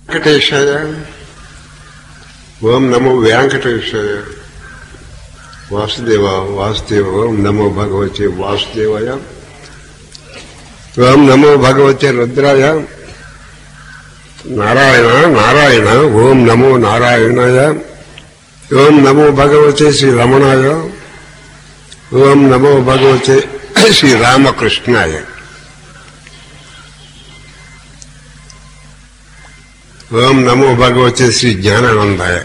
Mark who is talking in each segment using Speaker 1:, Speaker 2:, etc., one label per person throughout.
Speaker 1: వెంకటేశాయ ఓం నమో వెంకటేశాయ వాసుదేవ వాసుదేవ ఓం నమో భగవతే వాసుదేవాయ ఓం నమో భగవతే రుద్రాయ నారాయణ నారాయణ ఓం నమో నారాయణాయ ఓం నమో భగవతే శ్రీ రమణాయ ఓం నమో భగవతే శ్రీ రామకృష్ణాయ ఓం నమో భగవతే శ్రీ జ్ఞానానందాయ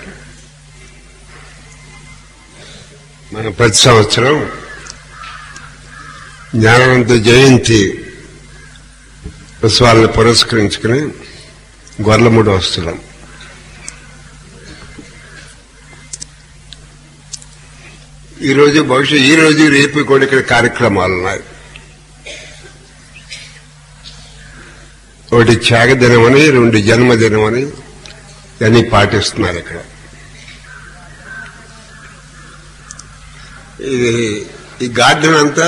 Speaker 1: మన ప్రతి సంవత్సరం జ్ఞానానంద జయంతి ఉత్సవాలను పురస్కరించుకుని గొర్లముడు వస్తున్నాం ఈరోజు బహుశా ఈ రోజు రేపు కూడా ఇక్కడ కార్యక్రమాలు ఉన్నాయి ఒకటి త్యాగదినమని రెండు జన్మదినమని ఇవన్నీ పాటిస్తున్నారు ఇక్కడ ఇది ఈ గార్డెన్ అంతా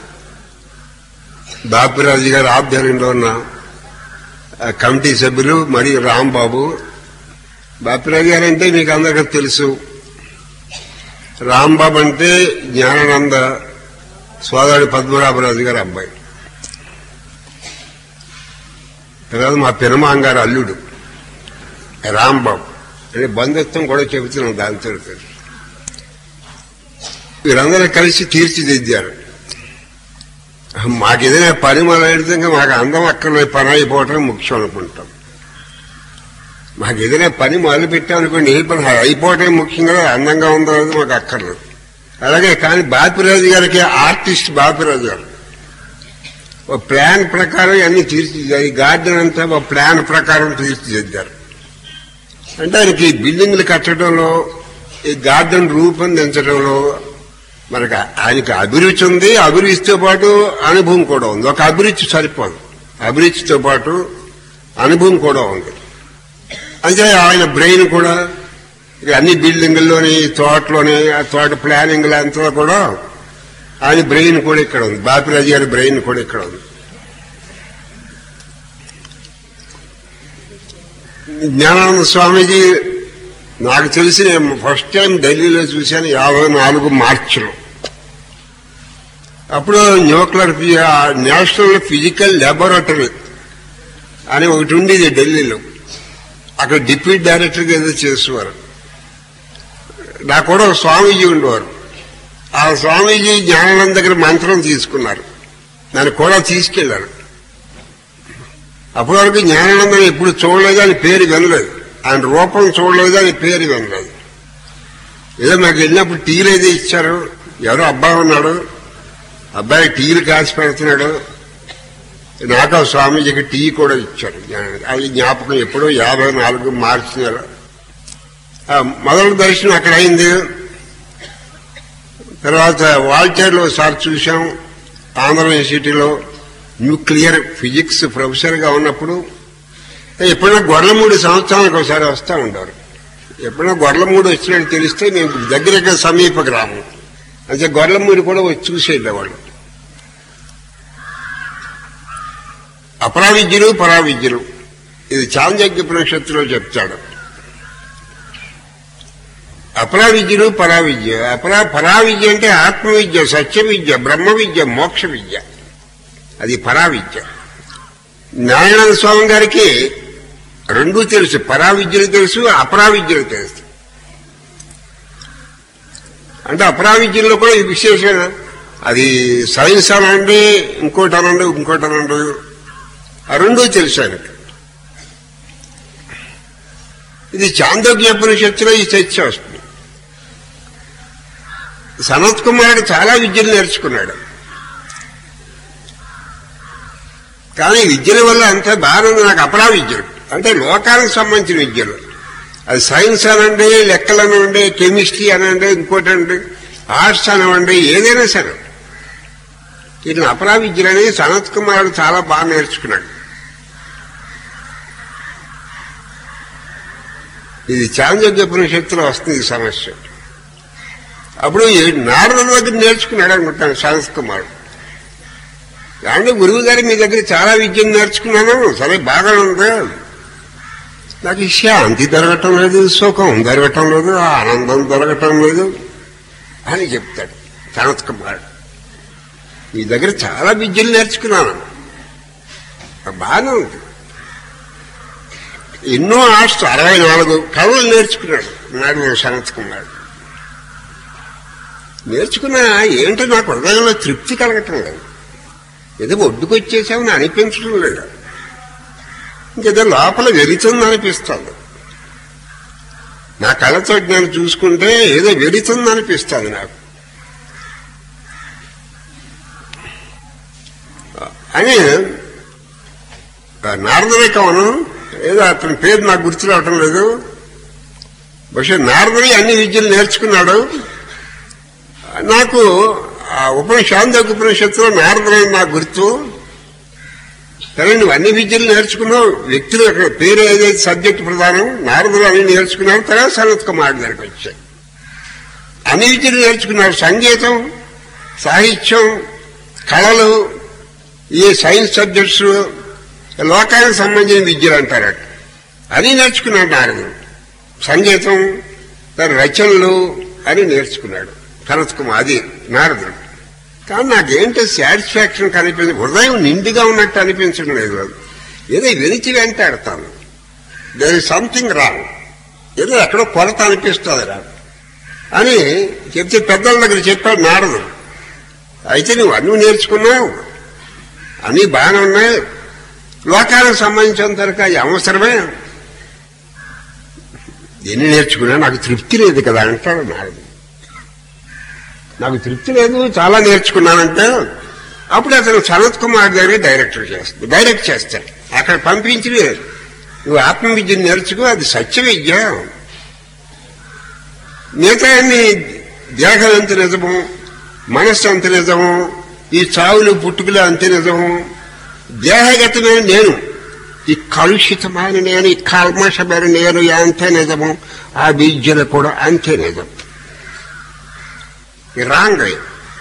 Speaker 1: బాపిరాజు గారి ఆధ్వర్యంలో ఉన్న ఆ కమిటీ సభ్యులు మరియు రాంబాబు బాపిరాజు గారు అంటే మీకు అందరికీ తెలుసు రాంబాబు అంటే జ్ఞానానంద సోదరుడు పద్మనాభరాజు గారి అబ్బాయి తర్వాత మా పెరుమాంగారు అల్లుడు రాంబాబు అంటే బంధుత్వం కూడా చెబుతున్నాం దాంతో వీరందరూ కలిసి తీర్చిదిద్దారు మాకు ఏదైనా పని మొదలెడితే మాకు అందం అక్కడ పని అయిపోవటం ముఖ్యం అనుకుంటాం మాకు ఏదైనా పని మొదలు పెట్టామనుకోండి ఏ పని అయిపోవటం ముఖ్యం కదా అందంగా ఉందో అది మాకు అక్కర్లేదు అలాగే కానీ బాపిరాజు గారికి ఆర్టిస్ట్ బాపిరాజు గారు ఒక ప్లాన్ ప్రకారం అన్ని తీర్చిదిద్దారు ఈ గార్డెన్ అంతా ఒక ప్లాన్ ప్రకారం తీర్చిదిద్దారు అంటే ఆయనకి బిల్డింగ్లు కట్టడంలో ఈ గార్డెన్ రూపొందించడంలో మనకు ఆయనకి అభిరుచి ఉంది అభిరుచితో పాటు అనుభవం కూడా ఉంది ఒక అభిరుచి సరిపోదు అభిరుచితో పాటు అనుభవం కూడా ఉంది అంటే ఆయన బ్రెయిన్ కూడా ఇక అన్ని బిల్డింగుల్లోని తోటలోని ఆ తోట ప్లానింగ్ అంతా కూడా ఆయన బ్రెయిన్ కూడా ఇక్కడ ఉంది బాపిరాజు గారి బ్రెయిన్ కూడా ఇక్కడ ఉంది జ్ఞానానంద స్వామీజీ నాకు తెలిసి నేను ఫస్ట్ టైం ఢిల్లీలో చూశాను యాభై నాలుగు మార్చిలో అప్పుడు న్యూక్లియర్ నేషనల్ ఫిజికల్ లాబొరేటరీ అని ఒకటి ఉండేది ఢిల్లీలో అక్కడ డిప్యూటీ డైరెక్టర్గా ఏదో చేసేవారు నాకు కూడా ఒక స్వామీజీ ఉండేవారు ఆ స్వామీజీ జ్ఞానానంద దగ్గర మంత్రం తీసుకున్నారు నన్ను కూడా తీసుకెళ్లారు అప్పటి వరకు జ్ఞానానందం ఎప్పుడు చూడలేదు అని పేరు వినలేదు ఆయన రూపం చూడలేదు అని పేరు వినలేదు ఏదో నాకు వెళ్ళినప్పుడు టీలు ఏదో ఇచ్చారు ఎవరో అబ్బాయి ఉన్నాడు అబ్బాయి టీలు కాసి పెడుతున్నాడు నాకు ఆ స్వామీజీకి టీ కూడా ఇచ్చారు అది జ్ఞాపకం ఎప్పుడో యాభై నాలుగు మార్చి నెల మొదటి దర్శనం అక్కడ అయింది తర్వాత వాల్టేర్లో సార్ చూశాం ఆంధ్ర యూనివర్సిటీలో న్యూక్లియర్ ఫిజిక్స్ ప్రొఫెసర్గా ఉన్నప్పుడు ఎప్పుడైనా గొర్రెమూడు సంవత్సరానికి ఒకసారి వస్తూ ఉంటారు ఎప్పుడైనా గొర్రెమూడు వచ్చినట్టు తెలిస్తే మేము దగ్గరగా సమీప గ్రామం అంటే గొర్రెమూడి కూడా వచ్చి చూసి వెళ్ళేవాళ్ళు అపరావిద్యులు పరావిద్యులు ఇది చాంద్యజ్ఞ ఉపనిషత్తులో చెప్తాడు అపరావిద్యులు పరావిద్య అపరా పరావిద్య అంటే ఆత్మవిద్య సత్య విద్య బ్రహ్మ విద్య మోక్ష విద్య అది పరావిద్య నారాయణ స్వామి గారికి రెండూ తెలుసు పరావిద్యలు తెలుసు అపరావిద్యలు తెలుసు అంటే అపరావిద్యల్లో కూడా ఈ విశేషం అది సైన్స్ అనండి ఇంకోటి అనండి ఇంకోటి అనండి ఆ రెండూ తెలుసు ఆయనకి ఇది చాందోగ్యోపనిషత్తులో ఈ చర్చ వస్తుంది సనత్ కుమారుడు చాలా విద్యలు నేర్చుకున్నాడు కానీ విద్యల వల్ల అంత బాగుంది నాకు అపరా విద్యలు అంటే లోకానికి సంబంధించిన విద్యలు అది సైన్స్ అనండి లెక్కలు అనండి కెమిస్ట్రీ అనండి ఇంకోటి అండి ఆర్ట్స్ అనండి ఏదైనా సరే వీటిని అపరా విద్యలని సనత్ కుమారుడు చాలా బాగా నేర్చుకున్నాడు ఇది చాంద్రోగ్యోపనిషత్తులో వస్తుంది ఈ సమస్య అప్పుడు నారద దగ్గర నేర్చుకున్నాడు అనుకుంటాను సనత్ కుమారుడు అంటే గురువు గారు మీ దగ్గర చాలా విద్యను నేర్చుకున్నాను సరే బాగా ఉంది నాకు ఈ శాంతి దొరకటం లేదు సుఖం దొరకటం లేదు ఆనందం దొరకటం లేదు అని చెప్తాడు సనత్ కుమార్ నీ దగ్గర చాలా విద్యలు నేర్చుకున్నాను బాగానే ఉంది ఎన్నో ఆర్ట్స్ అరవై నాలుగు కవులు నేర్చుకున్నాడు నాడు సనత్ కుమార్ నేర్చుకున్నా ఏంటో నాకు హృదయంలో తృప్తి కలగటం లేదు ఏదో ఒడ్డుకొచ్చేసామని అనిపించడం లేదు ఇంకేదో లోపల వెలుతుంది అనిపిస్తుంది నా కళ్ళతో నేను చూసుకుంటే ఏదో వెలుతుంది అనిపిస్తుంది నాకు అని నారదరి కవనం ఏదో అతని పేరు నాకు గుర్తు రావటం లేదు బహుశా నారదరి అన్ని విద్యలు నేర్చుకున్నాడు నాకు ఆ ఉపనిషాంత ఉపనిషత్తులో నారదరి నాకు గుర్తు సరే నువ్వు అన్ని విద్యలు నేర్చుకున్నావు వ్యక్తులు అక్కడ పేరు ఏదైతే సబ్జెక్ట్ ప్రధానం నారదులు అన్ని నేర్చుకున్నావు తర్వాత సనత్ కుమార్ దగ్గరికి వచ్చాయి అన్ని విద్యలు నేర్చుకున్నారు సంగీతం సాహిత్యం కళలు ఈ సైన్స్ సబ్జెక్ట్స్ లోకానికి సంబంధించిన విద్యలు అంటారు అని నేర్చుకున్నాడు నారదుడు సంగీతం దాని రచనలు అని నేర్చుకున్నాడు సనత్ కుమార్ అది నారదుడు కానీ నాకేంటో సాటిస్ఫాక్షన్ కనిపించదు హృదయం నిండుగా ఉన్నట్టు అనిపించడం లేదు ఏదో వెలిచి వెంటాడతాను దేర్ ఇస్ సంథింగ్ రాంగ్ ఏదో ఎక్కడో కొరత అనిపిస్తుంది రా అని చెప్తే పెద్దల దగ్గర చెప్పాడు నారదు అయితే నువ్వు అన్నీ నేర్చుకున్నావు అన్నీ బాగానే ఉన్నాయి లోకానికి సంబంధించినంత వరకు అది అవసరమే ఎన్ని నేర్చుకున్నా నాకు తృప్తి లేదు కదా అంటాడు నారదు నాకు తృప్తి లేదు చాలా నేర్చుకున్నానంటే అప్పుడు అతను సనత్ కుమార్ దగ్గర డైరెక్టర్ చేస్తాడు డైరెక్ట్ చేస్తాడు అక్కడ పంపించి నువ్వు ఆత్మ విద్యను నేర్చుకో అది సత్య విద్య మిగతా అన్ని దేహం ఎంత నిజము మనస్సు అంత నిజము ఈ చావులు పుట్టుకలు అంత నిజము దేహగతమైన నేను ఈ కలుషితమైన నేను ఈ కల్మషమైన నేను ఎంత నిజము ఆ విద్యలు కూడా అంతే నిజం ఈ రాంగయ్య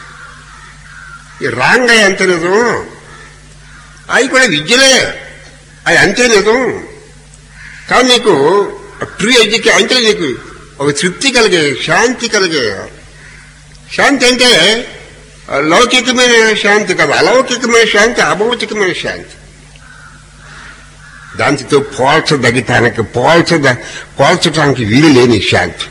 Speaker 1: ఈ రాంగయ్య ఎంత నిజం అవి కూడా విద్యలే అవి అంతే నిజం కానీ నీకు ట్రూ ఎడ్యుకే అంటే నీకు ఒక తృప్తి కలిగే శాంతి కలిగే శాంతి అంటే లౌకికమైన శాంతి కాదు అలౌకికమైన శాంతి అభౌతికమైన శాంతి దాంతో పోల్చదగితానికి పోల్చద పోల్చడానికి వీలు లేని శాంతి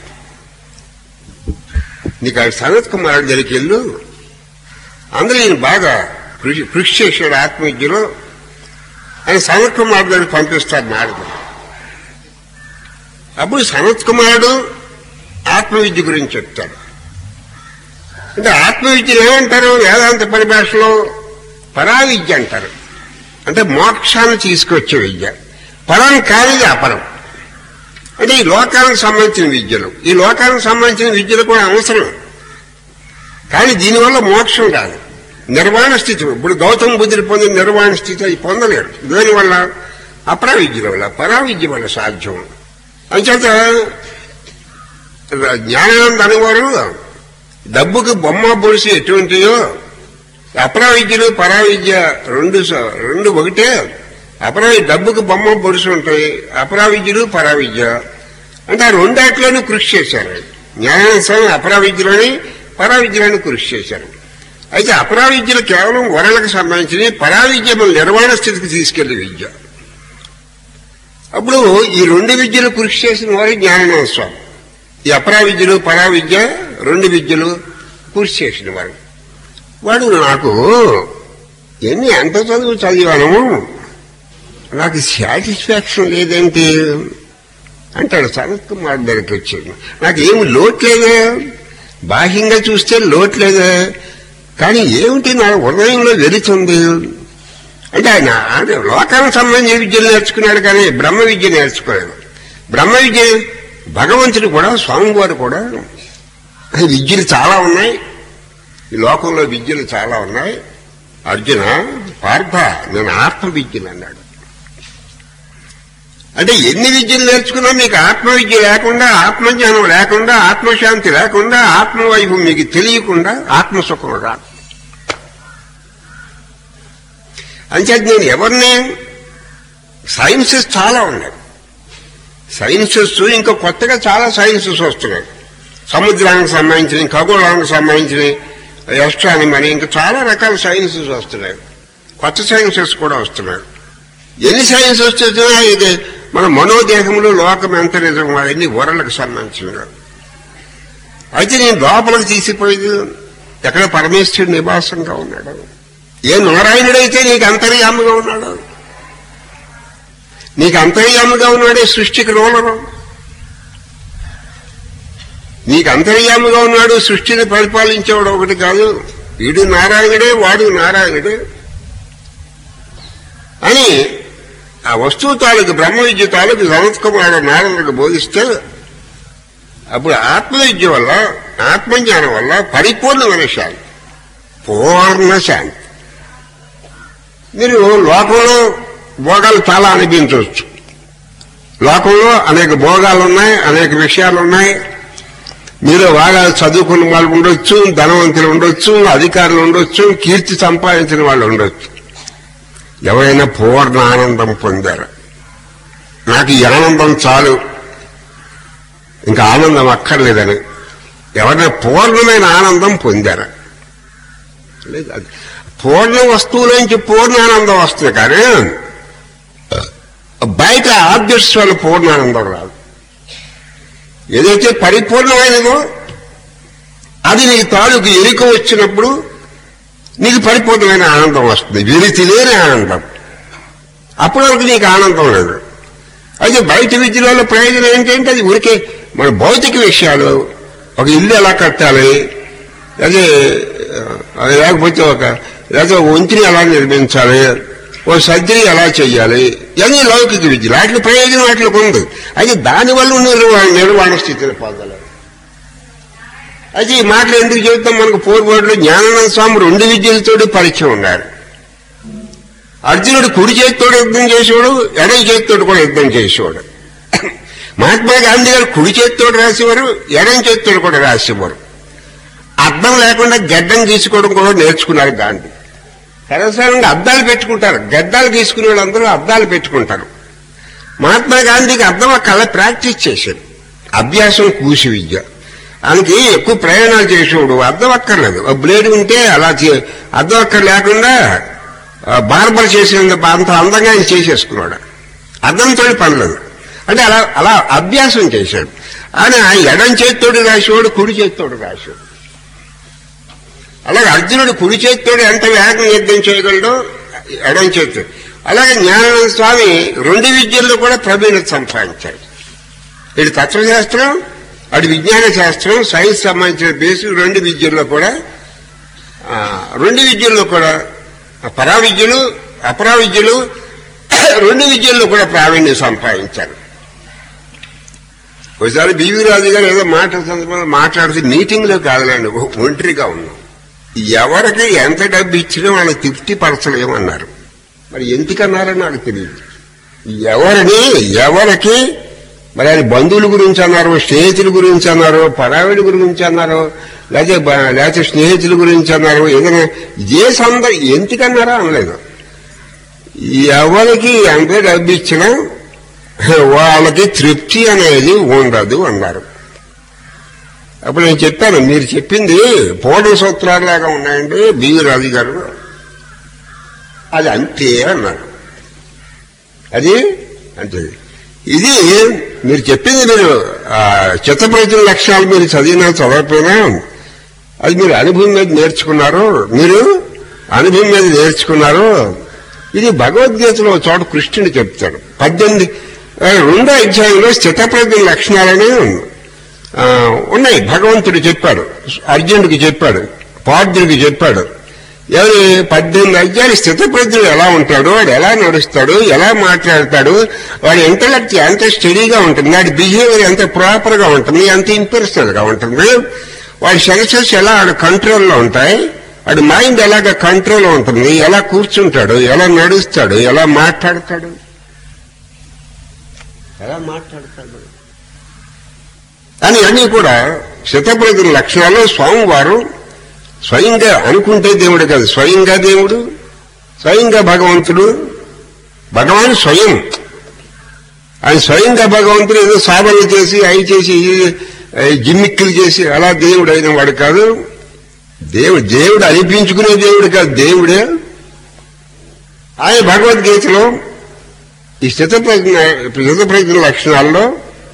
Speaker 1: నీకు ఆ సనత్ కుమార్ దగ్గరికి వెళ్ళు అందరూ ఈయన బాగా కృషి కృషి చేశాడు ఆత్మవిద్యలో ఆయన సనత్ కుమార్ దగ్గరికి పంపిస్తాడు నారదుడు అప్పుడు సనత్ కుమారుడు ఆత్మవిద్య గురించి చెప్తాడు అంటే ఆత్మవిద్యను ఏమంటారు వేదాంత పరిభాషలో పరావిద్య అంటారు అంటే మోక్షాన్ని తీసుకొచ్చే విద్య పరం కానిది అపరం అంటే ఈ లోకానికి సంబంధించిన విద్యలు ఈ లోకానికి సంబంధించిన విద్యలు కూడా అవసరం కానీ దీనివల్ల మోక్షం కాదు నిర్వాణ స్థితి ఇప్పుడు గౌతమ బుద్ధుడు పొందిన నిర్వాణ స్థితి అది పొందలేరు దేనివల్ల అపరావిద్యల వల్ల పరావిద్య వల్ల సాధ్యం అంచేత జ్ఞానానంద అనేవారు డబ్బుకి బొమ్మ పొడిసి ఎటువంటియో అపరావిద్యలు పరావిద్య రెండు స- రెండు ఒకటే అపరా డబ్బుకి బొమ్మ పొడిసి ఉంటాయి అపరావిద్యలు పరావిద్య అంటే ఆ రెండాట్లోనూ కృషి చేశారు జ్ఞానానంద అపరావిద్యలోని పరావిద్యలోని కృషి చేశారు అయితే అపరావిద్యలు కేవలం వరలకు సంబంధించినవి పరావిద్య మన నిర్వాణ స్థితికి తీసుకెళ్లే విద్య అప్పుడు ఈ రెండు విద్యలు కృషి చేసిన వారు జ్ఞానానంద స్వామి ఈ అపరా విద్యలు పరా విద్య రెండు విద్యలు కృషి చేసిన వారు వాడు నాకు ఎన్ని ఎంత చదువు చదివాను నాకు సాటిస్ఫాక్షన్ లేదేంటి అంటాడు సనత్ కుమార్ దగ్గరికి వచ్చాడు నాకు ఏమి లోటు లేదే బాహ్యంగా చూస్తే లోటు లేదే కానీ ఏమిటి నా హృదయంలో వెలుతుంది అంటే ఆయన అంటే లోకానికి సంబంధించిన విద్యలు నేర్చుకున్నాడు కానీ బ్రహ్మ విద్య నేర్చుకోలేదు బ్రహ్మ విద్య భగవంతుడు కూడా స్వామివారు కూడా విద్యలు చాలా ఉన్నాయి ఈ లోకంలో విద్యలు చాలా ఉన్నాయి అర్జున పార్థ నేను ఆత్మ విద్యను అన్నాడు అంటే ఎన్ని విద్యలు నేర్చుకున్నా మీకు ఆత్మ విద్య లేకుండా ఆత్మజ్ఞానం లేకుండా ఆత్మశాంతి లేకుండా ఆత్మవైపు మీకు తెలియకుండా ఆత్మసుఖం రాదు అంచేది నేను ఎవరిని సైన్సెస్ చాలా ఉన్నాయి సైన్సెస్ ఇంకా కొత్తగా చాలా సైన్సెస్ వస్తున్నాయి సముద్రానికి సంబంధించిన ఖగోళానికి సంబంధించిన ఎస్ట్రానమీ ఇంకా చాలా రకాల సైన్సెస్ వస్తున్నాయి కొత్త సైన్సెస్ కూడా వస్తున్నాయి ఎన్ని సైన్స్ వస్తున్నా ఇది మన మనోదేహంలో లోకం ఎంత నిజం అవన్నీ వరలకు సంబంధించినవి అయితే నేను లోపలికి తీసిపోయేది ఎక్కడ పరమేశ్వరుడు నివాసంగా ఉన్నాడు ఏ నారాయణుడైతే నీకు అంతర్యాముగా ఉన్నాడు నీకు అంతర్యాముగా ఉన్నాడే సృష్టికి రోలరు నీకు అంతర్యాముగా ఉన్నాడు సృష్టిని పరిపాలించేవాడు ఒకటి కాదు వీడు నారాయణుడే వాడు నారాయణుడే అని ఆ వస్తువు తాలూకు బ్రహ్మ విద్య తాలూకు సంస్కృతాలు నారదులకు బోధిస్తే అప్పుడు ఆత్మవిద్య వల్ల ఆత్మజ్ఞానం వల్ల పరిపూర్ణమైన శాంతి పూర్ణ శాంతి మీరు లోకంలో భోగాలు చాలా అనిపించవచ్చు లోకంలో అనేక భోగాలు ఉన్నాయి అనేక విషయాలు ఉన్నాయి మీరు బాగా చదువుకున్న వాళ్ళు ఉండొచ్చు ధనవంతులు ఉండొచ్చు అధికారులు ఉండొచ్చు కీర్తి సంపాదించిన వాళ్ళు ఉండొచ్చు ఎవరైనా పూర్ణ ఆనందం పొందారు నాకు ఈ ఆనందం చాలు ఇంకా ఆనందం అక్కర్లేదని ఎవరైనా పూర్ణమైన ఆనందం పొందారా లేదు అది పూర్ణ వస్తువులోంచి పూర్ణ ఆనందం వస్తుంది కానీ బయట ఆబ్జెక్ట్స్ వల్ల పూర్ణ ఆనందం రాదు ఏదైతే పరిపూర్ణమైనదో అది నీకు తాలూకు ఎరుక వచ్చినప్పుడు నీకు పరిపూర్ణమైన ఆనందం వస్తుంది విరితి లేని ఆనందం అప్పటి వరకు నీకు ఆనందం లేదు అయితే బయట విద్యలో ప్రయోజనం ఏంటంటే అది ఊరికే మన భౌతిక విషయాలు ఒక ఇల్లు ఎలా కట్టాలి అదే అది లేకపోతే ఒక లేకపోతే ఒక వంతిని ఎలా నిర్మించాలి ఓ సర్జరీ ఎలా చేయాలి ఇవన్నీ లౌకిక విద్య వాటి ప్రయోజనం వాటికి ఉంది అయితే దానివల్ల నిర్వహణ నిర్వహణ స్థితిని పొందలేదు అయితే ఈ మాటలు ఎందుకు చెబుతాం మనకు పూర్వలో జ్ఞానానంద స్వామి రెండు విద్యలతోటి పరిచయం ఉన్నారు అర్జునుడు కుడి చేతితోడు యుద్ధం చేసేవాడు ఎడమ చేతితోడు కూడా యుద్ధం చేసేవాడు మహాత్మా గాంధీ గారు కుడి చేతితోడు రాసేవారు ఎడం చేతితోడు కూడా రాసేవారు అద్దం లేకుండా గడ్డం గీసుకోవడం కూడా నేర్చుకున్నారు గాంధీ సరసరంగా అద్దాలు పెట్టుకుంటారు గడ్డాలు గీసుకునే వాళ్ళందరూ అద్దాలు పెట్టుకుంటారు మహాత్మా గాంధీకి అద్దం కళ ప్రాక్టీస్ చేశాడు అభ్యాసం కూసి విద్య ఆయనకి ఎక్కువ ప్రయాణాలు చేసేవాడు అద్దం అక్కర్లేదు ఒక బ్లేడ్ ఉంటే అలా చే- అద్దం అక్కర్ లేకుండా ఆ, బార్బర్ చేసినంత అంత అందంగా ఆయన చేసేసుకున్నాడు అద్దంతో పనిలేదు అంటే అలా అలా అభ్యాసం చేశాడు ఆయన ఎడం చేత్తోడు రాసేవాడు కుడి చేత్తోడు రాసేవాడు అలాగే అర్జునుడు కుడి చేత్తోడు ఎంత వేగంగా యుద్ధం చేయగలడో ఎడం చేత్తు అలాగే జ్ఞానానంద స్వామి రెండు విద్యల్లో కూడా ప్రవీణత సంపాదించాడు ఇటు తత్వశాస్త్రం అటు విజ్ఞాన శాస్త్రం సైన్స్ సంబంధించిన బేసిక్ రెండు విద్యల్లో కూడా ఆ, రెండు విద్యల్లో కూడా పరా విద్యలు అపరా విద్యలు రెండు విద్యల్లో కూడా ప్రావీణ్యం సంపాదించారు ఒకసారి బీవీ రాజు గారు ఏదో మాట సందర్భంలో మాట్లాడితే మీటింగ్ లో కాదులేండి ఒ- ఒంటరిగా ఉన్నాం ఎవరికి ఎంత డబ్బు ఇచ్చినా వాళ్ళని తృప్తి పరచలేమన్నారు మరి ఎందుకన్నారో నాకు తెలియదు ఎవరిని ఎవరికి మరి ఆయన బంధువుల గురించి అన్నారు స్నేహితుల గురించి అన్నారు పరావిడి గురించి అన్నారు లేకపోతే బ- లేకపోతే స్నేహితుల గురించి అన్నారు ఏదైనా ఏ సంద ఎందుకన్నారా అనలేదు ఎవరికి ఎంత డబ్బు ఇచ్చినా వాళ్ళకి తృప్తి అనేది ఉండదు అన్నారు అప్పుడు నేను చెప్పాను మీరు చెప్పింది పూర్ణ సూత్రాలాగా ఉన్నాయండి బివి రాజు గారు అది అంతే అన్నారు అది అంతే ఇది మీరు చెప్పింది మీరు ఆ, చిత్తప్రజ్ఞ లక్ష్యాలు మీరు చదివినా చదవకపోయినా అది మీరు అనుభవం మీద నేర్చుకున్నారు మీరు అనుభవం మీద నేర్చుకున్నారు ఇది భగవద్గీతలో ఒక చోట కృష్ణుడు చెప్తాడు పద్దెనిమిది ఆ, రెండో అధ్యాయంలో స్థితప్రజ్ఞ లక్షణాలని ఆ, ఉన్నాయి భగవంతుడు చెప్పాడు అర్జునుడికి చెప్పాడు పార్థుడికి చెప్పాడు ఎవరి పద్దెనిమిది అధ్యాయులు స్థితప్రజ్ఞుడు ఎలా ఉంటాడు వాడు ఎలా నడుస్తాడు ఎలా మాట్లాడతాడు వాడి ఇంటలెక్ట్ ఎంత స్టడీగా ఉంటుంది వాడి బిహేవియర్ ఎంత ప్రాపర్ గా ఉంటుంది ఎంత ఇంపర్సనల్ గా ఉంటుంది వాడి సెన్సెస్ ఎలా వాడి కంట్రోల్లో ఉంటాయి వాడి మైండ్ ఎలాగ కంట్రోల్ ఉంటుంది ఎలా కూర్చుంటాడు ఎలా నడుస్తాడు ఎలా మాట్లాడతాడు ఎలా మాట్లాడతాడు అని అన్నీ కూడా శతప్రజల లక్షణాలు స్వామివారు స్వయంగా అనుకుంటే దేవుడు కాదు స్వయంగా దేవుడు స్వయంగా భగవంతుడు భగవాన్ స్వయం ఆయన స్వయంగా భగవంతుడు ఏదో సాధనలు చేసి అవి చేసి ఈ- ఈ జిమ్మిక్కులు చేసి అలా దేవుడు అయిన వాడు కాదు దేవుడు దేవుడు అనిపించుకునే దేవుడు కాదు దేవుడే ఆయన భగవద్గీతలో ఈ స్థితప్రజ్ఞ స్థితప్రజ్ఞ లక్షణాల్లో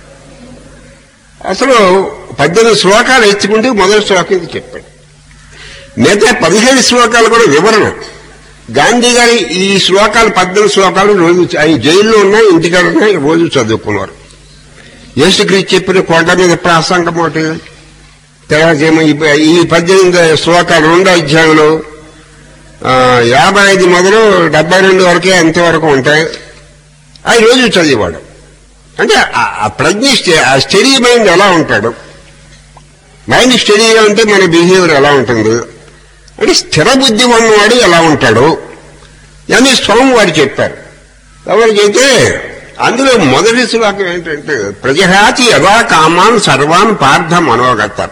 Speaker 1: అసలు పద్దెనిమిది శ్లోకాలు ఎత్తుకుంటే మొదటి శ్లోకం ఇది చెప్పాడు మిగతా పదిహేడు శ్లోకాలు కూడా వివరణ గాంధీ గారి ఈ శ్లోకాలు పద్దెనిమిది శ్లోకాలు రోజు ఆయన జైల్లో ఉన్నా ఇంటికాడ ఉన్నా రోజు చదువుకున్నారు యేసుక్రీస్తు చెప్పిన కొండ మీద ప్రాసంగం ఒకటి తర్వాత ఏమో ఈ- ఈ పద్దెనిమిది శ్లోకాలు రెండో అధ్యాయంలో ఆ, యాభై ఐదు మొదలు డెబ్బై రెండు వరకే ఎంతవరకు ఉంటాయి అవి రోజు చదివేవాడు అంటే ఆ- ఆ ప్రజ్ఞ స్టే- ఆ స్టడీ మైండ్ ఎలా ఉంటాడు మైండ్ స్టడీగా ఉంటే మన బిహేవియర్ ఎలా ఉంటుంది అంటే స్థిర బుద్ధి ఉన్నవాడు ఎలా ఉంటాడు అని స్వామి వారు చెప్పారు ఎవరికైతే అందులో మొదటి శ్లోకం ఏంటంటే ప్రజహాతి యథా కామాన్ సర్వాన్ పార్థ మనోగత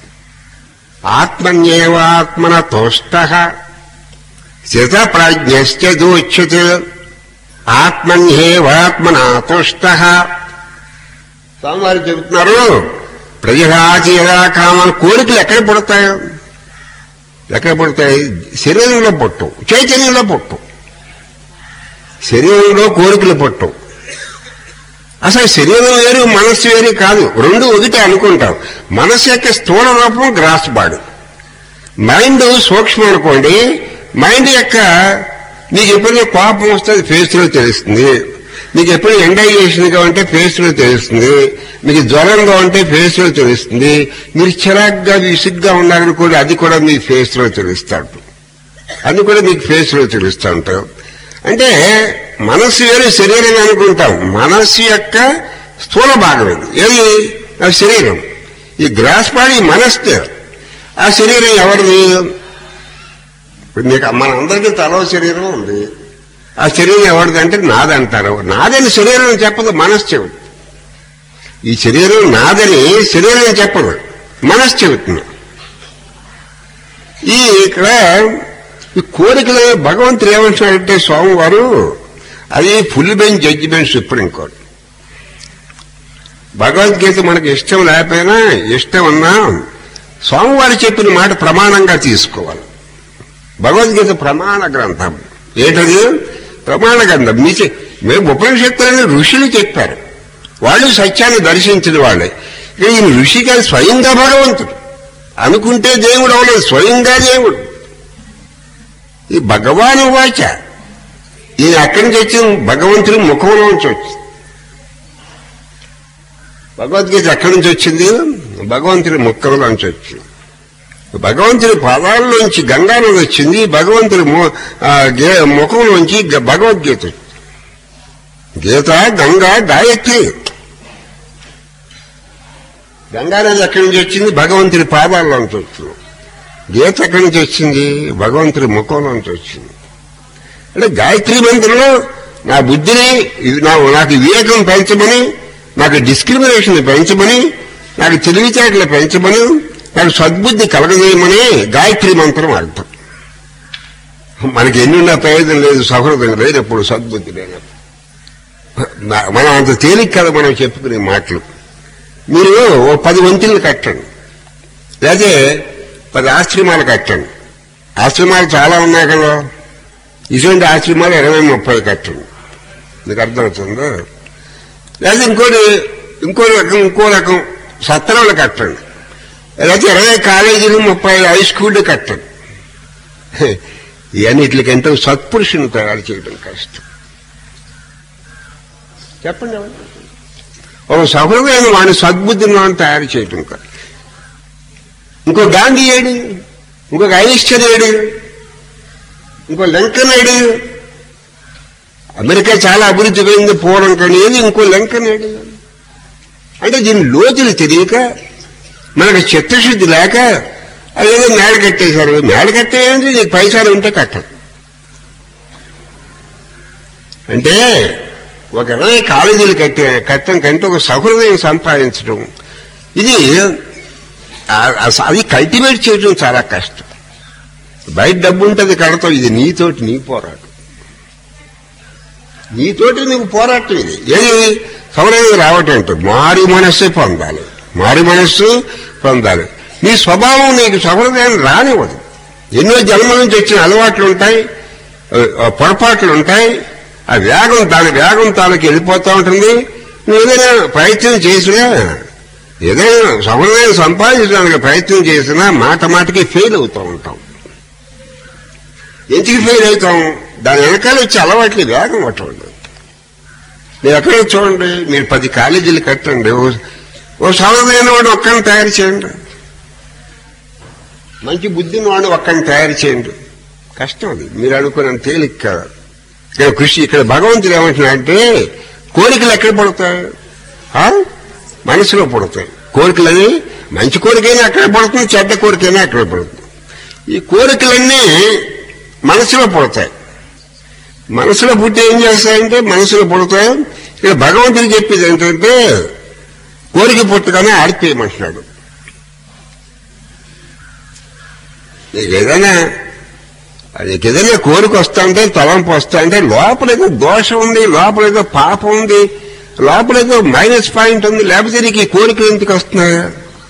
Speaker 1: ఆత్మన్యేవాత్మన తోష్ట స్థిత ప్రాజ్ఞశ్చ దోచ్యతే ఆత్మన్యేవాత్మన తోష్ట స్వామివారు చెబుతున్నారు ప్రజహాతి యథా కామాన్ కోరికలు ఎక్కడ పుడతాయో ఎక్కడ పుడతాయి శరీరంలో పుట్టు చైతన్యంలో పుట్టు శరీరంలో కోరికలు పుట్టు అసలు శరీరం వేరు మనస్సు వేరు కాదు రెండు ఒకటే అనుకుంటాం మనస్సు యొక్క స్థూల రూపం గ్రాస్ బాడీ మైండ్ సూక్ష్మం అనుకోండి మైండ్ యొక్క నీకు ఎప్పుడైనా కోపం వస్తుంది ఫేస్ లో తెలుస్తుంది నీకు ఎప్పుడు ఎండైజేషన్గా ఉంటే ఫేస్ లో తెలుస్తుంది మీకు జ్వరంగా ఉంటే ఫేస్ లో తెలుస్తుంది మీరు చిరాగ్గా విసుగ్గా ఉన్నారనుకోండి అది కూడా మీ ఫేస్ లో తెలుస్తాడు అది కూడా మీకు ఫేస్ లో తెలుస్తూ ఉంటాం అంటే మనస్సు వేరే శరీరం అనుకుంటాం మనస్సు యొక్క స్థూల భాగం ఇది ఏది ఆ శరీరం ఈ గ్రాస్ బాడీ మనస్సు ఆ శరీరం ఎవరిది ఇప్పుడు నీకు మన అందరికీ తలో శరీరం ఉంది ఆ శరీరం ఎవరిది అంటే నాదంటారు నాదని శరీరం చెప్పదు మనస్సు చెబుతుంది ఈ శరీరం నాదని శరీరం చెప్పదు మనస్సు చెబుతుంది ఈ ఇక్కడ ఈ కోరికలు భగవంతుడు ఏమంటున్నాడంటే స్వామివారు అది full bench judgement supreme court భగవద్గీత మనకి ఇష్టం లేకపోయినా ఇష్టం ఉన్నా స్వామివారు చెప్పిన మాట ప్రమాణంగా తీసుకోవాలి భగవద్గీత ప్రమాణ గ్రంథం ఏంటది ప్రమాణ గ్రంథం మీ చే- మేము ఉపనిషత్తులని ఋషులు చెప్పారు వాళ్ళు సత్యాన్ని దర్శించిన వాళ్ళే ఇక ఈయన ఋషి కాదు స్వయంగా భగవంతుడు అనుకుంటే దేవుడు అవలేదు స్వయంగా దేవుడు ఈ భగవాను వాచ ఈయన అక్కడి నుంచి వచ్చిన భగవంతుడి ముఖంలో నుంచి వచ్చింది భగవద్గీత ఎక్కడి నుంచి వచ్చింది భగవంతుడి ముఖంలో నుంచి వచ్చింది భగవంతుడి పాదాల్లోంచి గంగానది వచ్చింది భగవంతుడి ము- ఆ, గే- ముఖంలోంచి గ- భగవద్గీత వచ్చింది. గీత గంగా గాయత్రి గంగానది ఎక్కడి నుంచి వచ్చింది భగవంతుడి పాదాల్లోంచి వచ్చింది గీత ఎక్కడి నుంచి వచ్చింది భగవంతుడి ముఖంలోంచి వచ్చింది అంటే గాయత్రి మంత్రంలో నా బుద్ధిని ఇది నా నాకు వివేకం పెంచమని నాకు డిస్క్రిమినేషన్ పెంచమని నాకు తెలివితేటలు పెంచమని నాకు సద్బుద్ధి కలగజేయమని గాయత్రి మంత్రం అర్థం మనకి ఎన్నున్న ప్రయోజనం లేదు సహృదయం లేనప్పుడు సద్బుద్ధి లేనప్పుడు నా- మనం అంత తేలిక కదా మనం చెప్పుకునే మాటలు మీరు ఓ పది వంతులు కట్టండి లేకపోతే పది ఆశ్రమాలు కట్టండి ఆశ్రమాలు చాలా ఉన్నాయి కదా ఇటువంటి ఆశ్రమాలు ఇరవై ముప్పై కట్టండి మీకు అర్థమవుతుందా లేదా ఇంకోటి ఇంకో రకం ఇంకో రకం సత్రాలు కట్టండి లేకపోతే ఇరవై కాలేజీలు ముప్పై హై స్కూళ్ళు కట్టండి ఇవన్నిటికంటే సత్పురుషుని తయారు చేయడం కష్టం చెప్పండి ఎవరు? ఒక సహృదయం వాడిని సద్బుద్ధిని వాడిని తయారు చేయటం కాదు ఇంకో గాంధీ ఏడు ఇంకొక ఐనిస్టర్ ఏడు ఇంకో లింకన్ ఏడు అమెరికా చాలా అభివృద్ధి పోయింది పూర్వం కానీ ఏది ఇంకో లింకన్ ఏడు అంటే దీని లోతులు తెలియక మనకు చిత్తశుద్ధి లేక అదేదో మేడ కట్టేశారు మేడ కట్టేయండి నీకు పైసలు ఉంటే కట్టదు అంటే ఒక ఇరవై కాలేజీలు కట్టే కట్టడం కంటే ఒక సహృదయం సంపాదించడం ఇది ఆ- ఆ- అది కల్టివేట్ చేయడం చాలా కష్టం బయట డబ్బు ఉంటుంది కడతావు ఇది నీతోటి నీ పోరాటం నీతోటి నీకు పోరాటం ఇది ఏది సౌరయ్య రావటం ఉంటుంది మారి మనస్సే పొందాలి మారి మనస్సు పొందాలి నీ స్వభావం నీకు సౌహృదయాన్ని రానివ్వదు ఎన్నో జన్మల నుంచి వచ్చిన అలవాట్లు ఉంటాయి ఆ, ఆ, పొరపాట్లు ఉంటాయి ఆ వేగం దాని వేగం తాలూకు వెళ్ళిపోతూ ఉంటుంది నువ్వు ఏదైనా ప్రయత్నం చేసినా ఏదైనా సౌహృదయం సంపాదించడానికి ప్రయత్నం చేసినా మాట మాటకి ఫెయిల్ అవుతూ ఉంటాం ఎందుకు ఫెయిల్ అవుతాం దాని వెనకాల వచ్చే అలవాట్లు వేగం పట్టండి మీరు ఎక్కడ చూడండి మీరు పది కాలేజీలు కట్టండి ఓ- ఓ సౌహృదైన వాడు ఒక్కరిని తయారు చేయండి మంచి బుద్ధిని వాడు ఒక్కరిని తయారు చేయండి కష్టం అది మీరు అనుకున్న తేలిక కాదు. ఇక్కడ కృషి ఇక్కడ భగవంతుడు ఏమంటున్నాడంటే కోరికలు ఎక్కడ పడతాయి ఆ? మనసులో పడతాయి కోరికలని మంచి కోరికైనా అక్కడ పడుతుంది చెడ్డ కోరికైనా అక్కడ పడుతుంది ఈ కోరికలన్నీ మనసులో పడతాయి మనసులో పుట్టి ఏం చేస్తాయంటే మనసులో పుడతాయి ఇక్కడ భగవంతుడు చెప్పేది ఏంటంటే కోరిక పుట్టగానే ఆడిపోయమంటున్నాడు నీకు ఏదైనా నీకు ఏదైనా కోరిక వస్తా అంటే తలంపు వస్తా అంటే లోపల ఏదో దోషం ఉంది లోపల ఏదో పాపం ఉంది లోపల ఏదో మైనస్ పాయింట్ ఉంది లేకపోతే నీకు ఈ కోరికలు ఎందుకు వస్తున్నాయా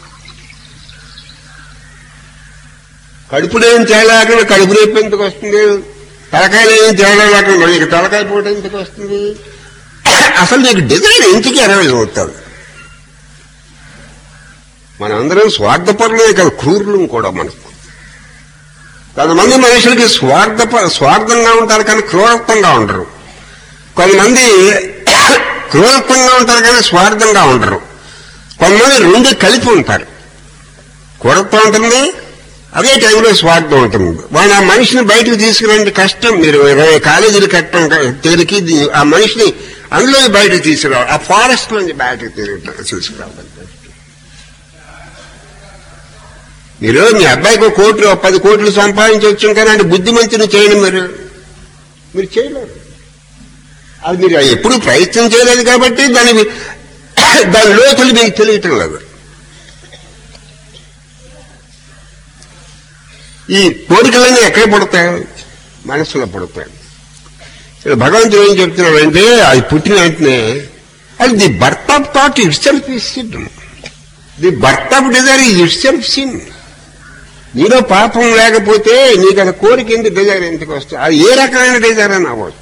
Speaker 1: కడుపులో ఏం తేడా లేకుండా కడుపు రేపు ఎందుకు వస్తుంది తలకాయలో ఏం తేడా లేకుండా నీకు తలకాయ పూట ఎందుకు వస్తుంది అసలు నీకు డిజైన్ ఇంటికి అరవై అవుతుంది మనందరం స్వార్థపరులే కదా క్రూరులు కూడా మనకు కొంతమంది మనుషులకి స్వార్థ స్వార్థంగా ఉంటారు కానీ క్రూరత్వంగా ఉండరు కొంతమంది క్రూరత్వంగా ఉంటారు కానీ స్వార్థంగా ఉండరు కొంతమంది రెండు కలిపి ఉంటారు క్రూరత్వం ఉంటుంది అదే టైంలో స్వార్థం ఉంటుంది వాళ్ళు ఆ మనిషిని బయటకు తీసుకురండి కష్టం మీరు ఇరవై కాలేజీలు కట్టడం తేలికి దీ- ఆ మనిషిని అందులో బయటకు తీసుకురావాలి ఆ ఫారెస్ట్ నుంచి బయటకు తిరిగి తీసుకురావాలి మీరు మీ అబ్బాయికి ఒక కోట్లు ఒక పది కోట్లు సంపాదించవచ్చు కానీ అంటే బుద్ధిమంతుని చేయండి మీరు మీరు చేయలేరు అది మీరు ఎప్పుడు ప్రయత్నం చేయలేదు కాబట్టి దాని దాని లోతులు మీకు తెలియటం లేదు ఈ కోరికలన్నీ ఎక్కడ పడతాయి మనసులో పడతాయి ఇక్కడ భగవంతుడు ఏం చెప్తున్నాడంటే అది పుట్టిన వెంటనే అది the birth of thought itself is sin the birth of desire is itself sin నీలో పాపం లేకపోతే నీకు అది కోరిక ఎందుకు డిజైర్ ఎందుకు వస్తుంది అది ఏ రకమైన డిజైర్ అని అవ్వచ్చు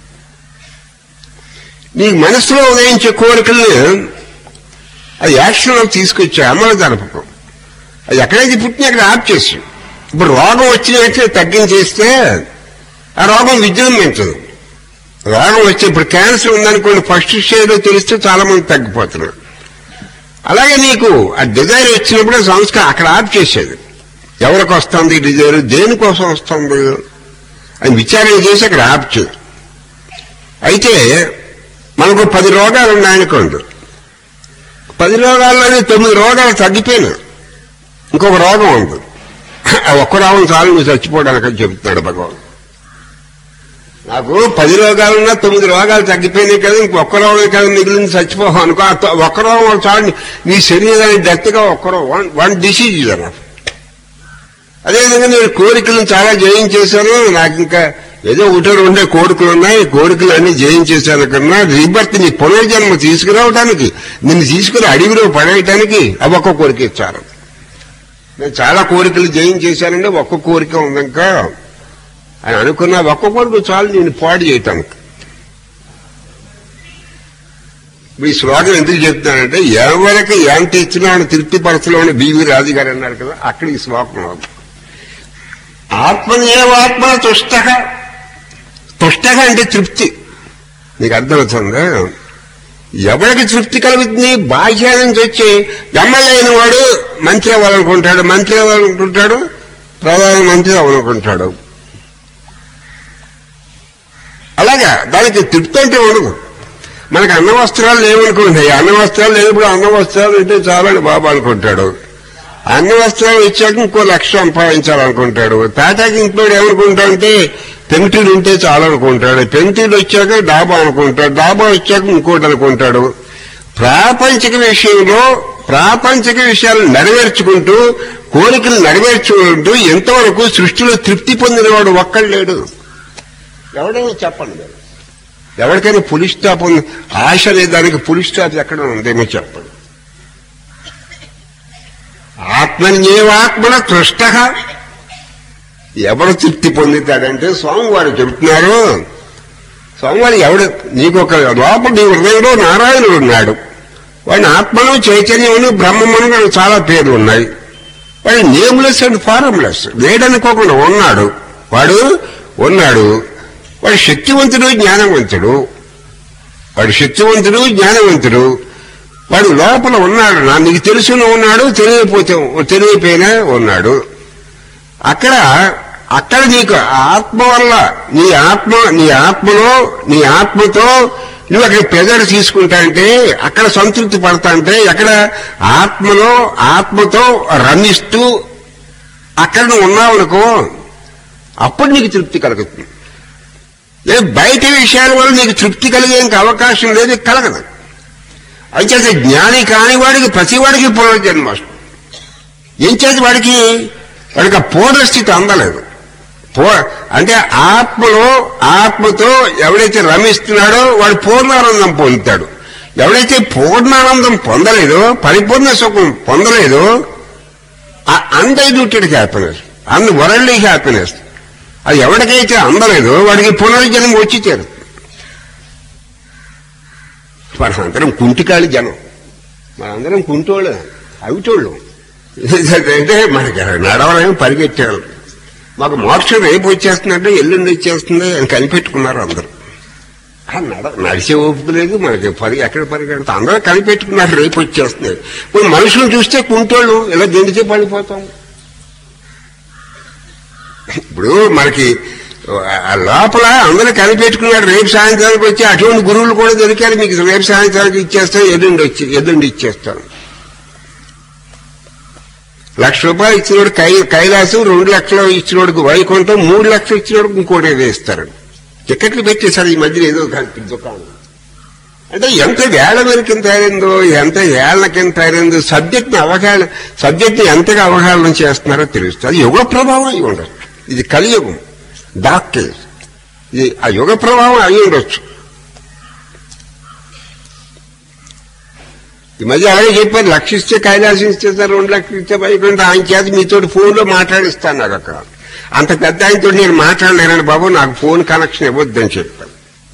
Speaker 1: నీకు మనసులో ఉదయించే కోరికల్ని అది యాక్షన్లో తీసుకొచ్చే అమలు జరపకం అది ఎక్కడైతే పుట్టిన అక్కడ ఆప్ చేసి ఇప్పుడు రోగం వచ్చిన వెంటనే తగ్గించేస్తే ఆ రోగం విజృంభించదు రోగం వచ్చి ఇప్పుడు క్యాన్సర్ ఉందనుకోండి ఫస్ట్ స్టేజ్లో తెలిస్తే చాలా మంది తగ్గిపోతున్నారు అలాగే నీకు ఆ డిజైర్ వచ్చినప్పుడు సంస్కారం అక్కడ ఆప్ చేసేది ఎవరికి వస్తుంది డిజైర్ దేనికోసం వస్తుంది అని విచారణ చేసి అక్కడ ఆప్ చేయదు అయితే మనకు పది రోగాలు ఉన్నాయనుకోండి పది రోగాల్లోనే తొమ్మిది రోగాలు తగ్గిపోయినాయి ఇంకొక రోగం ఉంది ఆ ఒక్క రోగం చాలు నువ్వు చచ్చిపోవడానికి అని చెబుతున్నాడు భగవాన్ నాకు పది రోగాలున్నా తొమ్మిది రోగాలు తగ్గిపోయినాయి కదా ఇంకొక రోగం కదా మిగిలింది చచ్చిపోవు అనుకో ఆ తొ- ఒక్క రోగం చాలు నీ శరీరానికి డెత్గా ఒక్క రోగం వన్ వన్ డిసీజ్ ఇది అదేవిధంగా నేను కోరికలను చాలా జయించేశాను నాకు ఇంకా ఏదో ఒకటో రెండే కోరికలు ఉన్నాయి కోరికలు అన్ని జయించేశాను కన్నా రీబర్త్ నీ పునర్జన్మ తీసుకురావడానికి నిన్ను తీసుకుని అడవిలో పడేయటానికి అవి ఒక్క కోరిక ఇచ్చారు నేను చాలా కోరికలు జయించేశానంటే ఒక్క కోరిక ఉంది ఇంకా అని అనుకున్నా ఒక్క కోరిక చాలు నేను పాడు చేయటానికి ఈ శ్లోకం ఎందుకు చెప్తానంటే ఎవరికి ఎంత ఇచ్చినా అని తృప్తిపరచలో బీవీ రాజు గారు అన్నారు కదా అక్కడ ఈ శ్లోకం ఉంది. ఆత్మనేవాత్మ తుష్ట తుష్ట అంటే తృప్తి నీకు అర్థమవుతుందా ఎవరికి తృప్తి కలుగుతుంది బాహ్య నుంచి వచ్చి ఎమ్మెల్యే అయిన వాడు మంత్రి అవ్వాలనుకుంటాడు మంత్రి అవ్వాలనుకుంటాడు ప్రధానమంత్రి అవ్వాలనుకుంటాడు అలాగా దానికి తృప్తి అంటే ఉండదు మనకి అన్న వస్త్రాలు లేవనుకుంటాయి అన్న వస్త్రాలు లేనప్పుడు అన్న వస్త్రాలు అంటే చాలని బాబు అనుకుంటాడు అన్న వస్త్రాలు ఇచ్చాక ఇంకో లక్ష సంపాదించాలనుకుంటాడు తాటాకి ఇంట్లో ఏమనుకుంటాడంటే పెంకుటీలు ఉంటే చాలనుకుంటాడు పెంకుటీలు వచ్చాక డాబా అనుకుంటాడు డాబా వచ్చాక ఇంకోటి అనుకుంటాడు ప్రాపంచిక విషయంలో ప్రాపంచిక విషయాలు నెరవేర్చుకుంటూ కోరికలు నెరవేర్చుకుంటూ ఎంతవరకు సృష్టిలో తృప్తి పొందినవాడు ఒక్కడు లేడు ఎవడైనా చెప్పండి మీరు ఎవరికైనా పులి స్టాప్ ఉంది ఆశ అనే దానికి పులి స్టాప్ ఎక్కడ ఉందేమో చెప్పండి ఆత్మన్యేవాత్మన తృష్ట ఎవరు తృప్తి పొందుతాడంటే స్వామివారు చెబుతున్నారు స్వామివారు ఎవడు నీకు ఒక లోపల నీ హృదయంలో నారాయణుడు ఉన్నాడు వాడిని ఆత్మను చైతన్యమును బ్రహ్మమును చాలా పేర్లు ఉన్నాయి వాడు నేమ్లెస్ అండ్ ఫారంలెస్ లేడనుకోకుండా ఉన్నాడు వాడు ఉన్నాడు వాడు శక్తివంతుడు జ్ఞానవంతుడు వాడు శక్తివంతుడు జ్ఞానవంతుడు వాడు లోపల ఉన్నాడు నా నీకు తెలుసును ఉన్నాడు తెలియకపోతే తెలియపోయినా ఉన్నాడు అక్కడ అక్కడ నీకు ఆత్మ వల్ల నీ ఆత్మ నీ ఆత్మలో నీ ఆత్మతో నువ్వు అక్కడ ప్రెజర్ తీసుకుంటా అంటే అక్కడ సంతృప్తి పడతా అంటే అక్కడ ఆత్మలో ఆత్మతో రమిస్తూ అక్కడ నువ్వు ఉన్నావు అనుకో అప్పుడు నీకు తృప్తి కలుగుతుంది లేదు బయట విషయాల వల్ల నీకు తృప్తి కలిగే ఇంకా అవకాశం లేదు కలగదు అంచేత జ్ఞాని కాని వాడికి ప్రతి వాడికి పునర్జన్మ వస్తుంది ఏం చేతి వాడికి వాడికి ఆ పూర్ణ స్థితి అందలేదు పూ అంటే ఆత్మలో ఆత్మతో ఎవడైతే రమిస్తున్నాడో వాడు పూర్ణానందం పొందుతాడు ఎవడైతే పూర్ణానందం పొందలేదో పరిపూర్ణ సుఖం పొందలేదో undiluted happiness and world happiness అది ఎవరికైతే అందలేదో వాడికి పునర్జన్మ వచ్చి చేరుతుంది మనందరం కుంటికాళి జనం మనందరం కుంటోళ్ళు అవిటోళ్ళు అంటే మనకి నడవలేము పరిగెట్టారు మాకు మోక్షం రేపు వచ్చేస్తుందంటే ఎల్లుండి వచ్చేస్తుంది అని కనిపెట్టుకున్నారు అందరూ ఆ నడ నడిచే ఓపిక లేదు మనకి పరి ఎక్కడ పరిగెడతా అందరూ కనిపెట్టుకున్నారు రేపు వచ్చేస్తుంది ఇప్పుడు మనుషులు చూస్తే కుంటోళ్ళు ఇలా దిండితే పడిపోతాం ఇప్పుడు మనకి ఆ లోపల అందరూ కనిపెట్టుకున్నారు రేపు సాయంత్రానికి వచ్చి అటువంటి గురువులు కూడా దొరికారు మీకు రేపు సాయంత్రానికి ఇచ్చేస్తాం ఎల్లుండి వచ్చి ఎల్లుండి ఇచ్చేస్తాను లక్ష రూపాయలు ఇచ్చినోడు కై కైలాసం రెండు లక్షలు ఇచ్చినోడికి వైకుంఠం మూడు లక్షలు ఇచ్చినోడికి ఇంకోటి ఏదో ఇస్తారు టికెట్లు పెట్టేశారు ఈ మధ్యన ఏదో కలిపి దుకాణం అంటే ఎంత వేళ కింద తయారైందో ఎంత ఏళ్ల కింద తయారైందో సబ్జెక్ట్ ని అవగాహన సబ్జెక్ట్ ని ఎంతగా అవగాహన చేస్తున్నారో తెలుస్తుంది అది యుగ ప్రభావం అయి ఉండొచ్చు ఇది కలియుగం డాక్టర్ ఇది ఆ యుగ ప్రభావం అయి ఉండొచ్చు ఈ మధ్య అలాగే చెప్పారు లక్ష ఇస్తే కైలాసం ఇచ్చేస్తారు రెండు లక్షలు ఇస్తే వైకుంఠం ఆయన చేత మీతో ఫోన్లో మాట్లాడిస్తాను నాకు అక్కడ అంత పెద్ద ఆయనతో నేను మాట్లాడలేనని బాబు నాకు ఫోన్ కనెక్షన్ ఇవ్వద్దని చెప్పాను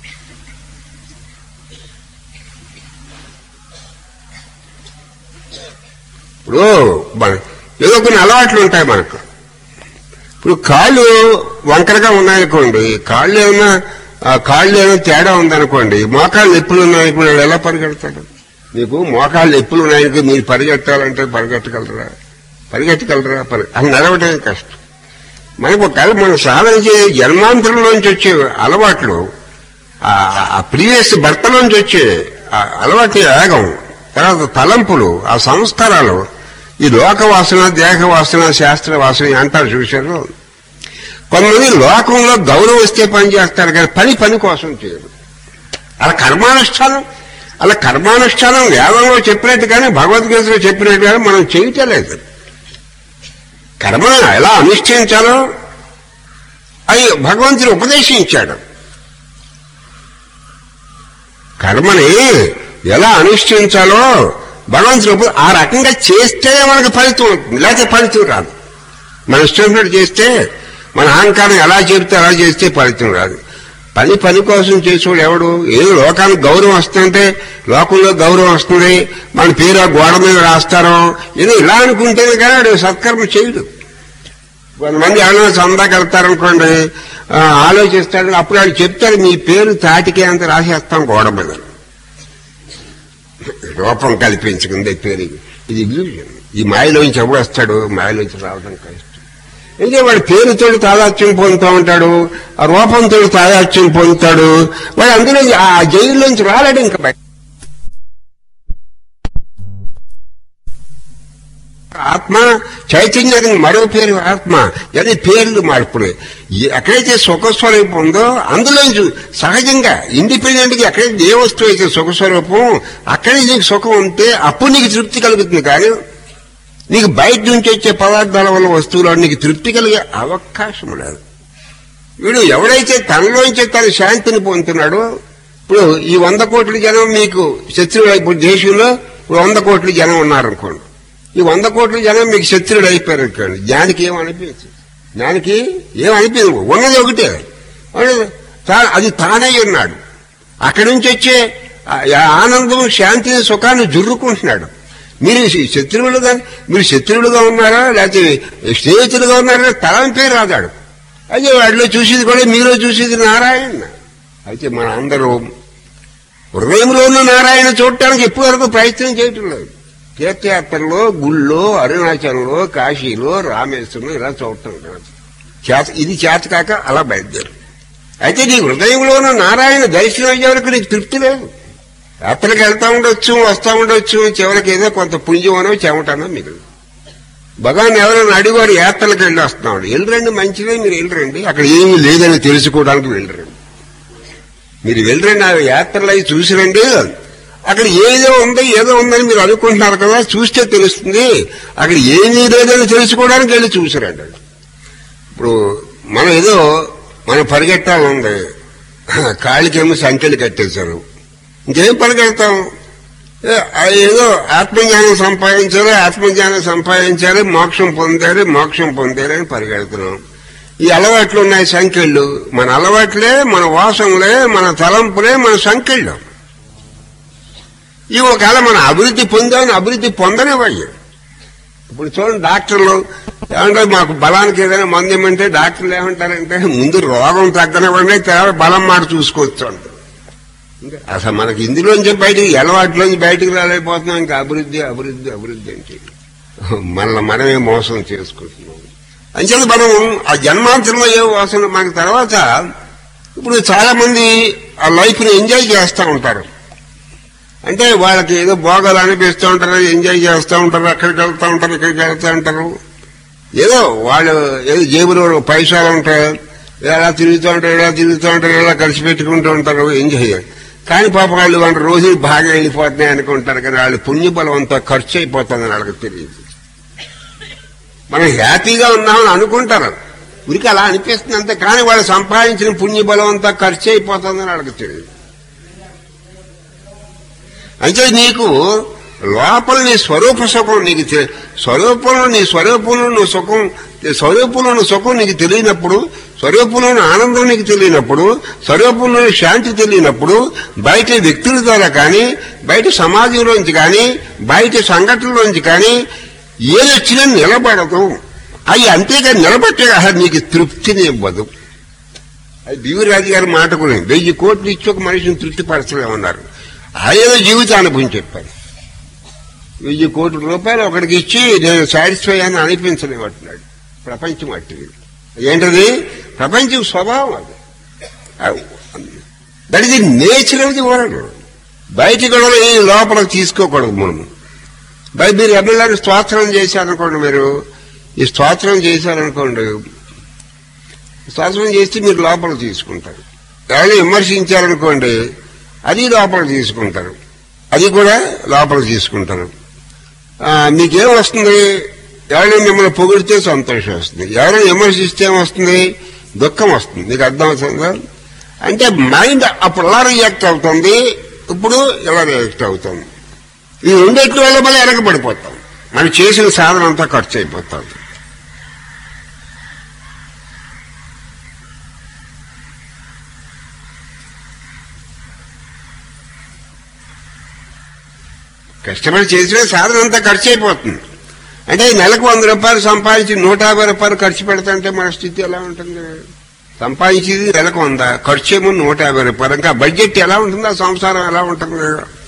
Speaker 1: ఇప్పుడు మన- ఏదో కొన్ని అలవాట్లు ఉంటాయి మనకు ఇప్పుడు కాళ్ళు వంకరగా ఉన్నాయనుకోండి కాళ్ళు ఏమైనా ఆ కాళ్ళు ఏమైనా తేడా ఉందనుకోండి మోకాళ్ళు ఎప్పులు ఉన్నాయనుకోండి వాడు ఎలా పరిగెడతాడు మీకు మోకాళ్ళు ఎప్పులు ఉన్నాయనుకో మీరు పరిగెట్టాలంటే పరిగెట్టగలరా పరిగెట్టగలరా పరి అది నడవటమే కష్టం మనకు ఒకవేళ మనం సాధన చే జన్మాంతరంలోంచి వచ్చే అలవాట్లు ఆ ప్రీవియస్ భర్తలోంచి వచ్చే ఆ అలవాటు యాగం తర్వాత తలంపులు ఆ సంస్కారాలు ఈ లోకవాసన దేహవాసన శాస్త్ర వాసన అంటారు చూశారు కొంతమంది లోకంలో గౌరవం వస్తే పని చేస్తారు కానీ పని పని కోసం చేయరు అలా కర్మానుష్ఠానం అలా కర్మానుష్ఠానం వేదంలో చెప్పినట్టు కానీ భగవద్గీతలో చెప్పినట్టు కానీ మనం చేయటం లేదు కర్మ ఎలా అనుష్ఠించాలో అది భగవంతుడు ఉపదేశించాడు కర్మని ఎలా అనుష్ఠించాలో భగవంతుడు ఉప- ఆ రకంగా చేస్తే మనకు ఫలితం అవుతుంది లేకపోతే ఫలితం రాదు మన ఇష్టం చేస్తే మన అహంకారం ఎలా చెబితే అలా చేస్తే ఫలితం రాదు పని పని కోసం చేసేవాడు ఎవడు ఏదో లోకానికి గౌరవం వస్తుంటే లోకంలో గౌరవం వస్తుంది మన పేరు ఆ గోడ మీద రాస్తారో ఏదో ఇలా అనుకుంటేనే కానీ వాడు సత్కర్మ చేయడు కొంతమంది ఎవరైనా చందాకి వెళ్తారనుకోండి ఆ, ఆలోచిస్తాడు అప్పుడు వాళ్ళు చెప్తారు మీ పేరు తాటికే అంత రాసేస్తాం గోడ మీద రూపం కల్పించుకుంది పేరు ఇది illusion. ఈ మాయలోంచి ఎవడు వస్తాడు మాయలోంచి రావడం కష్టం అయితే వాడి పేరుతో తాదాత్యం పొందుతూ ఉంటాడు ఆ రూపంతో తాదాత్యం పొందుతాడు వాడు అందులో ఆ జైల్లోంచి రాలేడు ఇంకా బయట ఆత్మ చైతన్యానికి మరో పేరు ఆత్మ అది పేర్లు మార్పులు ఈ- ఎక్కడైతే సుఖస్వరూపం ఉందో అందులోంచి సహజంగా ఇండిపెండెంట్ గా ఎక్కడైతే ఏ వస్తువు అయితే సుఖస్వరూపం అక్కడే నీకు సుఖం ఉంటే అప్పుడు నీకు తృప్తి కలుగుతుంది కానీ నీకు బయట నుంచి వచ్చే పదార్థాల వల్ల వస్తువుల వల్ల నీకు తృప్తి కలిగే అవకాశం లేదు వీడు ఎవడైతే తనలోంచి తన శాంతిని పొందుతున్నాడో ఇప్పుడు ఈ వంద కోట్ల జనం మీకు శత్రువులు ఇప్పుడు దేశంలో ఇప్పుడు వంద కోట్ల జనం ఉన్నారనుకోండి ఈ వంద కోట్ల జనం మీకు శత్రువులు అయిపోయారు అనుకోండి జ్ఞానికి ఏం అనిపించదు జ్ఞానికి ఏం అనిపించదు ఉన్నది ఒకటే ఉన్నది తా- అది తానే ఉన్నాడు అక్కడి నుంచి వచ్చే ఆ ఆనందం శాంతిని సుఖాన్ని జుర్రుకుంటున్నాడు మీరు ఈ శత్రువులుగా మీరు శత్రువులుగా ఉన్నారా లేకపోతే స్నేహితులుగా ఉన్నారా తలంపే రాదాడు అయితే వాటిలో చూసేది కూడా మీలో చూసేది నారాయణ అయితే మన అందరూ హృదయంలో ఉన్న నారాయణ చూడటానికి ఎప్పటి వరకు ప్రయత్నం చేయటం లేదు తీర్థయాత్రలో గుళ్ళో అరుణాచలంలో కాశీలో రామేశ్వరంలో ఇలా చూడటం లేదు చేత ఇది చేత కాక అలా బయలుదేరు అయితే నీ హృదయంలో ఉన్న నారాయణ దర్శనం అయ్యే వరకు నీకు తృప్తి లేదు యాత్రకి వెళ్తా ఉండొచ్చు వస్తా ఉండొచ్చు చివరికి ఏదో కొంత పుంజమనో చెమటనో మిగులు భగవాన్ ఎవరైనా అడిగారు యాత్రలకు వెళ్ళి వస్తున్నాడు వెళ్ళరండి మంచిదే మీరు వెళ్ళరండి అక్కడ ఏమీ లేదని తెలుసుకోవడానికి వెళ్ళరండి మీరు వెళ్ళరండి ఆ యాత్రలు అవి చూసిరండి అక్కడ ఏదో ఉందో ఏదో ఉందని మీరు అనుకుంటున్నారు కదా చూస్తే తెలుస్తుంది అక్కడ ఏమీ లేదని తెలుసుకోవడానికి వెళ్ళి చూసిరండి ఇప్పుడు మనం ఏదో మనం పరిగెట్టాలంది కాళ్ళకేమో సంఖ్యలు కట్టేశారు ఇంకేం పరిగెడతాం ఏ, ఆ ఏదో ఆత్మజ్ఞానం సంపాదించాలి ఆత్మజ్ఞానం సంపాదించాలి మోక్షం పొందాలి మోక్షం పొందాలి అని పరిగెడుతున్నాం ఈ అలవాట్లు ఉన్నాయి సంఖ్యలు మన అలవాట్లే మన వాసనలే మన తలంపులే మన సంఖ్యలు ఇవి ఒకవేళ మన అభివృద్ధి పొందామని అభివృద్ధి పొందనివ్వయ్యి ఇప్పుడు చూడండి డాక్టర్లు ఏమంటే మాకు బలానికి ఏదైనా మందు ఇమ్మంటే డాక్టర్లు ఏమంటారంటే ముందు రోగం తగ్గనివ్వండి తర్వాత బలం మాట చూసుకోవచ్చు అంటారు ఇంకా అసలు మనకి ఇందులోంచి బయటికి అలవాట్లోంచి బయటికి రాలేకపోతున్నాం ఇంకా అభివృద్ధి అభివృద్ధి అభివృద్ధి అంటే మనల్ని మనమే మోసం చేసుకుంటున్నాం అంచేత మనం ఆ జన్మాంతరంలో ఏ వాసన మనకి తర్వాత ఇప్పుడు చాలా మంది ఆ లైఫ్ ని ఎంజాయ్ చేస్తూ ఉంటారు అంటే వాళ్ళకి ఏదో భోగాలు అనిపిస్తూ ఉంటారు ఎంజాయ్ చేస్తూ ఉంటారు అక్కడికి వెళ్తూ ఉంటారు ఇక్కడికి వెళ్తూ ఉంటారు ఏదో వాళ్ళు ఏదో జేబులో పైసలు ఉంటాయి ఎలా తిరుగుతూ ఉంటారు ఎలా తిరుగుతూ ఉంటారు ఎలా కలిసి పెట్టుకుంటూ ఉంటారు ఎంజాయ్ కానీ పాప వాళ్ళు వాళ్ళ రోజులు బాగా వెళ్ళిపోతున్నాయి అనుకుంటారు కానీ వాళ్ళ పుణ్యబలం అంతా ఖర్చు అయిపోతుందని వాళ్ళకి తెలియదు మనం హ్యాపీగా ఉన్నామని అనుకుంటారు ఉరికి అలా అనిపిస్తుంది అంతే కానీ వాళ్ళు సంపాదించిన పుణ్యబలం అంతా ఖర్చు అయిపోతుందని వాళ్ళకి తెలియదు అంటే నీకు లోపల నీ స్వరూప సుఖం నీకు తె- స్వరూపంలో నీ స్వరూపంలో నువ్వు సుఖం స్వరూపంలో నువ్వు సుఖం నీకు తెలియనప్పుడు స్వరూపంలోని ఆనందం నీకు తెలియనప్పుడు స్వరూపంలోని శాంతి తెలియనప్పుడు బయట వ్యక్తుల ద్వారా కానీ బయట సమాజంలోంచి కానీ బయట సంఘటనలోంచి కానీ ఏదొచ్చినా నిలబడదు అవి అంతేగాని నిలబట్టే అసలు నీకు తృప్తిని ఇవ్వదు అది బివిరాజు గారి మాట కూడా వెయ్యి కోట్లు ఇచ్చి ఒక మనిషిని తృప్తిపరచలేమన్నారు ఆయన జీవితానుభవం చెప్పారు వెయ్యి కోట్ల రూపాయలు ఒకడికి ఇచ్చి నేను సాటిస్ఫై అని అనిపించలేమంటున్నాడు ప్రపంచం అట్టిది ఏంటది ప్రపంచం స్వభావం అది that is the nature of the world బయట కూడా ఈ లోపల తీసుకోకూడదు మనము బై మీరు ఎమ్మెల్యేని స్తోత్రం చేశారనుకోండి మీరు ఈ స్తోత్రం చేశారనుకోండి స్తోత్రం చేస్తే మీరు లోపల తీసుకుంటారు ఎవరైనా విమర్శించారనుకోండి అది లోపల తీసుకుంటారు అది కూడా లోపల తీసుకుంటారు ఆ, మీకేం వస్తుంది ఎవరైనా మిమ్మల్ని పొగిడితే సంతోషం వస్తుంది ఎవరైనా విమర్శిస్తే ఏమొస్తుంది దుఃఖం వస్తుంది మీకు అర్థం అవుతుందా అంటే మైండ్ అప్పుడు ఎలా రియాక్ట్ అవుతుంది ఇప్పుడు ఎలా రియాక్ట్ అవుతుంది ఈ రెండిటి వల్ల మళ్ళీ వెనకబడిపోతాం మనం చేసిన సాధన అంతా ఖర్చు అయిపోతుంది కష్టపడి చేసిన సాధన అంతా ఖర్చు అయిపోతుంది అంటే నెలకు వంద రూపాయలు సంపాదించి నూట యాభై రూపాయలు ఖర్చు పెడతాంటే మన స్థితి ఎలా ఉంటుంది సంపాదించేది నెలకు వంద ఖర్చు ఏమో నూట యాభై రూపాయలు ఇంకా బడ్జెట్ ఎలా ఉంటుంది ఆ సంసారం ఎలా ఉంటుంది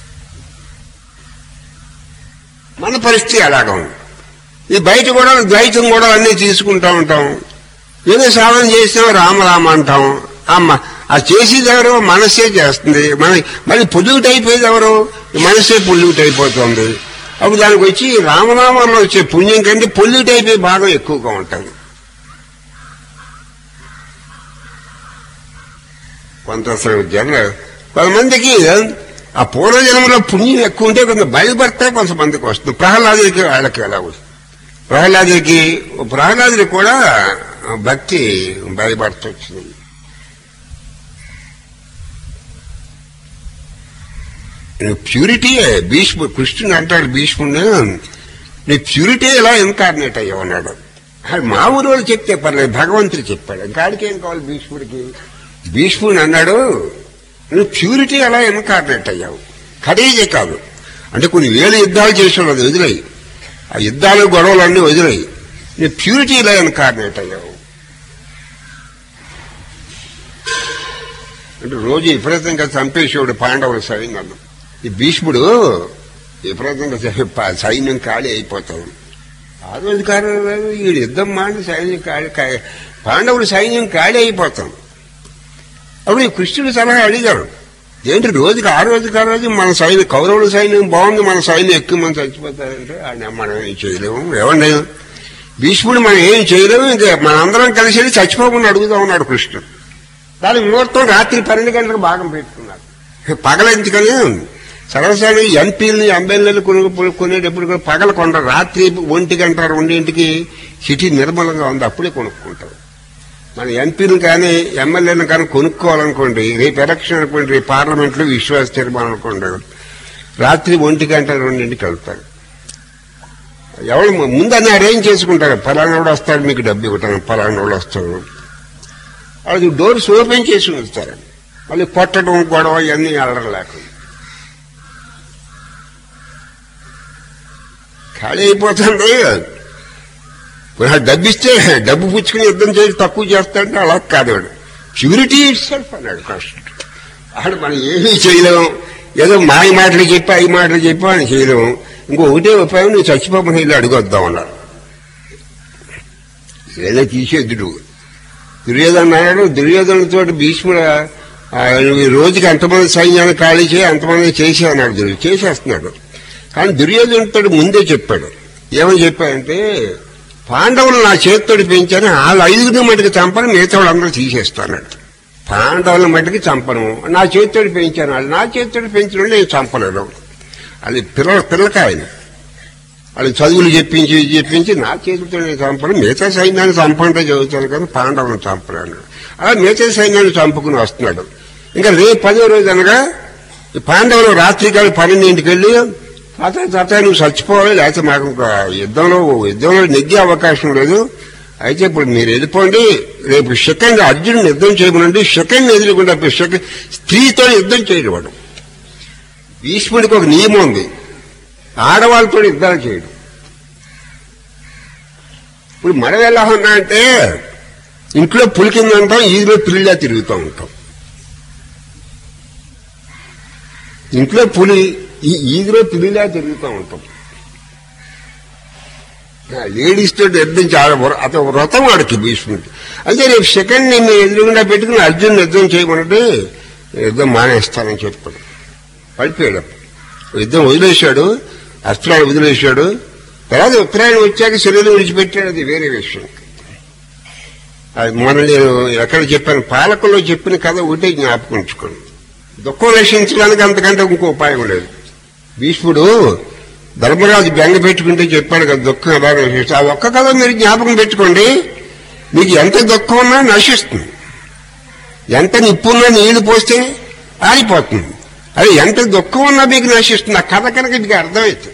Speaker 1: మన పరిస్థితి అలాగా ఉంది ఈ బయట కూడా ద్వైతం కూడా అన్ని తీసుకుంటా ఉంటాం ఏదో సాధన చేసినాం రామ రామ అంటాం అమ్మ ఆ చేసేది ఎవరు మనసే చేస్తుంది మన మళ్ళీ పొల్యూట్ అయిపోయేది ఎవరు ఈ మనసే పొల్యూట్ అయిపోతుంది అప్పుడు దానికి వచ్చి రామనామంలో వచ్చే పుణ్యం కంటే పొల్యూట్ అయిపోయే భాగం ఎక్కువగా ఉంటుంది కొంత అసలు జన కొంతమందికి ఆ పూర్వజన్మలో పుణ్యం ఎక్కువ ఉంటే కొంత బయలుపడితే కొంతమందికి వస్తుంది ప్రహ్లాదుడికి వాళ్ళకి ఎలా వస్తుంది ప్రహ్లాదుడికి ప్రహ్లాదుడికి కూడా భక్తి బయలుపడుతూ వచ్చింది ప్యూరిటీ భీష్ముడు కృష్ణుడు అంటాడు భీష్ముడు నీ ప్యూరిటీ ఎలా ఇన్కార్నేట్ అయ్యావు అన్నాడు అది మా ఊరు వాళ్ళు చెప్తే పర్లేదు భగవంతుడు చెప్పాడు ఇంకాడికి ఏం కావాలి భీష్ముడికి భీష్ముడు అన్నాడు నువ్వు ప్యూరిటీ ఎలా ఇన్కార్నేట్ అయ్యావు ఖరీదే కాదు అంటే కొన్ని వేల యుద్ధాలు చేసాడు అది వదిలేయి ఆ యుద్ధాలు గొడవలు అన్నీ వదిలేయి నీ ప్యూరిటీ ఎలా ఇన్కార్నేట్ అయ్యావు అంటే రోజు విపరీతంగా చంపేసేవాడు పాండవుల సైన్యం ఈ భీష్ముడు విపరీతంగా చంపే- ప- సైన్యం ఖాళీ అయిపోతాడు ఆ రోజు కాదు ఈ యుద్ధం మాని సైన్యం ఖాళీ ఖా- పాండవుల సైన్యం ఖాళీ అయిపోతాం అప్పుడు ఈ కృష్ణుడు సలహా అడిగారు ఏంటి రోజుకి ఆ రోజుకి ఆ రోజు మన సైన్యం కౌరవుల సైన్యం బాగుంది మన సైన్యం ఎక్కువ మంది చచ్చిపోతారంటే ఆయన మనం ఏం చేయలేము ఏమండి భీష్ముడు మనం ఏం చేయలేము ఇంకా మనందరం కలిసి వెళ్ళి చచ్చిపోకుండా అడుగుతా ఉన్నాడు కృష్ణుడు దాని ముహూర్తం రాత్రి పన్నెండు గంటలకు భాగం పెట్టుకున్నారు పగలెందుకని సర్వసారి ఎంపీలని ఎమ్మెల్యేలు కొను కొనేటప్పుడు కూడా పగల కొంటారు రాత్రి ఒంటి గంట రెండింటికి సిటీ నిర్మలంగా ఉంది అప్పుడే కొనుక్కుంటారు మన ఎంపీలు కానీ ఎమ్మెల్యేలను కానీ కొనుక్కోవాలనుకోండి రేపు ఎలక్షన్ అనుకోండి రేపు పార్లమెంట్లో విశ్వాస తీర్మానం అనుకోండి రాత్రి ఒంటి గంట రెండింటికి వెళ్తారు ఎవరు ముందన్నీ అరేంజ్ చేసుకుంటారు ఫలానా వాడు వస్తాడు మీకు డబ్బు ఇవ్వటాను ఫలానా వాడు వస్తాడు అది డోర్స్ ఓపెన్ చేసి ఉంచుతారు మళ్ళీ కొట్టడం గొడవ ఇవన్నీ అల్లరి లేకుండా ఖాళీ అయిపోతుంది మరి డబ్బు ఇస్తే డబ్బు పుచ్చుకుని యుద్ధం చేసి తక్కువ చేస్తాడంటే అలా కాదు వాడు ప్యూరిటీ ఇట్సెల్ఫ్ అన్నాడు కష్టం ఆడు మనం ఏమీ చేయలేము ఏదో మాయ మాటలు చెప్పి ఐ మాటలు చెప్పి అని చేయలేము ఇంకో ఒకటే ఉపాయం నువ్వు చచ్చిపోమని వెళ్ళి అడుగొద్దాం అన్నారు ఏదో తీసేద్దుడు దుర్యోధన అన్నాడు దుర్యోధనతో భీష్ముడు ఆ, ఈ రోజుకి ఎంతమంది సైన్యాన్ని ఖాళీ చేయి అంతమంది చేసే అన్నాడు దుర్యోధన చేసేస్తున్నాడు కానీ దుర్యోధనతో ముందే చెప్పాడు ఏమని చెప్పాడంటే పాండవులు నా చేతితోటి పెంచాను వాళ్ళ ఐదుగురు మటుకు చంపను మిగతా వాళ్ళందరూ తీసేస్తాను పాండవుల మటుకు చంపను నా చేతితోటి పెంచాను వాళ్ళు నా చేతితోటి పెంచిన వాళ్ళు నేను చంపలేను అది పిల్ల పిల్లకాయలు వాళ్ళు చదువులు చెప్పించి ఇది చెప్పించి నా చేతితో నేను చంపను మిగతా సైన్యాన్ని చంపంటే చదువుతాను కానీ పాండవులను చంపలేను అలా మిగతా సైన్యాన్ని చంపుకుని వస్తున్నాడు ఇంకా రేపు పదో రోజు అనగా ఈ పాండవులు రాత్రి కాదు పన్నెండింటికి వెళ్ళి తాత తాత నువ్వు చచ్చిపోవాలి లేకపోతే మాకు ఇంకా యుద్ధంలో యుద్ధంలో నెగ్గే అవకాశం లేదు అయితే ఇప్పుడు మీరు వెళ్ళిపోండి రేపు సెకండ్ అర్జునుడు యుద్ధం చేయమనండి సెకండ్ ఎదురుకుండా సెకండ్ స్త్రీతో యుద్ధం చేయడు వాడు భీష్ముడికి ఒక నియమం ఉంది ఆడవాళ్ళతో యుద్ధాలు చేయడం ఇప్పుడు మనం ఎలా ఉన్నా అంటే ఇంట్లో పులి కింద ఉంటాం ఈదిలో పిల్లిలా తిరుగుతూ ఉంటాం ఇంట్లో పులి ఈ ఈదిలో పిల్లిలా తిరుగుతూ ఉంటాం లేడీస్ తోటి యుద్ధం చాలా వ్ర- అతను వ్రతం వాడికి భీష్ముడికి అయితే రేపు సెకండ్ నిన్ను ఎదురుగుండా పెట్టుకుని అర్జున్ యుద్ధం చేయమనంటే యుద్ధం మానేస్తానని చెప్పాడు పడిపోయాడు యుద్ధం వదిలేశాడు అస్త్రాలు వదిలేశాడు తర్వాత ఉత్తరాయణం వచ్చాక శరీరం విడిచిపెట్టాడు అది వేరే విషయం అది మొన్న నేను ఎక్కడ చెప్పాను పాలకుల్లో చెప్పిన కథ ఒకటే జ్ఞాపకం ఉంచుకోండి దుఃఖం రక్షించడానికి అంతకంటే ఇంకో ఉపాయం లేదు భీష్ముడు ధర్మరాజు బెంగ పెట్టుకుంటే చెప్పాడు కదా దుఃఖం ఎలా నశిస్తుంది ఆ ఒక్క కథ మీరు జ్ఞాపకం పెట్టుకోండి మీకు ఎంత దుఃఖం ఉన్నా నశిస్తుంది ఎంత నిప్పున్నా నీళ్లు పోస్తే ఆరిపోతుంది అది ఎంత దుఃఖం ఉన్నా మీకు నశిస్తుంది ఆ కథ కనుక మీకు అర్థమవుతుంది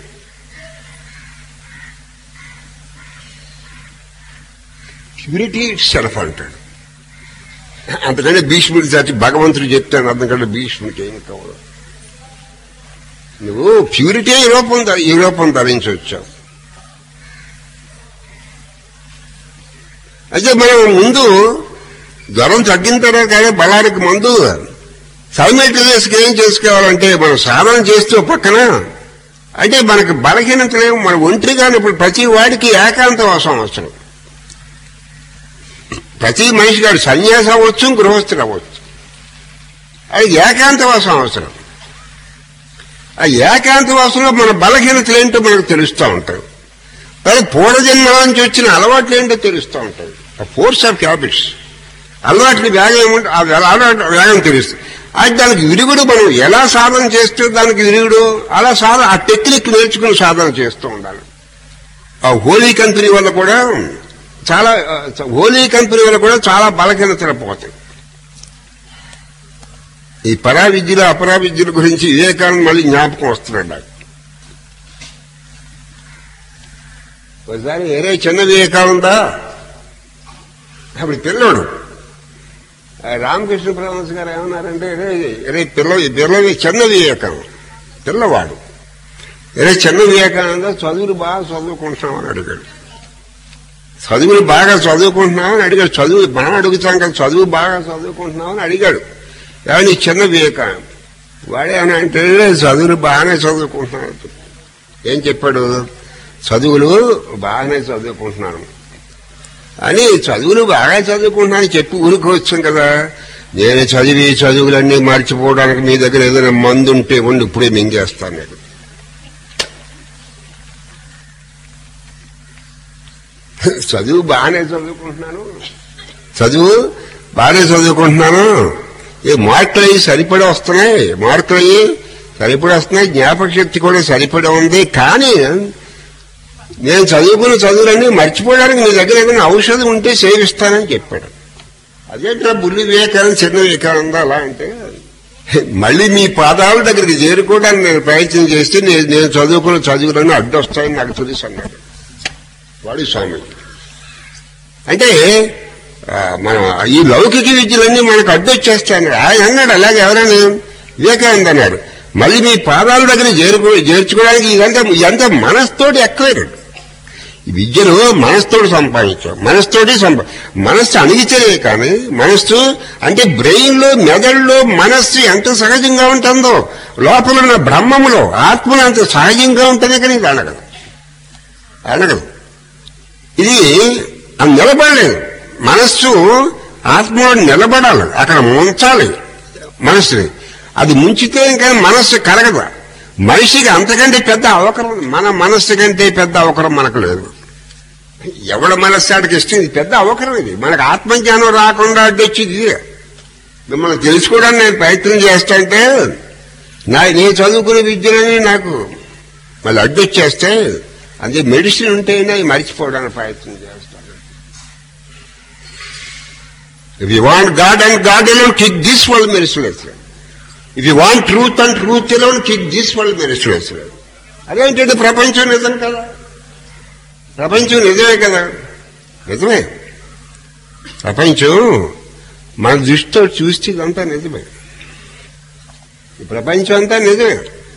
Speaker 1: ప్యూరిటీ ఇట్ సెల్ఫ్ అంటాడు అంతకంటే భీష్ముడి చచ్చి భగవంతుడు చెప్తాను అంతకంటే భీష్ముడికి ఏం కావాలి నువ్వు ప్యూరిటీ ఈ రూపం ధ- ఈ రూపం ధరించి వచ్చావు అయితే మనం ముందు జ్వరం తగ్గిన తర్వాత కానీ బలానికి మందు సైమల్టేనియస్గా ఏం చేసుకోవాలంటే మనం సాధన చేస్తూ పక్కన అంటే మనకి బలహీనత లేవు మన ఒంటరిగానే ఇప్పుడు ప్రతి వాడికి ఏకాంతవాసం అవసరం ప్రతి మనిషి గారు సన్యాసం అవ్వచ్చు గృహస్థుడు అవ్వచ్చు అది ఏకాంతవాసం అవసరం ఆ ఏకాంతవాసంలో మన బలహీనతలు ఏంటో మనకు తెలుస్తూ ఉంటాయి మరి పూర్వజన్మ నుంచి వచ్చిన అలవాట్లు ఏంటో తెలుస్తూ ఉంటాయి ఆ ఫోర్స్ ఆఫ్ హ్యాబిట్స్ అలవాట్లు వేగం ఏమంటే ఆ అలవాటు వేగం తెలుస్తుంది అది దానికి విరుగుడు మనం ఎలా సాధన చేస్తూ దానికి విరుగుడు అలా సాధన ఆ టెక్నిక్ నేర్చుకుని సాధన చేస్తూ ఉండాలి ఆ హోలీ కంపెనీ వల్ల కూడా చాలా ఆ, హోలీ కంపెనీ వల్ల కూడా చాలా బలహీనతలు పోతాయి ఈ పరా విద్యలు అపరా విద్యల గురించి వివేకానంద మళ్ళీ జ్ఞాపకం వస్తున్నాడు నాకు ఒకసారి ఏరే చిన్న వివేకానందా అప్పుడు పిల్లోడు ఆ రామకృష్ణ పరమహంస గారు ఏమన్నారంటే రే రే పిల్ల పిల్లవి చిన్న వివేకానంద పిల్లవాడు రే చిన్న వివేకానంద చదువులు బాగా చదువుకుంటున్నామని అడిగాడు చదువులు బాగా చదువుకుంటున్నామని అడిగాడు చదువు మనం అడుగుతాం కదా చదువు బాగా చదువుకుంటున్నామని అడిగాడు ఏమని చిన్న వివేకానంద వాడేమన్నా అంటే చదువులు బాగానే చదువుకుంటున్నాడు ఏం చెప్పాడు చదువులు బాగానే చదువుకుంటున్నాను అని చదువులు బాగా చదువుకుంటున్నాను చెప్పి ఊరుకోవచ్చు కదా నేను చదివి చదువులన్నీ మర్చిపోవడానికి మీ దగ్గర ఏదైనా మందు ఉంటే ఉండి ఇప్పుడే మింగేస్తాను నేను చదువు బాగానే చదువుకుంటున్నాను చదువు బాగానే చదువుకుంటున్నాను ఈ మార్కులు అయ్యి సరిపడి వస్తున్నాయి మార్కులు అయ్యి సరిపడి వస్తున్నాయి జ్ఞాపక శక్తి కూడా సరిపడి ఉంది కానీ నేను చదువుకున్న చదువులన్నీ మర్చిపోవడానికి నీ దగ్గర ఏదైనా ఔషధం ఉంటే సేవిస్తానని చెప్పాడు అదేంట్రా బుల్లి వివేకానంద చిన్న వివేకానంద అలా అంటే మళ్ళీ మీ పాదాల దగ్గరికి చేరుకోవడానికి నేను ప్రయత్నం చేస్తే నేను నేను చదువుకున్న చదువులన్నీ అడ్డొస్తాయని నాకు తెలుసు అన్నాడు వాడు స్వామి అంటే ఆ, మనం ఈ లౌకిక విద్యలన్నీ మనకు అడ్డొచ్చేస్తాయి ఆయన అన్నాడు అలాగే ఎవరైనా వివేకానంద అన్నాడు మళ్ళీ మీ పాదాల దగ్గర చేరుకో చేర్చుకోవడానికి ఇదంతా ఇదంతా మనస్తోటి ఎక్కువైనట్టు ఈ విద్యను మనస్తోటి సంపాదించాం మనస్తోటి సంపా మనస్సు అణిగితేనే కానీ మనస్సు అంటే బ్రెయిన్ లో మెదడులో మనస్సు ఎంత సహజంగా ఉంటుందో లోపల ఉన్న బ్రహ్మములో ఆత్మలో అంత సహజంగా ఉంటుంది కానీ ఇది అనగదు అనగదు ఇది అది నిలబడలేదు మనస్సు ఆత్మలో నిలబడాలి అక్కడ ముంచాలి మనస్సుని అది ముంచితే ఇంకా మనస్సు కరగదు మనిషికి అంతకంటే పెద్ద అవకరం మన మనస్సు కంటే పెద్ద అవకరం మనకు లేదు ఎవడ మనస్సు ఆడికి ఇష్టం ఇది పెద్ద అవకరం ఇది మనకు ఆత్మజ్ఞానం రాకుండా అడ్డొచ్చింది ఇదే మిమ్మల్ని తెలుసుకోవడానికి నేను ప్రయత్నం చేస్తాంటే నా నేను చదువుకునే విద్యలని నాకు మళ్ళీ అడ్డొచ్చేస్తే అదే మెడిసిన్ ఉంటేనే అవి మర్చిపోవడానికి ప్రయత్నం చేస్తాను if you want God and God alone kick this world merciless if you want truth and truth alone kick this world merciless అదేంటంటే ప్రపంచం నిజం కదా ప్రపంచం నిజమే కదా నిజమే ప్రపంచం మన దృష్టితో చూస్తే ఇదంతా నిజమే ఈ ప్రపంచం అంతా నిజమే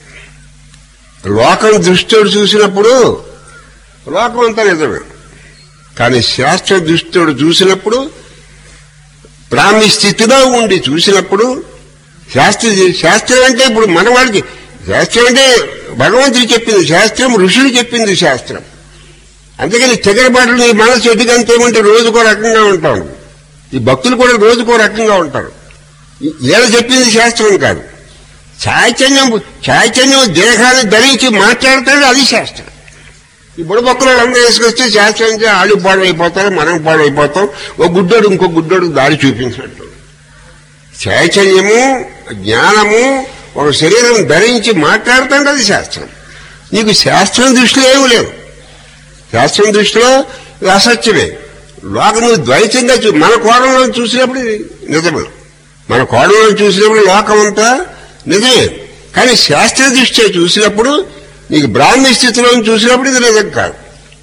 Speaker 1: లోకం దృష్టితో చూసినప్పుడు లోకం అంతా నిజమే కానీ శాస్త్ర దృష్టితో చూసినప్పుడు బ్రాహ్మీ స్థితిలో ఉండి చూసినప్పుడు శాస్త్ర శాస్త్రం అంటే ఇప్పుడు మనవాడికి శాస్త్రం అంటే భగవంతుడు చెప్పింది శాస్త్రం ఋషులు చెప్పింది శాస్త్రం అందుకని తెగరబాట్లు నీ మనసు ఎటుకంతేమంటే రోజుకో రకంగా ఉంటాం ఈ భక్తులు కూడా రోజుకో రకంగా ఉంటారు ఏడ చెప్పింది శాస్త్రం కాదు చైతన్యం చైతన్యం దేహాన్ని ధరించి మాట్లాడతాడు అది శాస్త్రం ఈ బుడబొక్కలు అందరూ వేసుకొస్తే శాస్త్రం అంటే ఆళ్ళు పాడైపోతారు మనం పాడైపోతాం ఓ గుడ్డోడు ఇంకో గుడ్డోడు దారి చూపించినట్టు చైతన్యము జ్ఞానము ఒక శరీరం ధరించి మాట్లాడుతుంటే అది శాస్త్రం నీకు శాస్త్రం దృష్టిలో ఏమీ లేదు శాస్త్రం దృష్టిలో ఇది అసత్యమే లోక నువ్వు ద్వైతంగా చూ మన కోణంలో చూసినప్పుడు ఇది నిజమే మన కోణంలో చూసినప్పుడు లోకం అంతా నిజమే కానీ శాస్త్ర దృష్ట్యా చూసినప్పుడు నీకు బ్రాహ్మీ స్థితిలో చూసినప్పుడు ఇది నిజం కాదు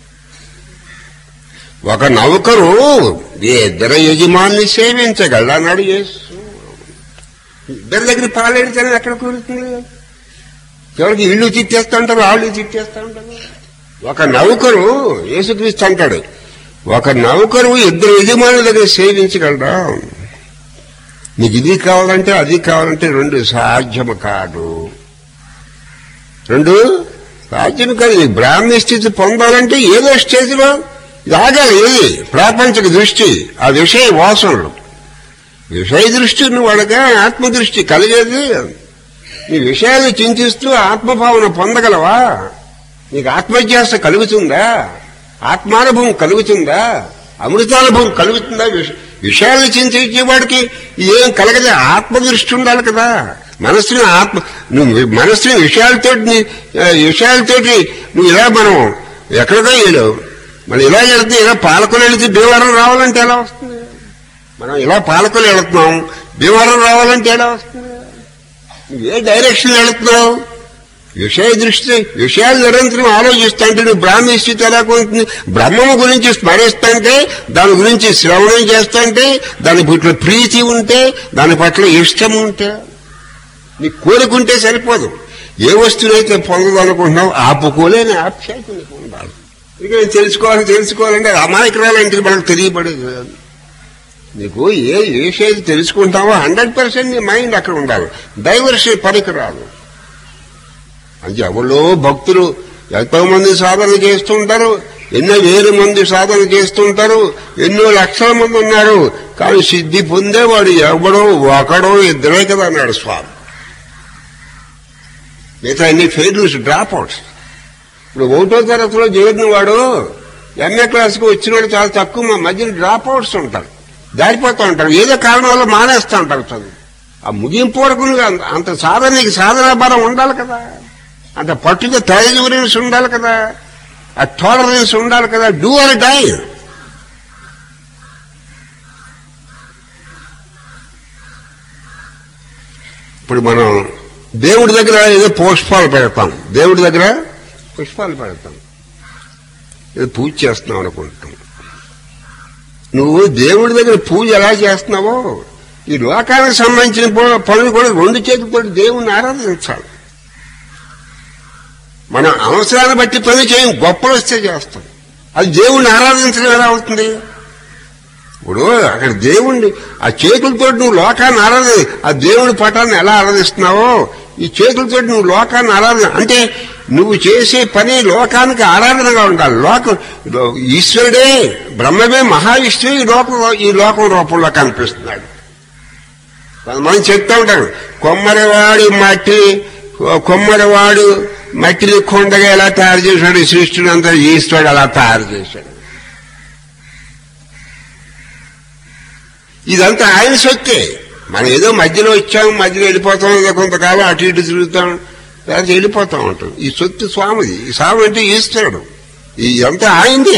Speaker 1: ఒక నౌకరు ఈ ఇద్దరు యజమాన్ని సేవించగలడు అన్నాడు యేసు ఇద్దరి దగ్గర పాలేడితేనే ఎక్కడ కూరుతుంది ఎవరికి ఇల్లు తిట్టేస్తా ఉంటారు వాళ్ళు తిట్టేస్తా ఉంటారు ఒక నౌకరు యేసుక్రీస్తు అంటాడు ఒక నౌకరు ఇద్దరు యజమానుల దగ్గర సేవించగలరా నీకు ఇది కావాలంటే అది కావాలంటే రెండు సాధ్యము కాదు రెండు సాధ్యం కాదు ఈ బ్రాహ్మణ స్థితి పొందాలంటే ఏదో స్టేజ్లో ఇది ఆగాలి ఏది ప్రాపంచిక దృష్టి ఆ విషయ వాసనలు విషయ దృష్టి నువ్వు అడగా ఆత్మదృష్టి కలిగేది నీ విషయాలు చింతిస్తూ ఆత్మభావన పొందగలవా నీకు ఆత్మధ్యాస కలుగుతుందా ఆత్మానుభవం కలుగుతుందా అమృతానుభవం కలుగుతుందా విష- విషయాలను చింతించేవాడికి ఏం కలగదే ఆత్మదృష్టి ఉండాలి కదా మనస్సుని ఆత్మ నువ్వు మనస్సుని విషయాలతో విషయాలతోటి నువ్వు ఇలా మనం ఎక్కడికో వెళ్ళావు మనం ఇలా వెళ్తే ఇలా పాలకులు వెళితే భీమవరం రావాలంటే ఎలా వస్తుంది మనం ఇలా పాలకులు వెళుతున్నాం భీమవరం రావాలంటే ఎలా వస్తుంది ఏ డైరెక్షన్ వెళుతున్నావు విషయ దృష్టి విషయాలు నిరంతరం ఆలోచిస్తుంటే నువ్వు బ్రాహ్మీ స్థితి ఎలా ఉంటుంది బ్రహ్మము గురించి స్మరిస్తుంటే దాని గురించి శ్రవణం చేస్తుంటే దాని పట్ల ప్రీతి ఉంటే దాని పట్ల ఇష్టం ఉంటే నీకు కోరుకుంటే సరిపోదు ఏ వస్తువునైతే పొందాలనుకుంటున్నావు ఆపుకోలేని ఆప్యాయత నీకు ఉండాలి ఇక నేను తెలుసుకోవాలి తెలుసుకోవాలంటే అమాయకురాలంటే మనకు తెలియబడేది కాదు. నీకు ఏ ఏ విషయం తెలుసుకుంటావో హండ్రెడ్ పర్సెంట్ నీ మైండ్ అక్కడ ఉండాలి డైవర్షన్ పనికిరాదు అంటే ఎవరో భక్తులు ఎంతో మంది సాధన చేస్తుంటారు ఎన్నో వేల మంది సాధన చేస్తుంటారు ఎన్నో లక్షల మంది ఉన్నారు కానీ సిద్ధి పొందేవాడు ఎవడో ఒకడో ఇద్దరే కదా అన్నాడు స్వామి మిగతా అన్ని ఫెయిల్యూస్ డ్రాప్ అవుట్స్ ఇప్పుడు ఒకటో తరగతిలో చేరిన వాడు ఎంఏ క్లాస్కి వచ్చిన వాడు చాలా తక్కువ మా మధ్యన డ్రాప్ అవుట్స్ ఉంటారు దారిపోతూ ఉంటారు ఏదో కారణం వల్ల మానేస్తూ ఉంటారు చదువు ఆ ముగింపు వరకు నువ్వు అంత- అంత సాధనకి సాధన బలం ఉండాలి కదా అంత పట్టుగా టాలరెన్స్ ఉండాలి కదా ఆ టాలరెన్స్ ఉండాలి కదా డూ ఆర్ డై ఇప్పుడు మనం దేవుడి దగ్గర ఏదో పుష్పాలు పెడతాం దేవుడి దగ్గర పుష్పాలు పెడతాం ఏదో పూజ చేస్తున్నావు అనుకుంటాం నువ్వు దేవుడి దగ్గర పూజ ఎలా చేస్తున్నావో ఈ లోకానికి సంబంధించిన ప- పనులు కూడా రెండు చేతులతో దేవుణ్ణి ఆరాధించాలి మన అవసరాన్ని బట్టి పని చేయం గొప్పలు వస్తే చేస్తాం అది దేవుణ్ణి ఆరాధించడం ఎలా అవుతుంది ఇప్పుడు అక్కడ దేవుణ్ణి ఆ చేతులతో నువ్వు లోకాన్ని ఆరాధి ఆ దేవుడి పటాన్ని ఎలా ఆరాధిస్తున్నావో ఈ చేతులతో నువ్వు లోకాన్ని ఆరాధన అంటే నువ్వు చేసే పని లోకానికి ఆరాధనగా ఉండాలి లోకం ఈశ్వరుడే బ్రహ్మమే మహావిష్ణువు ఈ లోకం ఈ లోకం రూపంలో కనిపిస్తున్నాడు కొంతమంది చెప్తా ఉంటారు కొమ్మరివాడు మట్టి కొమ్మరివాడు మట్టిని కొండగా ఎలా తయారు చేశాడు ఈ సృష్టిని అంతా ఈశ్వరుడు అలా తయారు చేశాడు ఇదంతా ఆయన సొత్తే మనం ఏదో మధ్యలో వచ్చాం మధ్యలో వెళ్ళిపోతాం ఏదో కొంతకాలం అటు ఇటు తిరుగుతాం లేకపోతే వెళ్ళిపోతాం ఉంటాం ఈ సొత్తు స్వామిది ఈ స్వామి అంటే ఈశ్వరుడు ఇదంతా ఆయనదే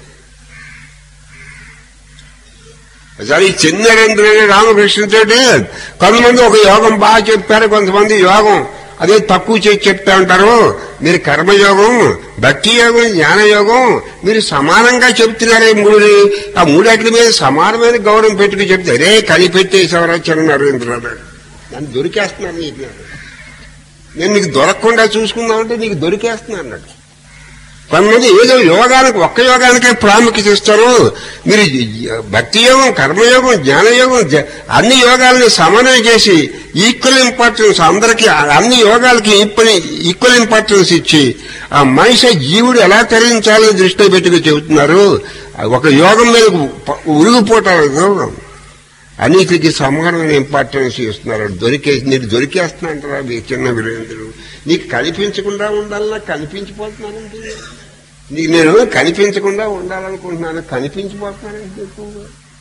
Speaker 1: ఒకసారి ఈ చిన్నరేంద్ర రామకృష్ణతోటి కొంతమంది ఒక యోగం బాగా చెప్పారు కొంతమంది యోగం అదే తక్కువ చేసి చెప్తా ఉంటారు మీరు కర్మయోగం భక్తి యోగం జ్ఞాన యోగం మీరు సమానంగా చెప్తున్నారే మూడు ఆ మూడట్ల మీద సమానమైన గౌరవం పెట్టుకు చెప్తే అరే కలిపెట్టేసేవరా చిన్న నరేంద్ర నన్ను దొరికేస్తున్నాను నీకు నేను నీకు దొరకకుండా చూసుకుందామంటే నీకు దొరికేస్తున్నాను అన్నట్టు కొంతమంది ఏదో యోగానికి ఒక్క యోగానికే ప్రాముఖ్యత ఇస్తారు మీరు భక్తి యోగం కర్మయోగం జ్ఞానయోగం జ- అన్ని యోగాలని సమన్వయం చేసి ఈక్వల్ ఇంపార్టెన్స్ అందరికీ అన్ని యోగాలకి ఈక్వల్ ఈక్వల్ ఇంపార్టెన్స్ ఇచ్చి ఆ మనిషి జీవుడు ఎలా తరించాలని దృష్టిలో పెట్టుకు చెబుతున్నారు ఒక యోగం మీద ప- ఉరిగిపోవటాలు అన్నిటికి సమానమైన ఇంపార్టెన్స్ ఇస్తున్నారు దొరికే నీకు దొరికేస్తున్నా మీ చిన్న వీరేంద్రుడు నీకు కనిపించకుండా ఉండాలన్నా కనిపించిపోతున్నానంటే నీకు నేను కనిపించకుండా ఉండాలనుకుంటున్నాను కనిపించిపోతున్నానంటే ఎక్కువగా.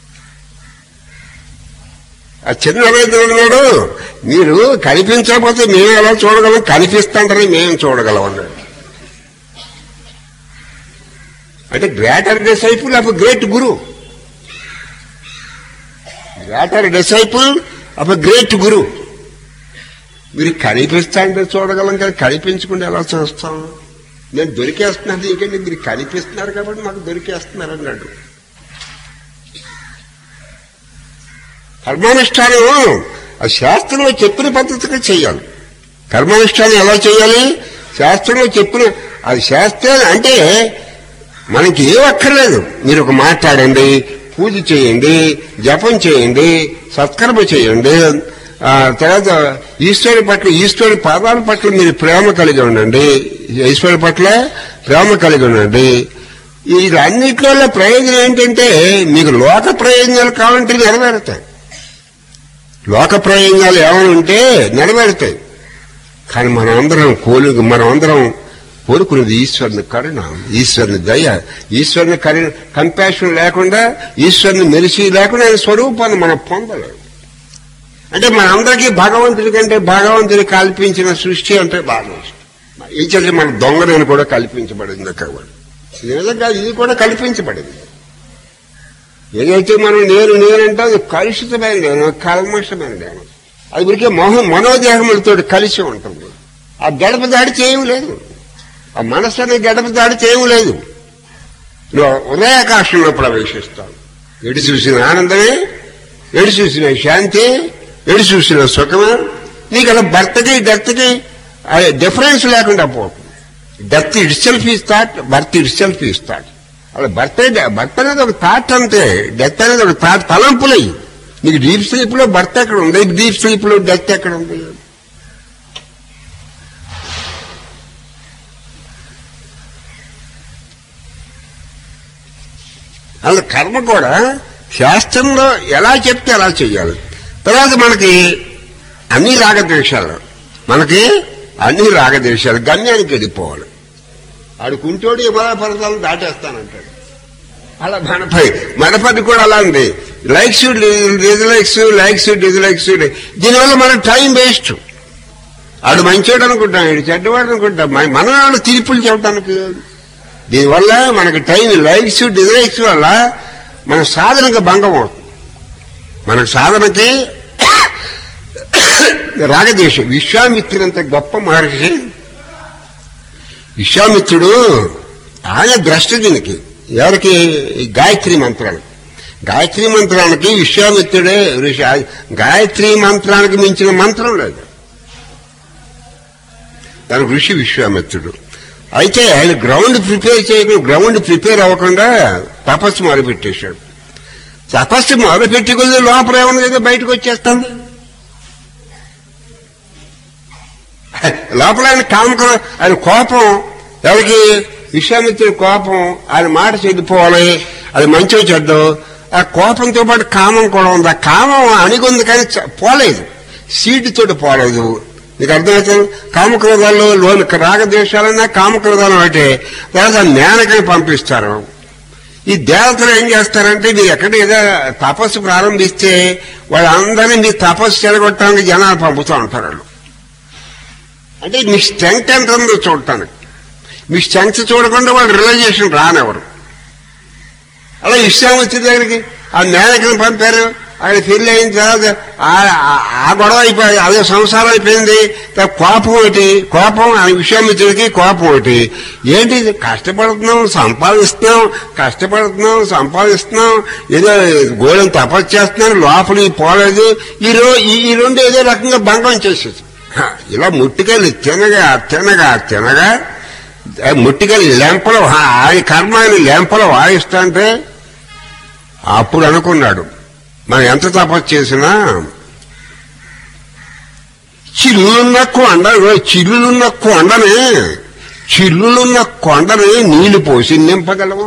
Speaker 1: ఆ చిన్న వీరేంద్రుడు ఉన్నాడు మీరు కనిపించకపోతే మేము ఎలా చూడగలం కనిపిస్తాంటని మేము చూడగలం అన్నాడు అంటే greater disciple of great guru greater disciple of a great guru మీరు కనిపిస్తా అంటే చూడగలం కదా కనిపించకుండా ఎలా చూస్తాం నేను దొరికేస్తున్నాను ఇంకంటే మీరు కనిపిస్తున్నారు కాబట్టి మాకు దొరికేస్తున్నారు అన్నాడు కర్మానుష్ఠానం ఆ శాస్త్రంలో చెప్పిన పద్ధతిగా చేయాలి కర్మానుష్ఠానం ఎలా చేయాలి శాస్త్రంలో చెప్పిన అది శాస్త్రం అంటే మనకి ఏం అక్కర్లేదు మీరు ఒక మాట్లాడండి పూజ చేయండి జపం చేయండి సత్కర్మ చేయండి ఆ తర్వాత ఈశ్వరుడి పట్ల ఈశ్వరుడి పాదాల పట్ల మీరు ప్రేమ కలిగి ఉండండి ఈశ్వరుడి పట్ల ప్రేమ కలిగి ఉండండి ఇది అన్నిట్లో ప్రయోజనం ఏంటంటే మీకు లోక ప్రయోజనాలు కావాలంటే నెరవేరుతాయి లోక ప్రయోజనాలు ఏమైనా ఉంటే నెరవేరుతాయి కానీ మనం అందరం కోలు మనం అందరం కోరుకునేది ఈశ్వరుని కరుణ ఈశ్వరుని దయ ఈశ్వరుని కరుణ కంపాషన్ లేకుండా ఈశ్వరుని మెరిసి లేకుండా ఆయన స్వరూపాన్ని మనం పొందలేము అంటే మనందరికీ భగవంతుడి కంటే భగవంతుడి కల్పించిన సృష్టి అంటే బాగా ఇష్టం ఏం చేస్తే మన దొంగలను కూడా కల్పించబడింది కాబట్టి ఇది నిజంగా ఇది కూడా కల్పించబడింది ఏదైతే మనం నేను నేనంటే అది కలుషితమైన నేను కల్మషమైన నేను అది ఊరికే మోహ మనోదేహములతో కలిసి ఉంటుంది ఆ గడప దాడి చేయము లేదు ఆ మనస్సు అనే గడప దాడి చేయము లేదు నువ్వు ఉదయాకాశంలో ప్రవేశిస్తావు ఎడి చూసిన ఆనందమే ఎడి చూసిన శాంతి ఎడి చూసిన సుఖమే నీకు అలా భర్తకి డెత్కి డిఫరెన్స్ లేకుండా పోతుంది డెత్ ఇట్ సెల్ఫ్ ఈ థాట్ బర్త్ ఇట్ సెల్ఫ్ ఈ థాట్ అలా భర్త భర్త అనేది ఒక థాట్ అంతే డెత్ అనేది ఒక థాట్ తలంపులై నీకు డీప్ స్లీప్ లో భర్త ఎక్కడ ఉంది డీప్ స్లీప్ లో డెత్ ఎక్కడ ఉంది అలా కర్మ కూడా శాస్త్రంలో ఎలా చెప్తే అలా చెయ్యాలి తర్వాత మనకి అన్ని రాగద్వేషాలు మనకి అన్ని రాగద్వేషాలు గమ్యానికి వెళ్ళిపోవాలి ఆడు కుంటోడు హిమాలయ పర్వతాలను దాటేస్తానంటాడు అలా మనపై మనపది కూడా అలా ఉంది లైక్స్ డిజలైక్స్ లైక్స్ డిజలైక్స్ దీనివల్ల మన టైం వేస్ట్ ఆడు మంచోడు అనుకుంటాం ఇడు చెడ్డవాడు అనుకుంటాం మన- మనం ఏమైనా తీర్పులు చెప్పడానికి దీనివల్ల మనకి టైం లైక్స్ డిజలైక్స్ వల్ల మన సాధనకు భంగం అవుతుంది మన సాధనకి రాగదేశం విశ్వామిత్రుడంత గొప్ప మహర్షి విశ్వామిత్రుడు ఆయన ద్రష్ట దీనికి ఎవరికి ఈ గాయత్రి మంత్రాలు గాయత్రి మంత్రానికి విశ్వామిత్రుడే ఋషి ఆ గాయత్రి మంత్రానికి మించిన మంత్రం లేదు దానికి ఋషి విశ్వామిత్రుడు అయితే ఆయన గ్రౌండ్ ప్రిపేర్ చేయకుండా గ్రౌండ్ ప్రిపేర్ అవ్వకుండా తపస్సు మొదలుపెట్టేశాడు తపస్సు మొదలుపెట్టి కొద్ది లోపల ఏమన్నా కదా బయటకు వచ్చేస్తుంది లోపల ఆయన కామక ఆయన కోపం ఎవరికి విశ్వామిత్రుడి కోపం ఆయన మాట చెడిపోవాలి అది మంచిగా చెడ్డు ఆ కోపంతో పాటు కామం కూడా ఉంది ఆ కామం అణిగుంది కానీ చ- పోలేదు సీడ్ తోటి పోలేదు నీకు అర్థమవుతుంది కామక్రోధాల్లో లోని రాగద్వేషాలన్నా కామక్రోధాలు అంటే తర్వాత మేనకని పంపిస్తారు ఈ దేవతలు ఏం చేస్తారంటే మీరు ఎక్కడ ఏదో తపస్సు ప్రారంభిస్తే వాళ్ళందరినీ మీ తపస్సు చెడగొట్టడానికి జనాలు పంపుతూ ఉంటారు వాళ్ళు అంటే మీ స్ట్రెంగ్త్ ఎంత ఉందో చూడటానికి మీ స్ట్రెంగ్త్ చూడకుండా వాళ్ళు రిలైజేషన్ రానివ్వరు అలా విశ్వామిత్రి దగ్గరికి ఆ మేనకని పంపారు ఆయన పెళ్లి అయిన తర్వాత ఆ- ఆ- ఆ గొడవ అయిపోయి అదే సంసారం అయిపోయింది తర్వాత కోపం ఒకటి కోపం ఆ విశ్వామిత్రుడికి కోపం ఒకటి ఏంటి ఇది? కష్టపడుతున్నాం సంపాదిస్తున్నాం కష్టపడుతున్నాం సంపాదిస్తున్నాం ఏదో గోళం తపస్సు చేస్తున్నాం లోపలికి పోలేదు ఈ రో ఈ ఈ రెండు ఏదో రకంగా భంగం చేసేది హ, ఇలా ముట్టికెళ్ళి తినగా తినగా తినగా ఆ ముట్టికెళ్ళి లెంపలో హ, ఆయన కర్మ ఆయన లెంపలో వాయిస్తుంటే అప్పుడు అనుకున్నాడు మనం ఎంత తపస్సు చేసినా చిల్లులున్న కొండ చిల్లులున్న కొండని చిల్లులున్న కొండని నీళ్లు పోసి నింపగలవా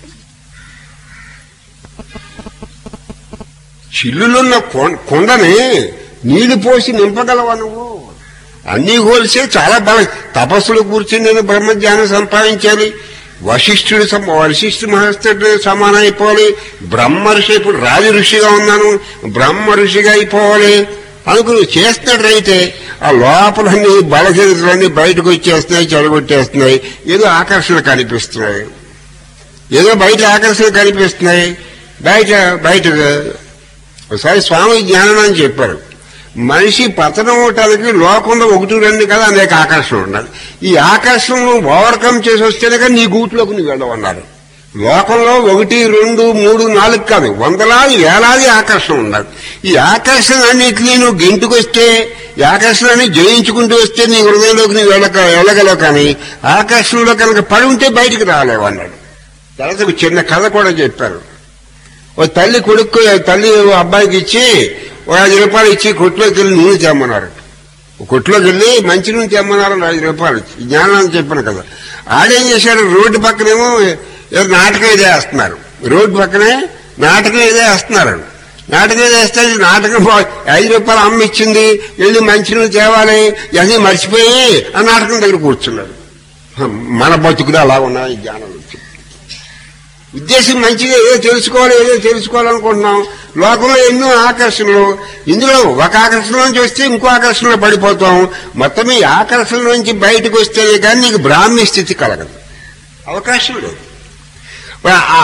Speaker 1: చిల్లులున్న కొం- కొండని నీళ్లు పోసి నింపగలవా నువ్వు అన్నీ కోల్సే చాలా బలం తపస్సులు కూర్చుని నేను బ్రహ్మజ్ఞానం సంపాదించాలి వశిష్ఠుడు సమ- వశిష్ఠ మహర్షుడు సమానం అయిపోవాలి బ్రహ్మ ఋషి ఇప్పుడు రాజ ఋషిగా ఉన్నాను బ్రహ్మ ఋషిగా అయిపోవాలి అనుకుని చేస్తున్నాడు అయితే ఆ లోపలన్నీ బలహీనతలన్నీ బయటకు వచ్చేస్తున్నాయి చెడగొట్టేస్తున్నాయి ఏదో ఆకర్షణ కనిపిస్తున్నాయి ఏదో బయట ఆకర్షణ కనిపిస్తున్నాయి బయట బయట ఒకసారి స్వామి జ్ఞానం అని చెప్పారు మనిషి పతనం అవటానికి లోకంలో ఒకటి రెండు కదా అనేక ఆకర్షణ ఉండాలి ఈ ఆకర్షణను ఓవర్కమ్ చేసి వస్తేనే కానీ నీ గూట్లోకి నువ్వు వెళ్ళవన్నారు లోకంలో ఒకటి రెండు మూడు నాలుగు కాదు వందలాది వేలాది ఆకర్షణ ఉండాలి ఈ ఆకర్షణ అన్నిటినీ నువ్వు గెంటుకొస్తే ఈ ఆకర్షణని జయించుకుంటూ వస్తే నీ హృదయంలోకి నువ్వు వెళ్ళక వెళ్ళగలవు కానీ ఆకర్షణలో కనుక పడి ఉంటే బయటికి రాలేవు అన్నాడు తర్వాత ఒక చిన్న కథ కూడా చెప్పారు ఓ తల్లి కొడుకు తల్లి ఓ అబ్బాయికి ఇచ్చి ఓ ఐదు రూపాయలు ఇచ్చి కొట్లోకి వెళ్ళి నూనె తెమ్మన్నారు ఓ కొట్లోకి వెళ్ళి మంచి నూనె తెమ్మన్నారు ఐదు రూపాయలు ఇచ్చి. జ్ఞానాన్ని చెప్పాను కదా ఆడేం చేశాడు రోడ్డు పక్కనేమో ఏదో నాటకం ఏదో వేస్తున్నారు రోడ్డు పక్కనే నాటకం ఏదో వేస్తున్నారు నాటకం ఏదో వేస్తే ఈ నాటకం బా- ఐదు రూపాయలు అమ్మ ఇచ్చింది వెళ్ళి మంచి నూనె తేవాలి ఇవన్నీ మర్చిపోయి ఆ నాటకం దగ్గర కూర్చున్నాడు మన బతుకులు అలా ఉన్నాయి ఈ జ్ఞానం నుంచి ఉద్దేశం మంచిగా ఏదో తెలుసుకోవాలి ఏదో తెలుసుకోవాలనుకుంటున్నాం లోకంలో ఎన్నో ఆకర్షణలు ఇందులో ఒక ఆకర్షణ నుంచి వస్తే ఇంకో ఆకర్షణలో పడిపోతాం మొత్తం ఈ ఆకర్షణ నుంచి బయటకు వస్తేనే కానీ నీకు బ్రాహ్మీ స్థితి కలగదు అవకాశం లేదు ఆ- ఆ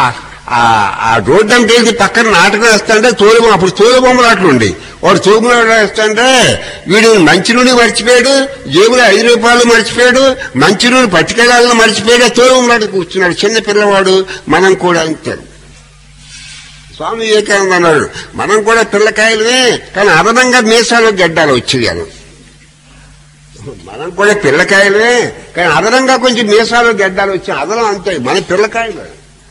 Speaker 1: ఆ- ఆ రోడ్డు అంటే ఏంటి పక్కన నాటకం వేస్తాంటే తోలు అప్పుడు తోలు బొమ్మలు అట్లు ఉండి వాడు తోలు వేస్తాంటే వీడు మంచి నూనె మర్చిపోయాడు జేబులో ఐదు రూపాయలు మర్చిపోయాడు మంచి నూనె పట్టుకెళ్ళాలని మర్చిపోయాడు తోలు బొమ్మలాట కూర్చున్నాడు చిన్న పిల్లవాడు మనం కూడా అంతే స్వామి వివేకానంద అన్నాడు మనం కూడా పిల్లకాయలమే కానీ అదనంగా మీసాలు గడ్డాలు వచ్చేది అని మనం కూడా పిల్లకాయలే కానీ అదనంగా కొంచెం మీసాలు గడ్డాలు వచ్చి అదనం అంతే మన పిల్లకాయలు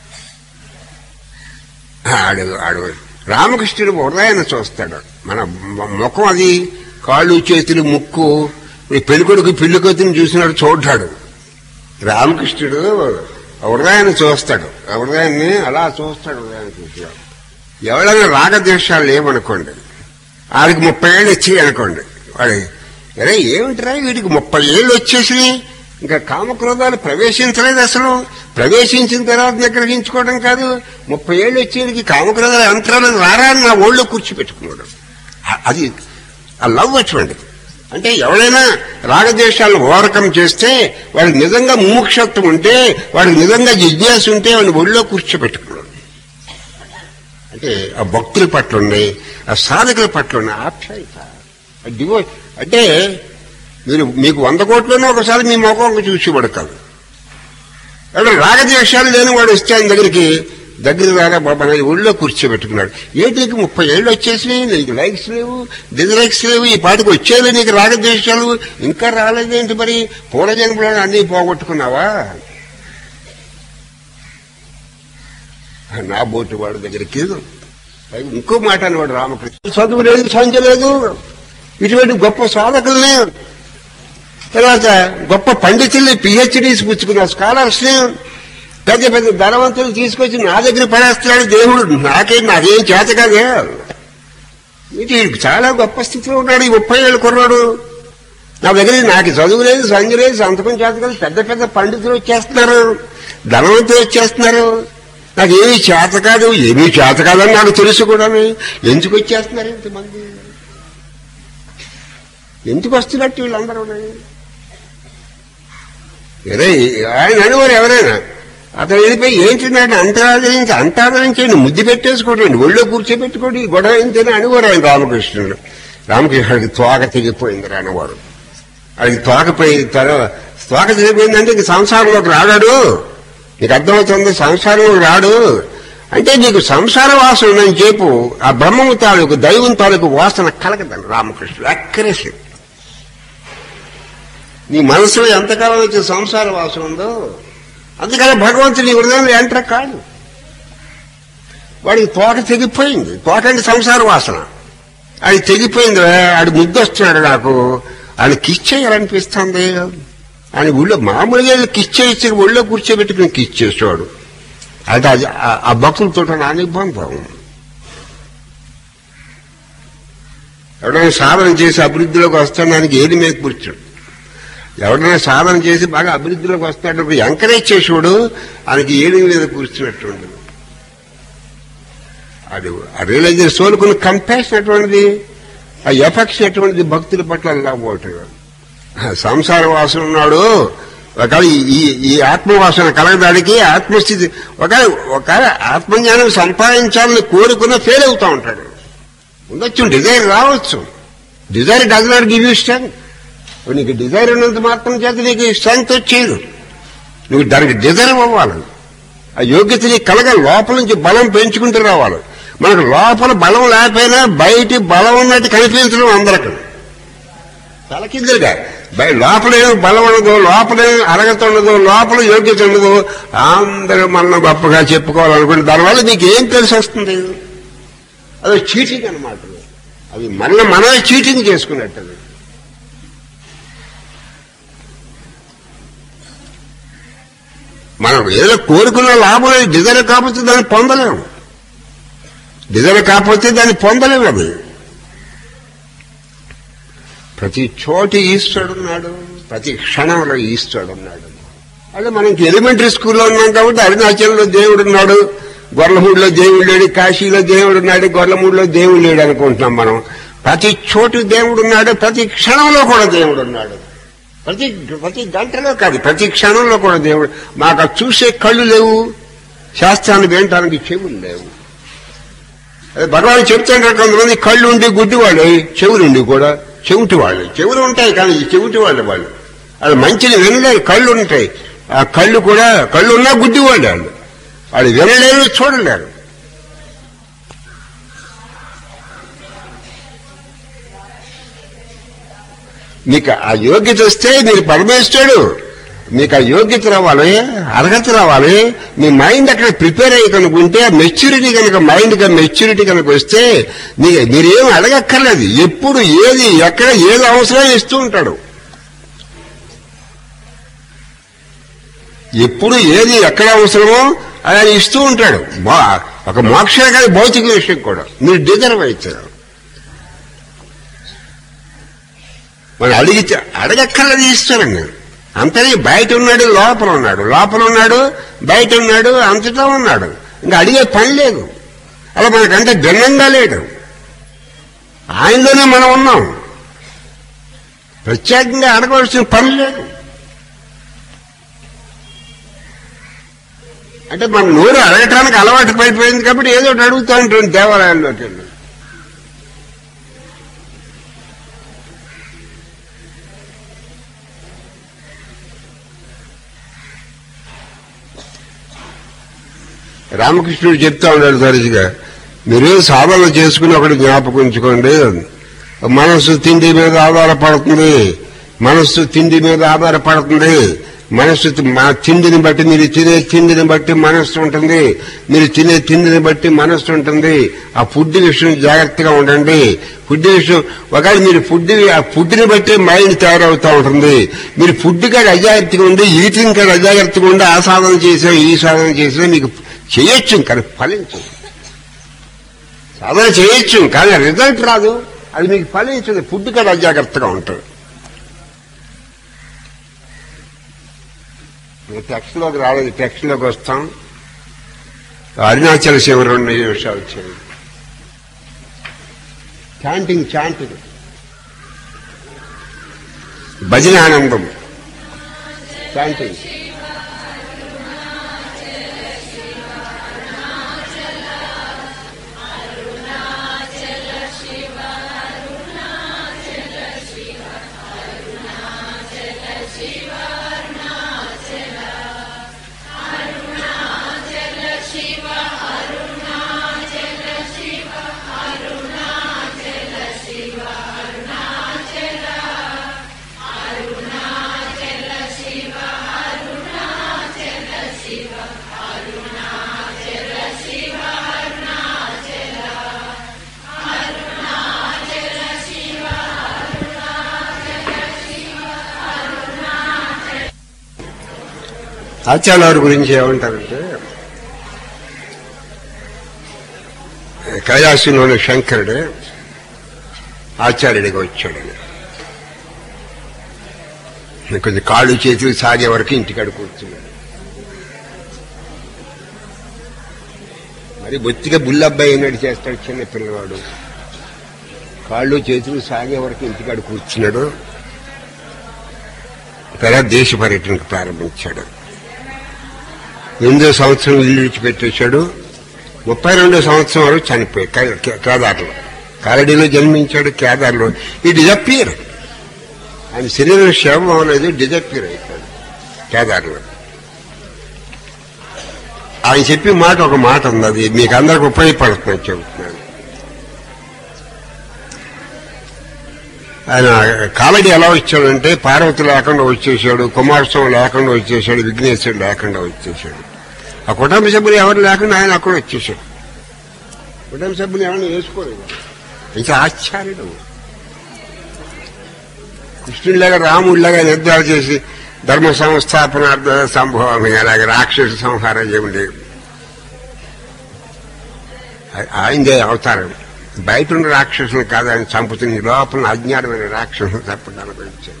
Speaker 1: ఆడు ఆడు రామకృష్ణుడు హృదయాన్ని చూస్తాడు మన మ- ముఖం అది కాళ్ళు చేతులు ముక్కు ఈ పెళ్ళికొడుకు పెళ్లికొత్తిని చూసినాడు చూడ్డాడు రామకృష్ణుడు హృదయాన్ని చూస్తాడు ఆ హృదయాన్ని అలా చూస్తాడు హృదయాన్ని చూస్తాడు ఎవరైనా రాగద్వేషాలు లేవనుకోండి ఆడికి ముప్పై ఏళ్ళు వచ్చాయి అనుకోండి వాడి అరే ఏమిటిరా వీడికి ముప్పై ఏళ్ళు వచ్చేసినాయి ఇంకా కామక్రోధాలు ప్రవేశించలేదు అసలు ప్రవేశించిన తర్వాత నిగ్రహించుకోవడం కాదు ముప్పై ఏళ్ళు వచ్చేటికి కామక్రోధాలు అంతరాలు రారా అని నా ఒళ్ళో కూర్చోపెట్టుకున్నాడు అ- అది ఆ లవ్ అటువంటిది అంటే ఎవరైనా రాగద్వేషాలను ఓవర్కమ్ చేస్తే వాడికి నిజంగా ముముక్షత్వం ఉంటే వాడికి నిజంగా జిజ్ఞాస ఉంటే వాడిని ఒళ్ళో కూర్చోపెట్టుకున్నాడు అంటే ఆ భక్తుల పట్ల ఉన్నాయి ఆ సాధకుల పట్ల ఉన్న ఆప్యాయత ఆ డివో అంటే మీరు మీకు వంద కోట్లోనే ఒకసారి మీ ముఖం చూసి పడతారు ఎవరు రాగద్వేషాలు లేని వాడు వస్తే ఆయన దగ్గరికి దగ్గర రాగా బాబా నా ఒళ్ళో కూర్చోబెట్టుకున్నాడు ఏంటి నీకు ముప్పై ఏళ్ళు వచ్చేసినాయి నీకు లైక్స్ లేవు డిజలైక్స్ లేవు ఈ పాటికి వచ్చేది నీకు రాగద్వేషాలు ఇంకా రాలేదేంటి మరి పూల జన్మలో అన్నీ పోగొట్టుకున్నావా నా బోటు వాడి దగ్గరికి పైగా ఇంకో మాట అనేవాడు రామకృష్ణ చదువు లేదు సంజ లేదు ఇటువంటి గొప్ప సాధకుల్ని తర్వాత గొప్ప పండితుల్ని పిహెచ్డీస్ పుచ్చుకున్న స్కాలర్స్ని పెద్ద పెద్ద ధనవంతులు తీసుకొచ్చి నా దగ్గర పడేస్తున్నాడు దేవుడు నాకేం నాకేం చేత కాదే ఇది చాలా గొప్ప స్థితిలో ఉన్నాడు ఈ ముప్పై ఏళ్ళు కుర్రాడు నా దగ్గర నాకు చదువు లేదు సంజ లేదు సంతకం చేత కాదు పెద్ద పెద్ద పండితులు వచ్చేస్తున్నారు ధనవంతులు వచ్చేస్తున్నారు నాకు ఏమీ చేత కాదు ఏమీ చేత కాదని నాకు తెలుసు కూడా ఎందుకు వచ్చేస్తున్నారు ఇంతమంది ఎందుకు వస్తున్నట్టు వీళ్ళందరూ అరే ఆయన అనేవారు ఎవరైనా అతను వెళ్ళిపోయి ఏంటి నాడు అంత ఆదరించి అంత ఆదరించండి ముద్దు పెట్టేసుకోండి ఒళ్ళో కూర్చోబెట్టుకోండి ఈ గొడవ ఏంటని అనేవారు ఆయన రామకృష్ణుడు రామకృష్ణుడికి తోక తెగిపోయింది అనేవారు అది తోకపోయి తర్వాత తోక తెగిపోయిందంటే ఇంక సంసారంలోకి రాడాడు నీకు అర్థమవుతుంది సంసారంలోకి రాడు అంటే నీకు సంసార వాసన ఉందని చెప్పు ఆ బ్రహ్మము తాలూకు దైవం తాలూకు వాసన కలగదండి రామకృష్ణుడు అక్కరేసి నీ మనసులో ఎంతకాలం అయితే సంసార వాసన ఉందో అందుకని భగవంతుని హృదయం ఎంటర్ కాదు వాడికి తోట తెగిపోయింది తోట అంటే సంసార వాసన అది తెగిపోయింది ఆడు ముద్దు వస్తున్నాడు నాకు ఆయన కిస్ చేయాలనిపిస్తుంది ఆయన ఊళ్ళో మామూలుగా వెళ్ళి కిస్ చేసి ఒళ్ళో కూర్చోబెట్టుకుని కిస్ చేసేవాడు అంటే అది ఆ- ఆ భక్తులతో నా అనుబంధం ఎవడైనా సాధన చేసి అభివృద్ధిలోకి వస్తాడానికి ఏది మీద కూర్చోడు ఎవరైనా సాధన చేసి బాగా అభివృద్ధిలోకి వస్తాడు ఎంకరేజ్ చేసేవాడు ఆయనకి ఏడు మీద కూర్చున్నట్టు ఉండదు అది ఆ రియలైజర్ సోలుకున్న కంపాషన్ అటువంటిది ఆ ఎఫెక్షన్ అటువంటిది భక్తుల పట్ల అలా పోవటం సంసార వాసన ఉన్నాడు ఒకవేళ ఈ- ఈ ఈ ఆత్మవాసన కలగడానికి ఆత్మస్థితి ఒకవేళ ఒకవేళ ఆత్మజ్ఞానం సంపాదించాలని కోరుకున్న ఫెయిల్ అవుతా ఉంటాడు ఉండొచ్చు డిజైర్ రావచ్చు desire does not give you strength నీకు డిజైర్ ఉన్నంత మాత్రం చేత నీకు స్ట్రెంగ్త్ వచ్చేది నువ్వు దానికి డిజైర్ అవ్వాలి ఆ యోగ్యత నీకు కలగ లోపల నుంచి బలం పెంచుకుంటూ రావాలి మనకు లోపల బలం లేకపోయినా బయటి బలం ఉన్నట్టు కనిపించడం అందరికి తలకిందులుగా బయ లోపల ఏం బలం ఉండదు లోపల ఏం అర్హత ఉండదు లోపల యోగ్యత ఉండదు అందరూ మన గొప్పగా చెప్పుకోవాలనుకుంటే దానివల్ల నీకు ఏం తెలిసి వస్తుంది అది చీటింగ్ అనమాట అది మన మనమే చీటింగ్ చేసుకున్నట్టు అది మనం ఏదో కోరుకున్న లాభం లేదు. డిజైర్ కాకపోతే దాన్ని పొందలేము డిజైర్ కాకపోతే దాన్ని పొందలేము అది ప్రతి చోటి ఈశ్వరుడున్నాడు ప్రతి క్షణంలో ఈశ్వరుడున్నాడు అదే మనకి ఎలిమెంటరీ స్కూల్లో ఉన్నాం కాబట్టి అరుణాచలంలో దేవుడు ఉన్నాడు గొర్లమూడిలో దేవుడు లేడు కాశీలో దేవుడు ఉన్నాడు గొర్లమూడిలో దేవుడు లేడు అనుకుంటున్నాం మనం ప్రతి చోటు దేవుడు ఉన్నాడు ప్రతి క్షణంలో కూడా దేవుడు ఉన్నాడు ప్రతి ప్రతి గంటలో కాదు ప్రతి క్షణంలో కూడా దేవుడు మాకు అది చూసే కళ్ళు లేవు శాస్త్రాన్ని వినటానికి చెవులు లేవు అదే భగవాన్ చెప్తుంటారు కొంతమంది కళ్ళు ఉండి గుడ్డి వాళ్ళు చెవులు ఉండి కూడా చెవిటి వాళ్ళు చెవులు ఉంటాయి కానీ ఈ చెవిటి వాళ్ళు వాళ్ళు వాళ్ళు మంచిని వినలేరు కళ్ళు ఉంటాయి ఆ కళ్ళు కూడా కళ్ళు ఉన్నా గుడ్డి వాళ్ళు వాళ్ళు వాళ్ళు వినలేరు చూడలేరు మీకు ఆ యోగ్యత వస్తే మీరు పరమేశ్వరుడు మీకు ఆ యోగ్యత రావాలి అర్హత రావాలి మీ మైండ్ అక్కడ ప్రిపేర్ అయ్యి కనుక ఉంటే మెచ్యూరిటీ కనుక మైండ్ మెచ్యూరిటీ కనుక వస్తే మీ మీరేం అడగక్కర్లేదు ఎప్పుడు ఏది ఎక్కడ ఏది అవసరం ఇస్తూ ఉంటాడు ఎప్పుడు ఏది ఎక్కడ అవసరమో ఆయన ఇస్తూ ఉంటాడు బా- ఒక మోక్ష కాదు భౌతిక విషయం కూడా మీరు డిజర్వ్ అవుతారు మనం అడిగితే అడగక్కర్లేదు ఇస్తారండి అంతనే బయట ఉన్నాడు లోపల ఉన్నాడు లోపల ఉన్నాడు బయట ఉన్నాడు అంతటా ఉన్నాడు ఇంకా అడిగే పని లేదు అలా మనకంటే భిన్నంగా లేడు ఆయనలోనే మనం ఉన్నాం ప్రత్యేకంగా అడగవలసిన పని లేదు అంటే మన నోరు అడగటానికి అలవాటు పడిపోయింది కాబట్టి ఏదో ఒకటి అడుగుతూ ఉంటుంది దేవాలయాల్లోకి వెళ్ళి రామకృష్ణుడు చెప్తా ఉన్నాడు తరచుగా మీరు సాధన చేసుకుని ఒకటి జ్ఞాపకం ఉంచుకోండి మనస్సు తిండి మీద ఆధారపడుతుంది మనస్సు తిండి మీద ఆధారపడుతుంది మనస్సు తి- మా తిండిని బట్టి మీరు తినే తిండిని బట్టి మనస్సు ఉంటుంది మీరు తినే తిండిని బట్టి మనస్సు ఉంటుంది ఆ ఫుడ్ విషయం జాగ్రత్తగా ఉండండి ఫుడ్ విషయం ఒకవేళ మీరు ఫుడ్ ఆ ఫుడ్ని బట్టి మైండ్ తయారవుతూ ఉంటుంది మీరు ఫుడ్ కాడ అజాగ్రత్తగా ఉండి ఈటింగ్ కాడ అజాగ్రత్తగా ఉండి ఆ సాధన చేసా ఈ సాధన చేసినా మీకు చేయొచ్చు కానీ ఫలించదు సాధన చేయొచ్చు కానీ రిజల్ట్ రాదు అది మీకు ఫలించదు ఫుడ్ కాడ అజాగ్రత్తగా ఉంటుంది టెక్స్ట్ లోకి రాలేదు టెక్స్ట్ లోకి వస్తాం అరుణాచల శివ రెండు నిమిషాలు వచ్చాయి చాంటింగ్ చాంటింగ్ భజన ఆనందం చాంటింగ్ ఆచార్య గురించి ఏమంటారంటే కైలాసంలోని శంకరుడు ఆచార్యుడిగా వచ్చాడు కొంచెం కాళ్ళు చేతులు సాగే వరకు ఇంటికాడ కూర్చున్నాడు మరి బొత్తిగా బుల్లబ్బాయి అయినట్టు చేస్తాడు చిన్న పిల్లవాడు కాళ్ళు చేతులు సాగే వరకు ఇంటికాడ కూర్చున్నాడు తర్వాత దేశ పర్యటనకు ప్రారంభించాడు ఎనిమిదో సంవత్సరం ఇల్లు విడిచిపెట్టేశాడు ముప్పై రెండో సంవత్సరం వరకు చనిపోయాడు కే- కే- కేదార్లో కాలడీలో జన్మించాడు కేదార్లో ఈ డిజపియర్ ఆయన శరీరం శవం అనేది డిజపియర్ అయిపోయాడు కేదార్లో ఆయన చెప్పే మాట ఒక మాట ఉంది అది మీకు అందరికి ఉపయోగపడుతుందని చెబుతున్నాను ఆయన కామెడీ ఎలా వచ్చాడంటే పార్వతి లేకుండా వచ్చేసాడు కుమారస్వామి లేకుండా వచ్చేసాడు విఘ్నేశ్వరుడు లేకుండా వచ్చేసాడు ఆ కుటుంబ సభ్యులు ఎవరు లేకుండా ఆయన అక్కడ వచ్చేసాడు కుటుంబ సభ్యులు ఎవరిని వేసుకోలేదు ఇంకా ఆశ్చర్యుడు కృష్ణుడిలాగా రాముడిలాగా నిర్ధారణ చేసి ధర్మ సంస్థాపనార్థ సంభవం అలాగే రాక్షస సంహారం చేయలేదు ఆయనదే అవతారం బయట ఉన్న రాక్షసులు కాదు ఆయన చంపుతుంది లోపల అజ్ఞానమైన రాక్షసులు చంపడానికి వచ్చాడు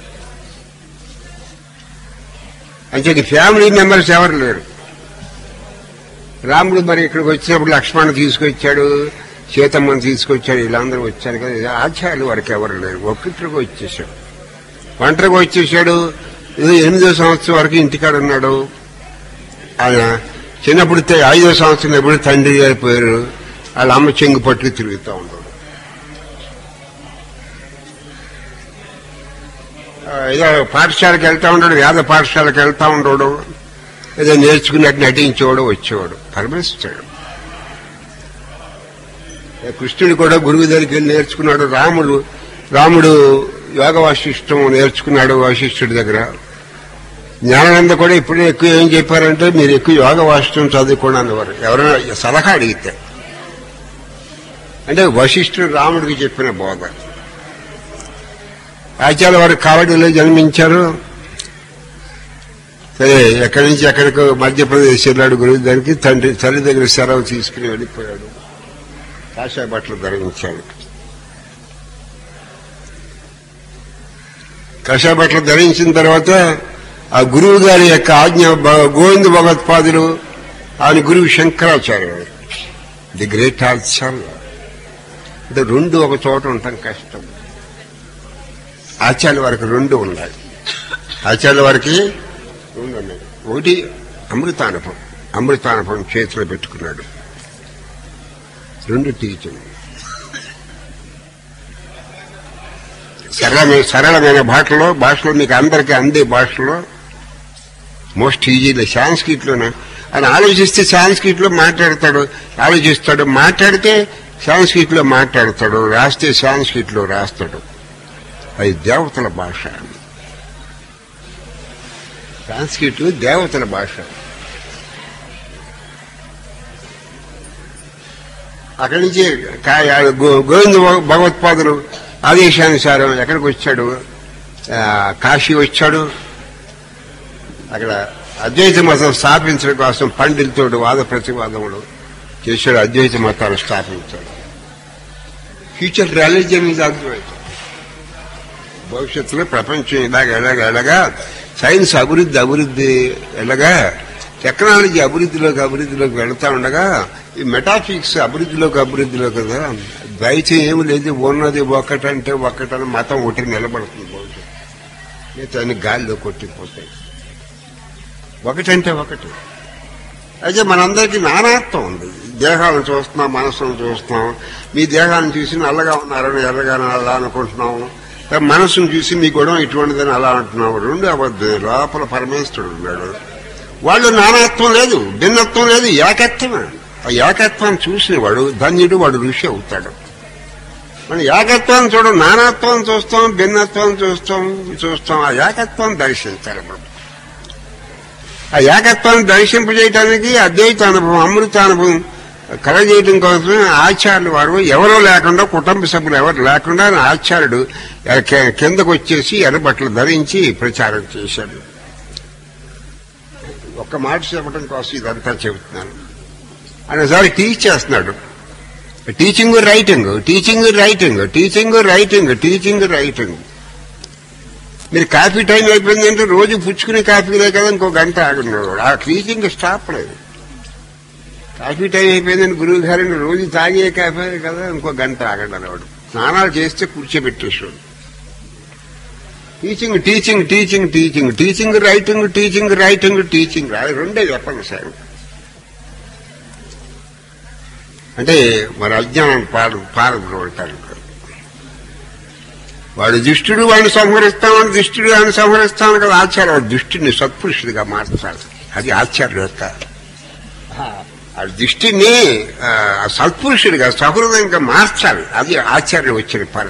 Speaker 1: అంటే ఫ్యామిలీ మెంబర్స్ ఎవరు లేరు రాముడు మరి ఇక్కడికి వచ్చినప్పుడు లక్ష్మణ్ తీసుకొచ్చాడు సీతమ్మని తీసుకొచ్చాడు వీళ్ళందరూ వచ్చారు కదా ఆచార్యులు వరకు ఎవరు లేరు ఒక్కటికి వచ్చేసాడు ఒంటరిగా వచ్చేసాడు ఏదో ఎనిమిదో సంవత్సరం వరకు ఇంటికాడ ఉన్నాడు ఆయన చిన్నప్పుడు తే- ఐదో సంవత్సరం ఎప్పుడు తండ్రి గారిపోయారు వాళ్ళ అమ్మ చెంగు పట్టుకు తిరుగుతూ ఉంటాడు ఆ, ఏదో పాఠశాలకు వెళ్తా ఉంటాడు వేద పాఠశాలకు వెళ్తా ఉంటాడు ఏదో నేర్చుకున్నట్టు నటించేవాడు వచ్చేవాడు పరమేశ్వరుడు ఏ కృష్ణుడు కూడా గురువు దగ్గరికి వెళ్ళి నేర్చుకున్నాడు రాముడు రాముడు యోగ వాసిష్టం నేర్చుకున్నాడు వాసిష్ఠుడి దగ్గర జ్ఞానానంద కూడా ఇప్పుడు ఎక్కువ ఏం చెప్పారంటే మీరు ఎక్కువ యోగ వాసిష్టం చదువుకోండి అన్నవారు ఎవరైనా సలహా అడిగితే అంటే వశిష్ఠుడు రాముడికి చెప్పిన బోధ ఆచార్య వారు కావడిలో జన్మించారు సరే ఎక్కడి నుంచి ఎక్కడికో మధ్యప్రదేశ్ వెళ్ళాడు గురువు దగ్గరికి తండ్రి తల్లి దగ్గర సెలవు తీసుకుని వెళ్ళిపోయాడు కాషాయ బట్టలు ధరించాడు కాషాయ బట్టలు ధరించిన తర్వాత ఆ గురువు గారి యొక్క ఆజ్ఞ భ- గోవింద భగవత్పాదులు ఆయన గురువు శంకరాచార్య ది గ్రేట్ ఆచార్య అంటే రెండు ఒక చోట ఉండటం కష్టం ఆచార్య వారికి రెండు ఉన్నాయి ఆచార్య వారికి రెండు ఉన్నాయి ఒకటి అమృతానుభవం అమృతానుభవం చేతిలో పెట్టుకున్నాడు రెండు టీచింగ్ సరళమైన సరళమైన భాషలో భాషలో మీకు అందరికీ అందే భాషలో మోస్ట్ ఈజీలో సాంస్క్రిట్ లోనే ఆయన ఆలోచిస్తే సాంస్క్రిట్ లో మాట్లాడతాడు ఆలోచిస్తాడు మాట్లాడితే సాంస్క్రిట్ లో మాట్లాడతాడు రాస్తే సాంస్క్రిట్ లో రాస్తాడు అది దేవతల భాష సాంస్క్రిట్ దేవతల భాష అక్కడి నుంచి కా- గో- గోవింద భగ- భగవత్పాదులు ఆదేశానుసారం ఎక్కడికి వచ్చాడు ఆ, కాశీ వచ్చాడు అక్కడ అద్వైత మతం స్థాపించడం కోసం పండితుడు వాద ప్రతివాదములు చేశాడు అద్వైత మతాన్ని స్థాపించాడు ఫ్యూచర్ రిలీజియన్ ఇది అద్వైతం భవిష్యత్తులో ప్రపంచం ఇలాగ ఎలాగ ఎలాగా సైన్స్ అభివృద్ధి అభివృద్ధి ఎలాగా టెక్నాలజీ అభివృద్ధిలోకి అభివృద్ధిలోకి వెళ్తా ఉండగా ఈ మెటాఫిక్స్ అభివృద్ధిలోకి అభివృద్ధిలో కదా ద్వైతం ఏమి లేదు ఉన్నది ఒక్కటంటే ఒక్కటని మతం ఒకటి నిలబడుతుంది భవిష్యత్తు మిగతా అన్ని గాలిలో కొట్టిపోతాయి ఒకటంటే ఒకటి అయితే మనందరికీ నానాత్వం ఉంది దేహాలను చూస్తున్నాం మనసును చూస్తున్నాం మీ దేహాన్ని చూసి నల్లగా ఉన్నారని ఎర్రగా అలా అనుకుంటున్నాం మనసును చూసి మీ గొడవ ఇటువంటిదని అలా అంటున్నాం రెండు అబద్ధం లోపల పరమేశ్వరుడు ఉన్నాడు వాళ్ళు నానాత్వం లేదు భిన్నత్వం లేదు ఏకత్వమే ఆ ఏకత్వాన్ని చూసిన వాడు ధన్యుడు వాడు ఋషి అవుతాడు మనం ఏకత్వాన్ని చూడం నానాత్వం చూస్తాం భిన్నత్వం చూస్తాం చూస్తాం ఆ ఏకత్వాన్ని దర్శించాలి మనం ఆ ఏకత్వాన్ని దర్శింపజేయటానికి అద్వైత అనుభవం అమృత అనుభవం కలగజేయడం కోసం ఆచార్యులు వారు ఎవరో లేకుండా కుటుంబ సభ్యులు ఎవరు లేకుండా ఆచార్యుడు కి- కిందకు వచ్చేసి ఎర్రబట్టలు ధరించి ప్రచారం చేశాడు ఒక్క మాట చెప్పడం కోసం ఇదంతా చెబుతున్నాను ఆయన ఒకసారి టీచ్ చేస్తున్నాడు teaching writing teaching writing teaching writing teaching writing మీరు కాఫీ టైం అయిపోయిందంటే రోజు పుచ్చుకునే కాఫీలే కదా ఇంకో గంట ఆగున్నాడు ఆ టీచింగ్ స్టాప్ లేదు కాఫీ టైం అయిపోయిందని గురువు గారిని రోజు తాగే కాఫీ కదా ఇంకో గంట ఆగండి అనేవాడు స్నానాలు చేస్తే కూర్చోబెట్టేసాడు teaching teaching teaching teaching teaching writing teaching writing teaching అది రెండే చెప్పండి సార్ అంటే మరి అజ్ఞానం పాలు పారద్రోడతారు వాడు దుష్టుడు వాడిని సంహరిస్తామని దుష్టుడు వాడిని సంహరిస్తామని కదా ఆచార్య వాడు దుష్టుని సత్పురుషుడిగా మార్చాలి అది ఆచార్య యొక్క ఆ దృష్టిని ఆ, సత్పురుషుడిగా సహృదయంగా మార్చాలి అది ఆచార్య వచ్చిన పని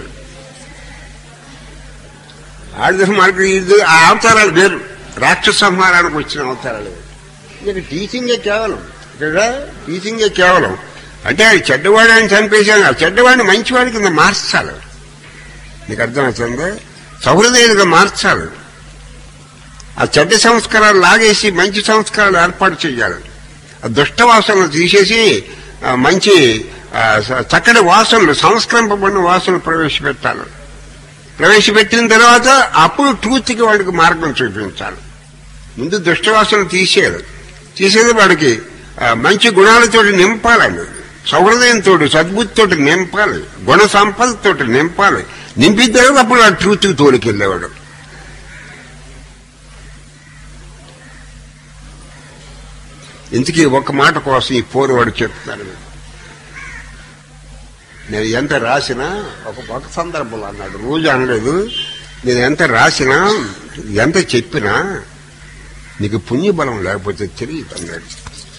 Speaker 1: ఆయుధ మార్గం ఇది ఆ అవతారాలు వేరు రాక్షస సంహారానికి వచ్చిన అవతారాలు వేరు ఇక టీచింగే కేవలం ఇక్కడ టీచింగే కేవలం అంటే ఆయన చెడ్డవాడు ఆయన చంపేశాను ఆ చెడ్డవాడిని మంచివాడి కింద మార్చాలి నీకు అర్థమవుతుంది సహృదయుడిగా మార్చాలి ఆ చెడ్డ సంస్కారాలు లాగేసి మంచి సంస్కారాలు ఏర్పాటు చేయాలి ఆ దుష్ట వాసనలు తీసేసి ఆ మంచి ఆ, స- చక్కటి వాసనలు సంస్కరింపబడిన వాసనలు ప్రవేశపెట్టాలి ప్రవేశపెట్టిన తర్వాత అప్పుడు ట్రూత్కి వాడికి మార్గం చూపించాలి ముందు దుష్టవాసనలు తీసేయాలి తీసేది వాడికి ఆ, మంచి గుణాలతో నింపాలని సౌహృదయంతో సద్బుద్ధితో నింపాలి గుణ సంపదతో నింపాలి నింపిన తర్వాత అప్పుడు ఆ ట్రూత్కి తోలికెళ్ళేవాడు ఇంతకీ ఒక మాట కోసం ఈ పోరు వాడు చెప్తున్నాను మీకు. నేను ఎంత రాసినా ఒక ఒక సందర్భంలో అన్నాడు రోజు అనలేదు నేను ఎంత రాసినా ఎంత చెప్పినా నీకు పుణ్యబలం లేకపోతే తెలియదు అన్నాడు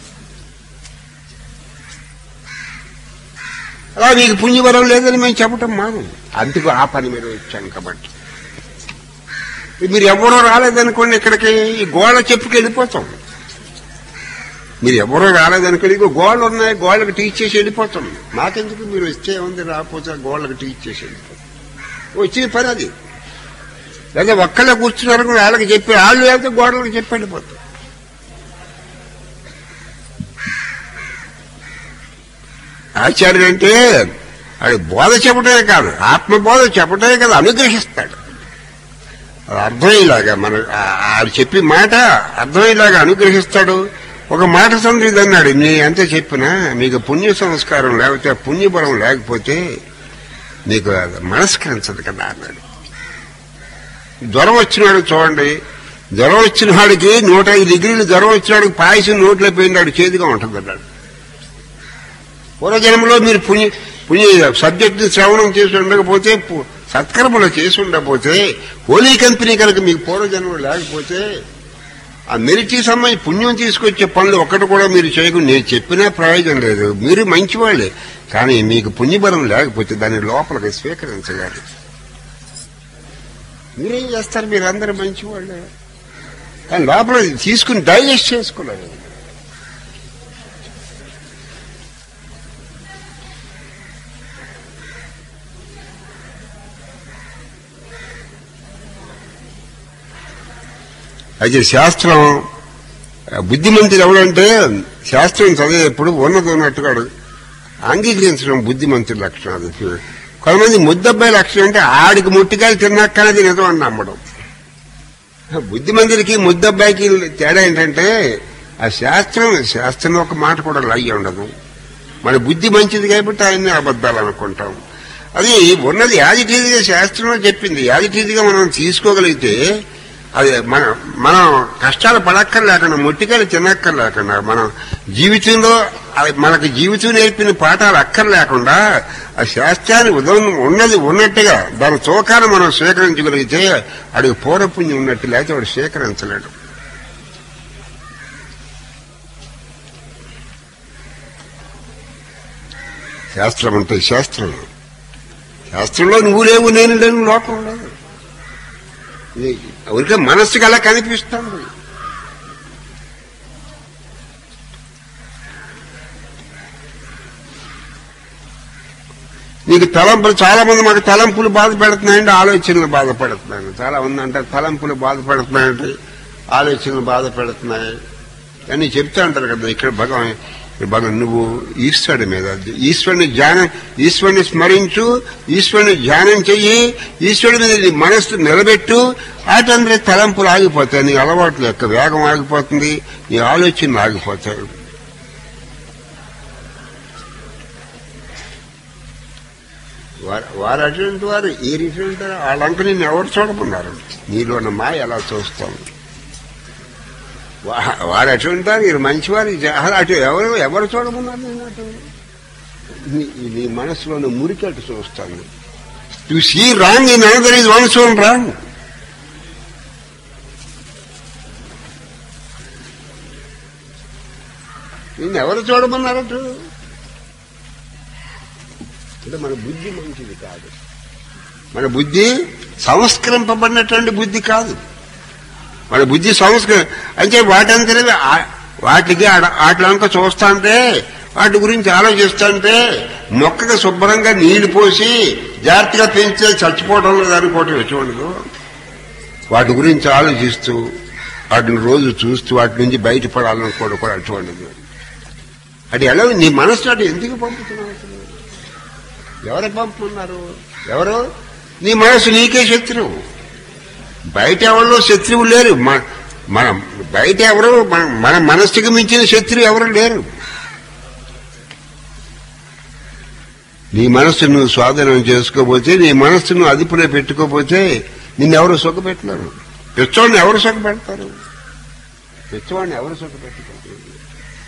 Speaker 1: అలా నీకు పుణ్యబలం లేదని మేము చెప్పటం మాను అందుకు ఆ పని మీద వచ్చాను కాబట్టి మీరు ఎవరో రాలేదనుకోండి ఇక్కడికి ఈ గోడ చెప్పుకి వెళ్ళిపోతాం మీరు ఎవరో రాలేదనుకోండి ఇగో గోడలు ఉన్నాయి గోడలకు టీచ్ చేసి వెళ్ళిపోతాం నాకెందుకు మీరు వస్తే ఉంది రాకపోతే ఆ గోడలకు టీచ్ చేసి వెళ్ళిపోతాం వచ్చిన పని అది లేదా ఒక్కళ్ళే కూర్చున్నారు వాళ్ళకి చెప్పి వాళ్ళు వెళ్తే గోడలకు చెప్పి వెళ్ళిపోతాం ఆచార్యుడు అంటే అది బోధ చెప్పటమే కాదు ఆత్మబోధ చెప్పటమే కదా అనుగ్రహిస్తాడు అది అర్థమయ్యేలాగా మన ఆ- ఆడు చెప్పి మాట అర్థమయ్యేలాగా అనుగ్రహిస్తాడు ఒక మాట సంధి అన్నాడు నీ ఎంత చెప్పినా మీకు పుణ్య సంస్కారం లేకపోతే పుణ్యబలం లేకపోతే నీకు అది మనస్కరించదు కదా అన్నాడు జ్వరం వచ్చినాడు చూడండి జ్వరం వచ్చిన వాడికి నూట ఐదు డిగ్రీలు జ్వరం వచ్చినాడు పాయసం నోట్లో పోయినాడు చేతిగా ఉంటుంది అన్నాడు పూర్వజన్మలో మీరు పుణ్య పుణ్య సబ్జెక్ట్ శ్రవణం చేసి ఉండకపోతే పు- సత్కర్మలు చేసి ఉండకపోతే హోలీ కంపెనీ కనుక మీకు పూర్వజన్మలు లేకపోతే ఆ మెరిట్కి సంబంధించి పుణ్యం తీసుకొచ్చే పనులు ఒక్కటి కూడా మీరు చేయకుండా నేను చెప్పినా ప్రయోజనం లేదు మీరు మంచివాళ్ళే కానీ మీకు పుణ్యబలం లేకపోతే దాన్ని లోపలికి స్వీకరించగాలి మీరేం చేస్తారు మీరు అందరూ మంచివాళ్ళే కానీ లోపల తీసుకుని డైజెస్ట్ చేసుకోలేదు అయితే శాస్త్రం ఆ, బుద్ధిమంతుడు ఎవడంటే శాస్త్రం చదివేటప్పుడు ఉన్నది ఉన్నట్టుగా అడుగు. అంగీకరించడం బుద్ధిమంతుడి లక్షణం అది కొంతమంది ముద్దబ్బాయి లక్షణం అంటే ఆడికి ముట్టికాయలు తిన్నాకనేది నిజం అని నమ్మడం బుద్ధిమంతుడికి ముద్దబ్బాయికి తేడా ఏంటంటే ఆ శాస్త్రం శాస్త్రంలో ఒక మాట కూడా లయ్యి ఉండదు మన బుద్ధి మంచిది కాబట్టి ఆయన్ని అబద్ధాలు అనుకుంటాం అది ఉన్నది యాజిటీదిగా శాస్త్రంలో చెప్పింది యాజిటీదిగా మనం తీసుకోగలిగితే అది మన మనం కష్టాలు పడక్కర్లేకుండా మొట్టికాయలు తినక్కర్లేకుండా మనం జీవితంలో అది మనకు జీవితం నేర్పిన పాఠాలు అక్కర్లేకుండా ఆ శాస్త్రాన్ని ఉదయం ఉన్నది ఉన్నట్టుగా దాని తోకాన్ని మనం స్వీకరించగలిగితే అడిగి పూర్వపుణ్యం ఉన్నట్టు లేకపోతే వాడు స్వీకరించలేడు శాస్త్రం అంటే శాస్త్రం శాస్త్రంలో నువ్వు లేవు నేను లేను లోకం లేదు ఇది ఊరికే మనస్సుకి అలా కనిపిస్తుంది నీకు తలంపులు చాలా మంది మాకు తలంపులు బాధ పెడుతున్నాయండి ఆలోచనలు బాధ పెడుతున్నాయి చాలా మంది అంటే తలంపులు బాధ పెడుతున్నాయండి ఆలోచనలు బాధ పెడుతున్నాయి అని చెప్తా అంటారు కదా ఇక్కడ భగవాన్ భగవాన్ నువ్వు ఈశ్వరుడి మీద ఈశ్వరుని ధ్యానం ఈశ్వరుని స్మరించు ఈశ్వరుని ధ్యానం చెయ్యి ఈశ్వరుడి మీద నీ మనస్సు నిలబెట్టు ఆటందరి తలంపులు ఆగిపోతాయి నీ అలవాట్ల యొక్క వేగం ఆగిపోతుంది నీ ఆలోచనలు ఆగిపోతాయి వారు వారు అటువంటి వారు ఈ రీతి వాళ్ళంక నేను ఎవరు చూడమన్నారు నీలో ఉన్న మాయ ఎలా చూస్తాం వా- వారు అటువంటి వారు వీరు మంచివారు ఇది అసలు అటు ఎవరు ఎవరు చూడమన్నారు నేను అటు నీ- నీ మనసులోని మురికి అటు చూస్తాను to see wrong in another is one's own wrong నిన్ను ఎవరు చూడమన్నారటు అంటే మన బుద్ధి మంచిది కాదు మన బుద్ధి సంస్కరింపబడినటువంటి బుద్ధి కాదు మన బుద్ధి సంస్కరణ అంటే వాటంతరే ఆ- వాటికి ఆడ- వాటిలంక చూస్తాంటే వాటి గురించి ఆలోచిస్తాంటే మొక్కకి శుభ్రంగా నీళ్లు పోసి జాగ్రత్తగా పెంచే చచ్చిపోవడం లేదు అనుకోవటం ఎటువంటిదో వాటి గురించి ఆలోచిస్తూ వాటిని రోజు చూస్తూ వాటి నుంచి బయటపడాలనుకోవడం కూడా అటువంటిది అది ఎలా నీ మనసు అటు ఎందుకు పంపుతున్నావు అసలు? ఎవరు పంపుతున్నారు ఎవరు నీ మనసు నీకే శత్రువు బయట ఎవరిలో శత్రువు లేరు మ- మనం బయట ఎవరు మన- మన మనస్సుకి మించిన శత్రువు ఎవరు లేరు నీ మనస్సు నువ్వు స్వాధీనం చేసుకోపోతే నీ మనస్సు నువ్వు అదుపులో పెట్టుకోపోతే నిన్నెవరు సుఖపెట్టలేరు పిచ్చవాడిని ఎవరు సుఖపెడతారు పిచ్చవాడిని ఎవరు సుఖపెట్టుకోరు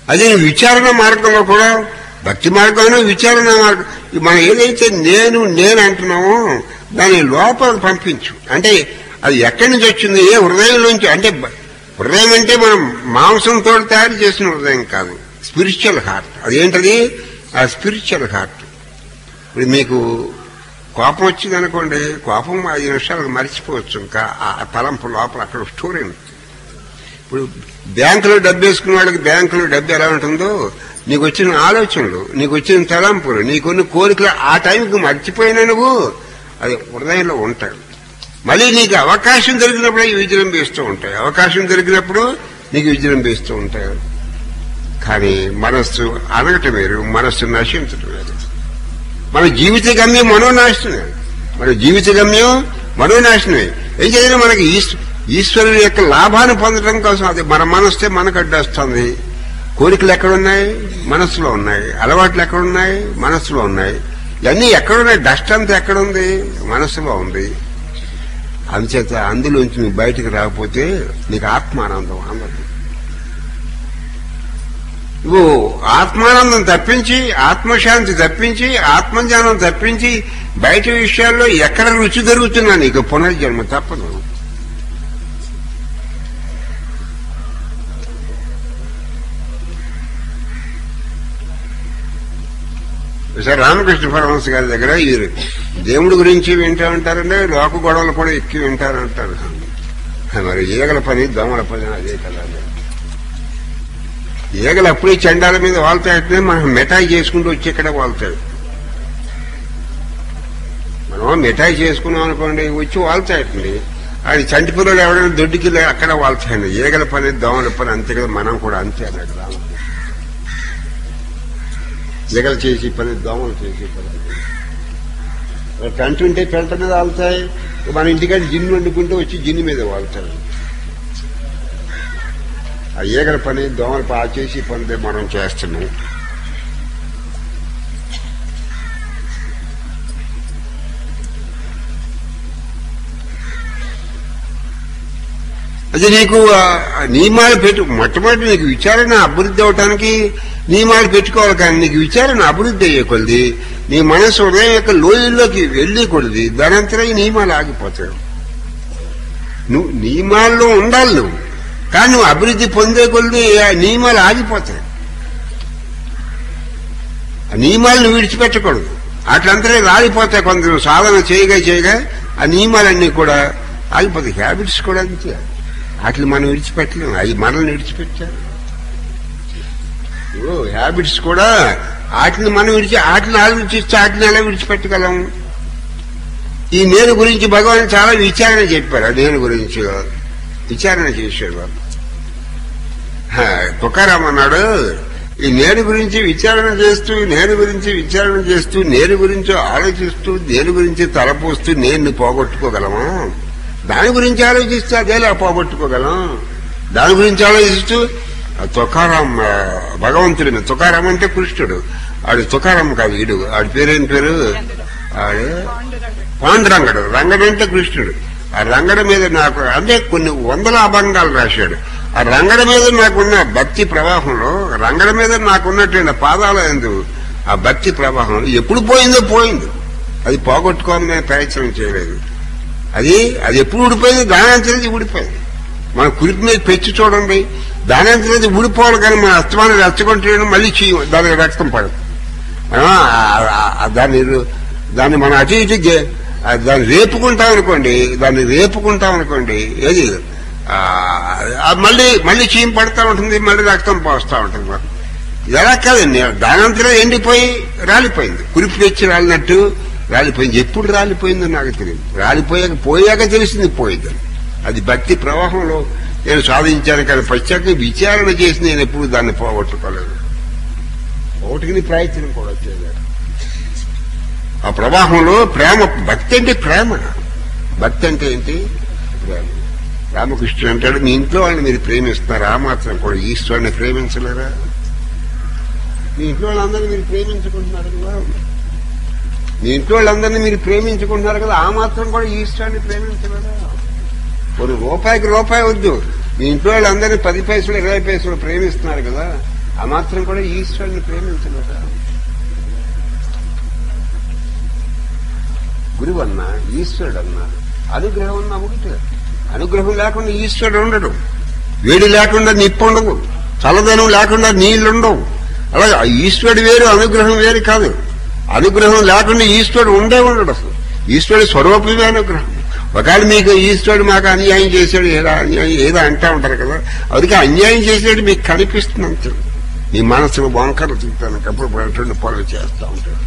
Speaker 1: అదే విచారణ మార్గంలో కూడా భక్తి మార్గంలో విచారణ మార్గం మనం ఏదైతే నేను నేను అంటున్నామో దాని లోపల పంపించు అంటే అది ఎక్కడి నుంచి వచ్చింది ఏ హృదయం నుంచి అంటే బ- హృదయం అంటే మనం మాంసంతో తయారు చేసిన హృదయం కాదు స్పిరిచువల్ హార్ట్ అదేంటది ఆ స్పిరిచువల్ హార్ట్ ఇప్పుడు మీకు కోపం వచ్చింది అనుకోండి కోపం ఐదు నిమిషాలకు మర్చిపోవచ్చు ఇంకా ఆ తలంపు లోపల అక్కడ స్టోర్ అయింది ఇప్పుడు బ్యాంకులో డబ్బు వేసుకున్న వాళ్ళకి బ్యాంకులో డబ్బు ఎలా ఉంటుందో నీకు వచ్చిన ఆలోచనలు నీకు వచ్చిన తలంపులు నీకున్న కోరికలు ఆ టైంకి మర్చిపోయినా నువ్వు అది హృదయంలో ఉంటాయి మళ్ళీ నీకు అవకాశం దొరికినప్పుడు అవి విజృంభిస్తూ ఉంటాయి అవకాశం దొరికినప్పుడు నీకు విజృంభిస్తూ ఉంటాయి కానీ మనస్సు అనగటం వేరు మనస్సు నశించటం వేరు మన జీవిత గమ్యం మనోనాశనమే మన జీవిత గమ్యం మనోనాశనమే ఏం చేయాలి మనకి ఈశ్వ- ఈశ్వరుని యొక్క లాభాన్ని పొందడం కోసం అది మన మనస్తే మనకు అడ్డొస్తుంది కోరికలు ఎక్కడున్నాయి మనస్సులో ఉన్నాయి అలవాట్లు ఎక్కడున్నాయి మనస్సులో ఉన్నాయి ఇవన్నీ ఎక్కడున్నాయి డస్ట్ అంతా ఎక్కడుంది మనస్సులో ఉంది అందుచేత అందులోంచి నువ్వు బయటికి రాకపోతే నీకు ఆత్మానందం అందదు నువ్వు ఆత్మానందం తప్పించి ఆత్మశాంతి తప్పించి ఆత్మజ్ఞానం తప్పించి బయట విషయాల్లో ఎక్కడ రుచి దొరుకుతున్నా నీకు పునర్జన్మ తప్పదు సార్ రామకృష్ణ పరమహంస గారి దగ్గర వీరు దేవుడి గురించి వింటూ ఉంటారంటే లోక గొడవలు కూడా ఎక్కి వింటారంటారు మరి ఈగల పని దోమల పని అదే కదా ఈగలు అప్పుడే చండాల మీద వాళ్తాయంటే మనం మిఠాయి చేసుకుంటూ వచ్చి ఇక్కడ వాళ్తాడు మనం మిఠాయి చేసుకున్నాం అనుకోండి వచ్చి వాళ్తాయండి ఆయన చంటి పిల్లలు ఎవరైనా దొడ్డికి లే- అక్కడ వాళ్తాయండి ఈగల పని దోమల పని అంతే కదా మనం కూడా అంతే అన్నాడు రామ ఈగలు చేసి పని దోమలు చేసి పని కంటుంటే పెంట మీద వాళ్తాయి మన ఇంటికాడ జిన్ను వండుకుంటే వచ్చి జిన్ను మీద వాళ్తాయి ఆ ఈగల పని దోమల పని ఆ చేసి పని మనం చేస్తున్నాం అది నీకు ఆ ఆ నియమాలు పెట్టు మొట్టమొదటి నీకు విచారణ అభివృద్ధి అవటానికి నియమాలు పెట్టుకోవాలి కానీ నీకు విచారణ అభివృద్ధి అయ్యే కొద్ది నీ మనసు హృదయం యొక్క లోయల్లోకి వెళ్ళి కొద్ది దానంతరం ఈ నియమాలు ఆగిపోతాయి నువ్వు నియమాల్లో ఉండాలి నువ్వు కానీ నువ్వు అభివృద్ధి పొందే కొద్ది ఆ నియమాలు ఆగిపోతాయి ఆ నియమాలను విడిచిపెట్టకూడదు అట్లంతరే రాలిపోతాయి కొందరు సాధన చేయగా చేయగా ఆ నియమాలన్నీ కూడా ఆగిపోతాయి హ్యాబిట్స్ కూడా అంతే వాటిని మనం విడిచిపెట్టలేము అవి మనల్ని విడిచిపెట్టారు హ్యాబిట్స్ కూడా వాటిని మనం విడిచి వాటిని ఆలోచిస్తే వాటిని ఎలా విడిచిపెట్టగలం ఈ నేను గురించి భగవాన్ చాలా విచారణ చెప్పారు ఆ నేను గురించి విచారణ చేశాడు వాళ్ళు హా, తుకారాం అన్నాడు ఈ నేను గురించి విచారణ చేస్తూ నేను గురించి విచారణ చేస్తూ నేను గురించి ఆలోచిస్తూ నేను గురించి తలపోస్తూ నేను పోగొట్టుకోగలమా దాని గురించి ఆలోచిస్తే అదేలా పోగొట్టుకోగలం దాని గురించి ఆలోచిస్తూ ఆ తుకారాం ఆ, భగవంతుడి మీద తుకారాం అంటే కృష్ణుడు ఆడు తుకారాం కాదు వీడు ఆడి పేరేం పేరు ఆడు పాండురంగడు రంగడు అంటే కృష్ణుడు ఆ రంగడి మీద నాకు అంటే కొన్ని వందల అభంగాలు రాశాడు ఆ రంగడి మీద నాకున్న భక్తి ప్రవాహంలో రంగడి మీద నాకున్నటువంటి పాదాల ఎందు ఆ భక్తి ప్రవాహంలో ఎప్పుడు పోయిందో పోయింది అది పోగొట్టుకోవాలని నేను ప్రయత్నం చేయలేదు అది అది ఎప్పుడు ఊడిపోయింది దానంతరం ఊడిపోయింది మన కురిపి మీద పెంచి చూడండి దానంతరం ఊడిపోవాలి కానీ మన అస్తమాన్ని రెచ్చగొట్టే మళ్ళీ చీ- దానికి రక్తం పడదు మనం ఆ- ఆ- ఆ దాన్ని రు- దాన్ని మనం అటు ఇటు గే- ఆ దాన్ని రేపుకుంటాం అనుకోండి దాన్ని రేపుకుంటాం అనుకోండి ఏది ఆ, ఆ మళ్ళీ మళ్ళీ చీమ పడతా ఉంటుంది మళ్ళీ రక్తం పోస్తా ఉంటుంది మరి. ఇది ఎలా కాదండి దానంతరం ఎండిపోయి రాలిపోయింది కురిపి తెచ్చి రాలినట్టు రాలిపోయింది ఎప్పుడు రాలిపోయిందో నాకు తెలియదు రాలిపోయాక పోయాక తెలిసింది పోయింది అది భక్తి ప్రవాహంలో నేను సాధించాను కానీ పశ్చాత్త విచారణ చేసి నేను ఎప్పుడు దాన్ని పోగొట్టుకోలేదు ఒకటికి ప్రయత్నం కూడా చేయలేదు ఆ ప్రవాహంలో ప్రేమ భక్తి అంటే ప్రేమ భక్తి అంటే ఏంటి ప్రేమ రామకృష్ణుడు అంటాడు మీ ఇంట్లో వాళ్ళని మీరు ప్రేమిస్తున్నారు ఆ మాత్రం కూడా ఈశ్వరుని ప్రేమించలేరా మీ ఇంట్లో వాళ్ళందరినీ మీరు ప్రేమించుకుంటున్నారు కదా మీ ఇంట్లో వాళ్ళందరినీ మీరు ప్రేమించుకుంటున్నారు కదా ఆ మాత్రం కూడా ఈశ్వరుని ప్రేమించలేరా కొన్ని రూపాయికి రూపాయి వద్దు మీ ఇంట్లో వాళ్ళందరినీ పది పైసలు ఇరవై పైసలు ప్రేమిస్తున్నారు కదా ఆ మాత్రం కూడా ఈశ్వరుని ప్రేమించలేదా గురువు అన్నా ఈశ్వరుడు అన్నా అనుగ్రహం అన్నా ఒకటి అనుగ్రహం లేకుండా ఈశ్వరుడు ఉండడు వేడి లేకుండా నిప్పు ఉండదు చల్లదనం లేకుండా నీళ్లుండవు అలాగే ఆ ఈశ్వరుడు వేరు అనుగ్రహం వేరు కాదు అనుగ్రహం లేకుండా ఈశ్వరుడు ఉండే ఉండడు అసలు ఈశ్వరుడు స్వరూపమే అనుగ్రహం ఒకవేళ మీకు ఈశ్వరుడు మాకు అన్యాయం చేశాడు ఏదో అన్యాయం ఏదో అంటా ఉంటారు కదా అందుకే అన్యాయం చేసేది మీకు కనిపిస్తుంది అంతే మీ మనసులో వంకరలు చూస్తాను అప్పుడు అటువంటి పనులు చేస్తూ ఉంటాడు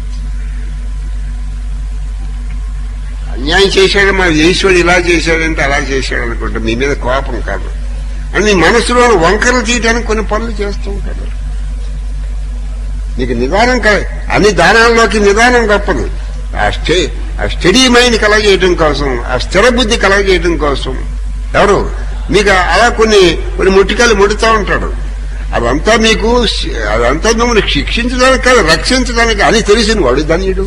Speaker 1: అన్యాయం చేశాడు మా ఈశ్వరుడు ఇలా చేశాడంటే అలా చేశాడు అనుకుంటే మీ మీద కోపం కాదు అని మీ మనసులో వంకరలు తీయడానికి కొన్ని పనులు చేస్తూ ఉంటాడు నీకు నిదానం కాదు అన్ని దానాల్లోకి నిదానం గొప్పది ఆ స్టే ఆ స్టడీ మైండ్ కలగజేయడం కోసం ఆ స్థిర బుద్ధి కలగజేయడం కోసం ఎవరు మీకు అలా కొన్ని కొన్ని ముట్టికలు ముడుతూ ఉంటాడు అదంతా మీకు శి- అదంతా మిమ్మల్ని శిక్షించడానికి కాదు రక్షించడానికి అని తెలిసిన వాడు ధన్యుడు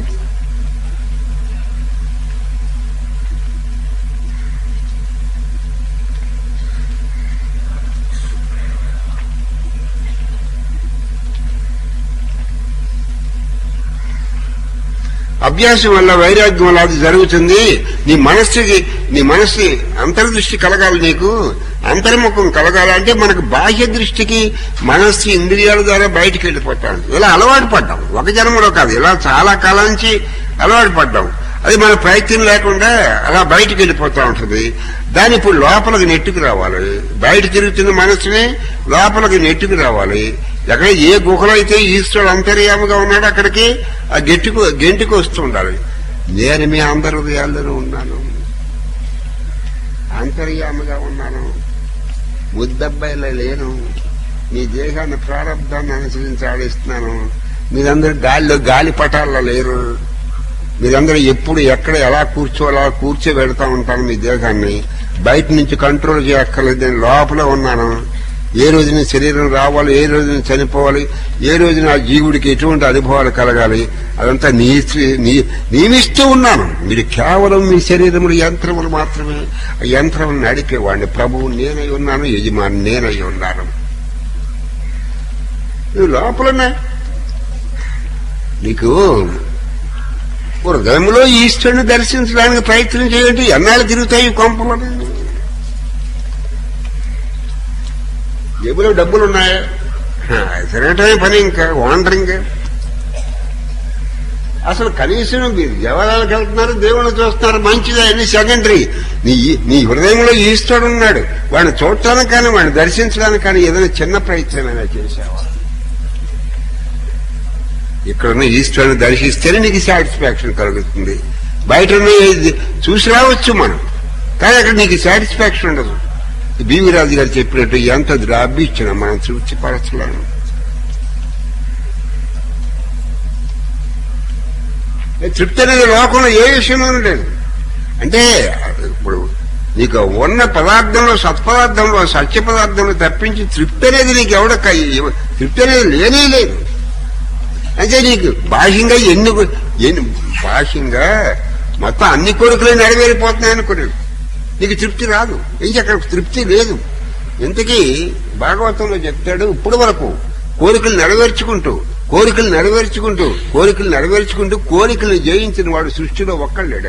Speaker 1: అభ్యాసం వల్ల వైరాగ్యం వల్ల అది జరుగుతుంది నీ మనస్సుకి నీ మనస్సు అంతర్దృష్టి కలగాలి నీకు అంతర్ముఖం కలగాలంటే మనకు బాహ్య దృష్టికి మనస్సు ఇంద్రియాల ద్వారా బయటికి వెళ్ళిపోతాం ఇలా అలవాటు పడ్డాం ఒక జన్మలో కాదు ఇలా చాలా కాలం నుంచి అలవాటు పడ్డాం అది మన ప్రయత్నం లేకుండా అలా బయటికి వెళ్ళిపోతా ఉంటుంది దాన్ని ఇప్పుడు లోపలికి నెట్టుకు రావాలి బయట తిరుగుతున్న మనసుని లోపలికి నెట్టుకు రావాలి ఎక్కడ ఏ గుహలో అయితే ఈశ్వరుడు అంతర్యాముగా ఉన్నాడో అక్కడికి ఆ గెట్టుకు గెంటుకు వస్తూ ఉండాలి నేను మీ అందరి హృదయాల్లోనూ ఉన్నాను అంతర్యాముగా ఉన్నాను ముద్దబ్బాయిలో లేను మీ దేహాన్ని ప్రారంభాన్ని అనుసరించి ఆడిస్తున్నాను మీరందరూ గాలిలో గాలి పటాల్లో లేరు మీరందరూ ఎప్పుడు ఎక్కడ ఎలా కూర్చోవాలా కూర్చోబెడతా ఉంటాను మీ దేహాన్ని బయట నుంచి కంట్రోల్ చేయక్కర్లేదు నేను లోపల ఉన్నాను ఏ రోజున శరీరం రావాలి ఏ రోజున చనిపోవాలి ఏ రోజున ఆ జీవుడికి ఎటువంటి అనుభవాలు కలగాలి అదంతా నీ నీ- నియమిస్తూ ఉన్నాను మీరు కేవలం మీ శరీరములు యంత్రములు మాత్రమే ఆ యంత్రం నడిపేవాడిని ప్రభువు నేనై ఉన్నాను యజమాని నేనై ఉన్నాను నువ్వు లోపలనే నీకు హృదయంలో ఈశ్వరుని దర్శించడానికి ప్రయత్నం చేయండి ఎన్నాళ్ళు తిరుగుతాయి ఈ కొంపలని జేబులో డబ్బులు ఉన్నాయా హా, తిరగటమే పని ఇంకా వాండరింగ్ అసలు కనీసం మీరు జవరాలకు వెళ్తున్నారు దేవుని చూస్తున్నారు మంచిది అన్ని సెకండరీ నీ నీ హృదయంలో ఈశ్వరుడు ఉన్నాడు వాడిని చూడటానికి కానీ వాడిని దర్శించడానికి కానీ ఏదైనా చిన్న ప్రయత్నమైనా చేసావా ఇక్కడున్న ఈశ్వరుని దర్శిస్తేనే నీకు సాటిస్ఫాక్షన్ కలుగుతుంది బయట ఉన్న ఇది చూసి రావచ్చు మనం కానీ అక్కడ నీకు సాటిస్ఫాక్షన్ ఉండదు బీవీ రాజు గారు చెప్పినట్టు ఎంత ద్రాభిచ్చిన మనం తృప్తి పరచలేము ఏ తృప్తి అనేది లోకంలో ఏ విషయంలోనూ లేదు అంటే ఇప్పుడు నీకు ఉన్న పదార్థంలో సత్పదార్థంలో సత్య పదార్థంలో తప్పించి తృప్తి అనేది నీకు ఎవడ తృప్తి అనేది లేనే లేదు అంటే నీకు బాహ్యంగా ఎన్ని ఎన్ని బాహ్యంగా మొత్తం అన్ని కోరికలు నెరవేరిపోతున్నాయి అనుకున్నాడు నీకు తృప్తి రాదు ఇంక అక్కడ తృప్తి లేదు ఇంతకీ భాగవతంలో చెప్తాడు ఇప్పుడు వరకు కోరికలు నెరవేర్చుకుంటూ కోరికలు నెరవేర్చుకుంటూ కోరికలు నెరవేర్చుకుంటూ కోరికలు జయించిన వాడు సృష్టిలో ఒక్కళ్ళేడు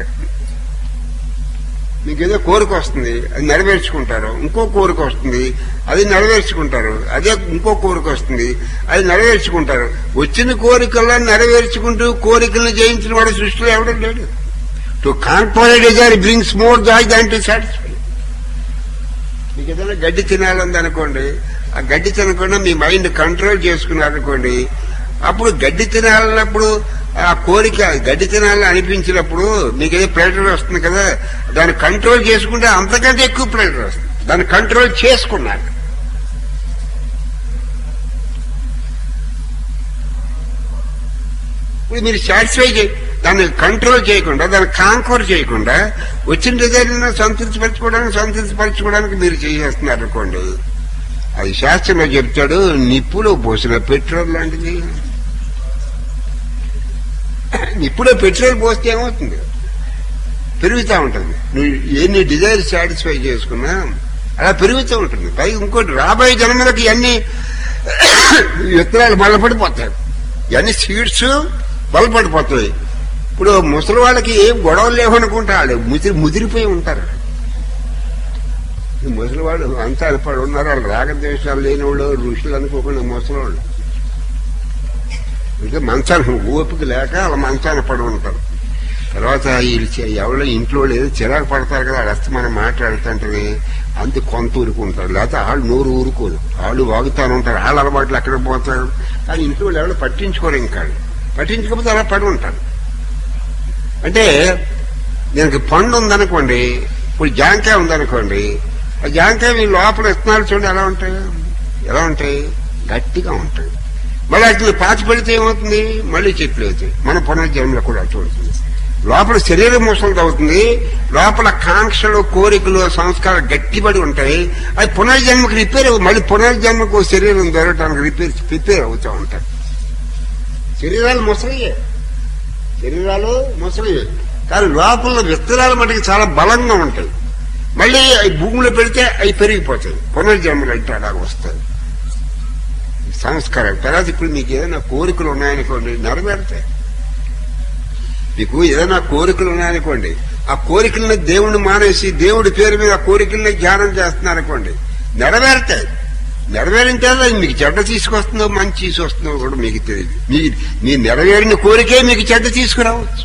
Speaker 1: మీకేదో కోరిక వస్తుంది అది నెరవేర్చుకుంటారు ఇంకో కోరిక వస్తుంది అది నెరవేర్చుకుంటారు అదే ఇంకో కోరిక వస్తుంది అది నెరవేర్చుకుంటారు వచ్చిన కోరికల్లో నెరవేర్చుకుంటూ కోరికలను జయించిన వాడు సృష్టిలో ఎవడం లేడు to conquer desire brings more joy than to satisfy మీకు ఏదైనా గడ్డి తినాలంది అనుకోండి ఆ గడ్డి తినకుండా మీ మైండ్ కంట్రోల్ చేసుకున్నారనుకోండి అప్పుడు గడ్డి తినాలన్నప్పుడు ఆ కోరిక గడ్డి తినాలని అనిపించినప్పుడు మీకు ఏదో ప్లేటర్ వస్తుంది కదా దాన్ని కంట్రోల్ చేసుకుంటే అంతకంటే ఎక్కువ ప్లేటర్ వస్తుంది దాన్ని కంట్రోల్ చేసుకున్నారు ఇప్పుడు మీరు సాటిస్ఫై చేయ దాన్ని కంట్రోల్ చేయకుండా దాన్ని కాంకోర్ చేయకుండా వచ్చిన డిజైన్ సంతృప్తిపరచుకోవడానికి సంతృప్తిపరచుకోవడానికి మీరు చేసేస్తున్నారు అనుకోండి అది శాస్త్రంలో చెప్తాడు నిప్పులో పోసిన పెట్రోల్ లాంటిది నిప్పులో పెట్రోల్ పోస్తే ఏమవుతుంది పెరుగుతూ ఉంటుంది నువ్వు ఎన్ని డిజైర్ సాటిస్ఫై చేసుకున్నా అలా పెరుగుతూ ఉంటుంది పైగా ఇంకోటి రాబోయే జన్మలకి అన్ని ఈ విత్తనాలు బలపడిపోతాయి ఇవన్నీ సీడ్స్ బలపడిపోతాయి ఇప్పుడు ముసలి వాళ్ళకి ఏం గొడవలు లేవనుకుంటా వాళ్ళు ముదిరి ముదిరిపోయి ఉంటారు ఈ ముసలి వాళ్ళు అంతా అనిపడి ఉన్నారు వాళ్ళు రాగద్వేషాలు లేని వాళ్ళు ఋషులు అనుకోకుండా ముసలి వాళ్ళు ఇంకా మంచాన్ని ఓపిక లేక వాళ్ళ మంచాన్ని పడి ఉంటారు తర్వాత వీళ్ళు చే- ఎవరో ఇంట్లో లేదు చిరాకు పడతారు కదా వాళ్ళు వస్తే మనం మాట్లాడుతుంటే అంతే కొంత ఊరుకుంటారు లేకపోతే వాళ్ళు నోరు ఊరుకోరు వాళ్ళు వాగుతాను ఉంటారు వాళ్ళ అలవాట్లు ఎక్కడ పోతారు కానీ ఇంట్లో వాళ్ళు ఎవరు పట్టించుకోరు ఇంకా వాళ్ళు. పట్టించుకోకపోతే అలా పడి ఉంటారు అంటే దీనికి పండు ఉందనుకోండి ఇప్పుడు జాంకాయ ఉందనుకోండి ఆ జాంకాయ మీ లోపల విత్తనాలు చూడండి ఎలా ఉంటాయి ఎలా ఉంటాయి గట్టిగా ఉంటాయి మళ్ళీ అట్లా పాతి పెడితే ఏమవుతుంది మళ్ళీ చెట్లు అవుతాయి మన పునర్జన్మలో కూడా అటు అవుతుంది లోపల శరీరం ముసలిది అవుతుంది లోపల కాంక్షలు కోరికలు సంస్కారాలు గట్టిపడి ఉంటాయి అది పునర్జన్మకు రిపేర్ అవ్వ- మళ్ళీ పునర్జన్మకు శరీరం దొరకడానికి రిపేర్ ప్రిపేర్ అవుతూ ఉంటాయి శరీరాలు ముసలియే శరీరాలు ముసలియే కానీ లోపల విత్తనాలు మటుకు చాలా బలంగా ఉంటాయి మళ్ళీ అవి భూమిలో పెడితే అవి పెరిగిపోతాయి పునర్జన్మలు అంటే అలాగ వస్తాయి సంస్కారం తర్వాత ఇప్పుడు మీకు ఏదైనా కోరికలు ఉన్నాయనుకోండి నెరవేరుతాయి మీకు ఏదైనా కోరికలు ఉన్నాయనుకోండి ఆ కోరికల్ని దేవుణ్ణి మానేసి దేవుడి పేరు మీద ఆ కోరికల్ని ధ్యానం చేస్తున్నారనుకోండి నెరవేరుతాయి నెరవేరిన తర్వాత అది మీకు చెడ్డ తీసుకొస్తుందో మంచి తీసుకొస్తుందో కూడా మీకు తెలియదు మీ మీ నెరవేరిన కోరికే మీకు చెడ్డ తీసుకురావచ్చు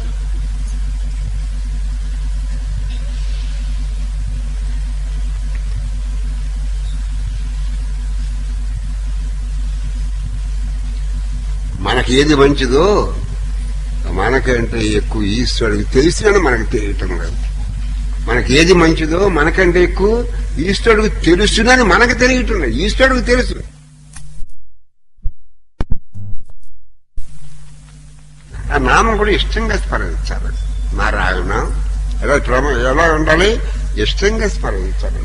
Speaker 1: మనకి ఏది మంచిదో మనకంటే ఎక్కువ ఈశ్వరుడికి తెలిసినా మనకు తెలియటం లేదు మనకి ఏది మంచిదో మనకంటే ఎక్కువ ఈశ్వరుడికి తెలుసునని మనకు తెలియటం లేదు ఈశ్వరుడికి తెలుసు ఆ నామం కూడా ఇష్టంగా స్మరించాలి నారాయణ ఎలా క్రమ ఎలా ఉండాలి ఇష్టంగా స్మరించాలి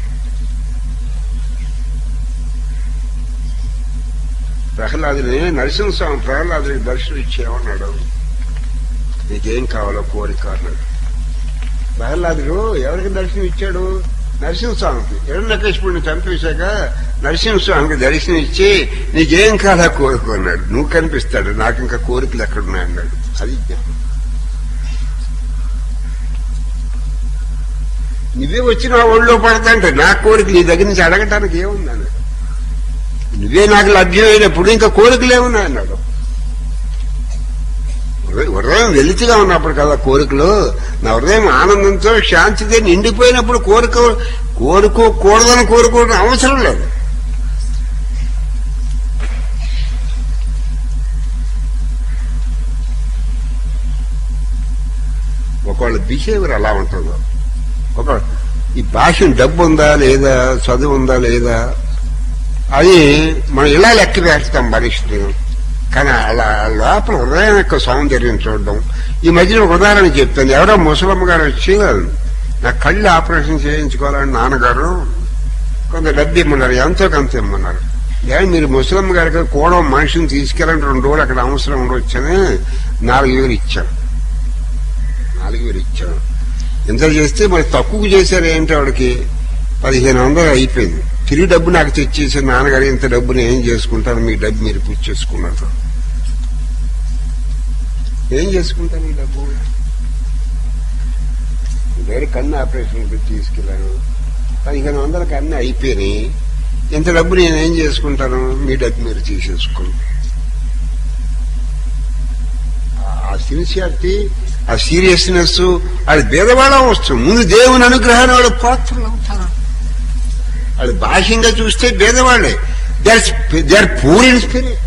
Speaker 1: ప్రహ్లాదుని నరసింహస్వామి ప్రహ్లాదుడికి దర్శనం ఇచ్చేమన్నాడు నీకేం కావాలో కోరిక అన్నాడు ప్రహ్లాదుడు ఎవరికి దర్శనం ఇచ్చాడు నరసింహస్వామికి హిరణ్యకృష్ణుడిని చంపేశాక నరసింహస్వామికి దర్శనం ఇచ్చి నీకేం కాదా కోరిక అన్నాడు నువ్వు కనిపిస్తాడు నాకు ఇంకా కోరికలు ఎక్కడున్నాయన్నాడు అది జ్ఞానం నువ్వే వచ్చి నా ఒళ్ళో పడతా అంటే నా కోరిక నీ దగ్గర నుంచి అడగటానికి ఏముందని నువ్వే నాకు లభ్యమైనప్పుడు ఇంకా కోరికలు ఏమున్నాయి అన్నాడు హృదయం- హృదయం వెలితిగా ఉన్నప్పుడు కదా కోరికలు నా హృదయం ఆనందంతో శాంతితో నిండిపోయినప్పుడు కోరిక కోరుకోకూడదని కోరుకోవడం అవసరం లేదు ఒకళ్ళ బిహేవియర్ అలా ఉంటుందో ఒక ఈ భాష డబ్బు ఉందా లేదా చదువు ఉందా లేదా అది మనం ఇలా లెక్క వేస్తాం మనిషిని కానీ అలా లోపల హృదయం యొక్క సౌందర్యం చూడడం ఈ మధ్యన ఒక ఉదాహరణ చెప్తాను ఎవరో ముసలమ్మ గారు వచ్చి నా కళ్ళు ఆపరేషన్ చేయించుకోవాలని నాన్నగారు కొంత డబ్బు ఇమ్మన్నారు ఎంతో కొంత ఇమ్మన్నారు కానీ మీరు ముసలమ్మ గారికి కూడా మనిషిని తీసుకెళ్ళండి రెండు రోజులు అక్కడ అవసరం ఉండొచ్చని నాలుగు వేలు ఇచ్చాను నాలుగు వేలు ఇచ్చాను ఇంత చేస్తే మరి తక్కువ చేశారు ఏంటి ఆవిడకి పదిహేను వందలు అయిపోయింది తిరిగి డబ్బు నాకు తెచ్చేసి నాన్నగారు ఇంత డబ్బుని ఏం చేసుకుంటారు మీ డబ్బు మీరు పూర్తి చేసుకున్నారు ఏం చేసుకుంటారు ఈ డబ్బు వేరే కన్ను ఆపరేషన్ తీసుకెళ్ళాను పదిహేను వందలకి అన్ని అయిపోయినాయి ఇంత డబ్బు నేను ఏం చేసుకుంటాను మీ డబ్బు మీరు తీసేసుకోండి ఆ సిన్సియారిటీ ఆ సీరియస్నెస్ అది భేదవాళ్ళం వస్తుంది ముందు దేవుని అనుగ్రహాన్ని వాళ్ళు పాత్రలు అవుతారు అది బాహ్యంగా చూస్తే భేదవాళ్ళే they are poor in spirit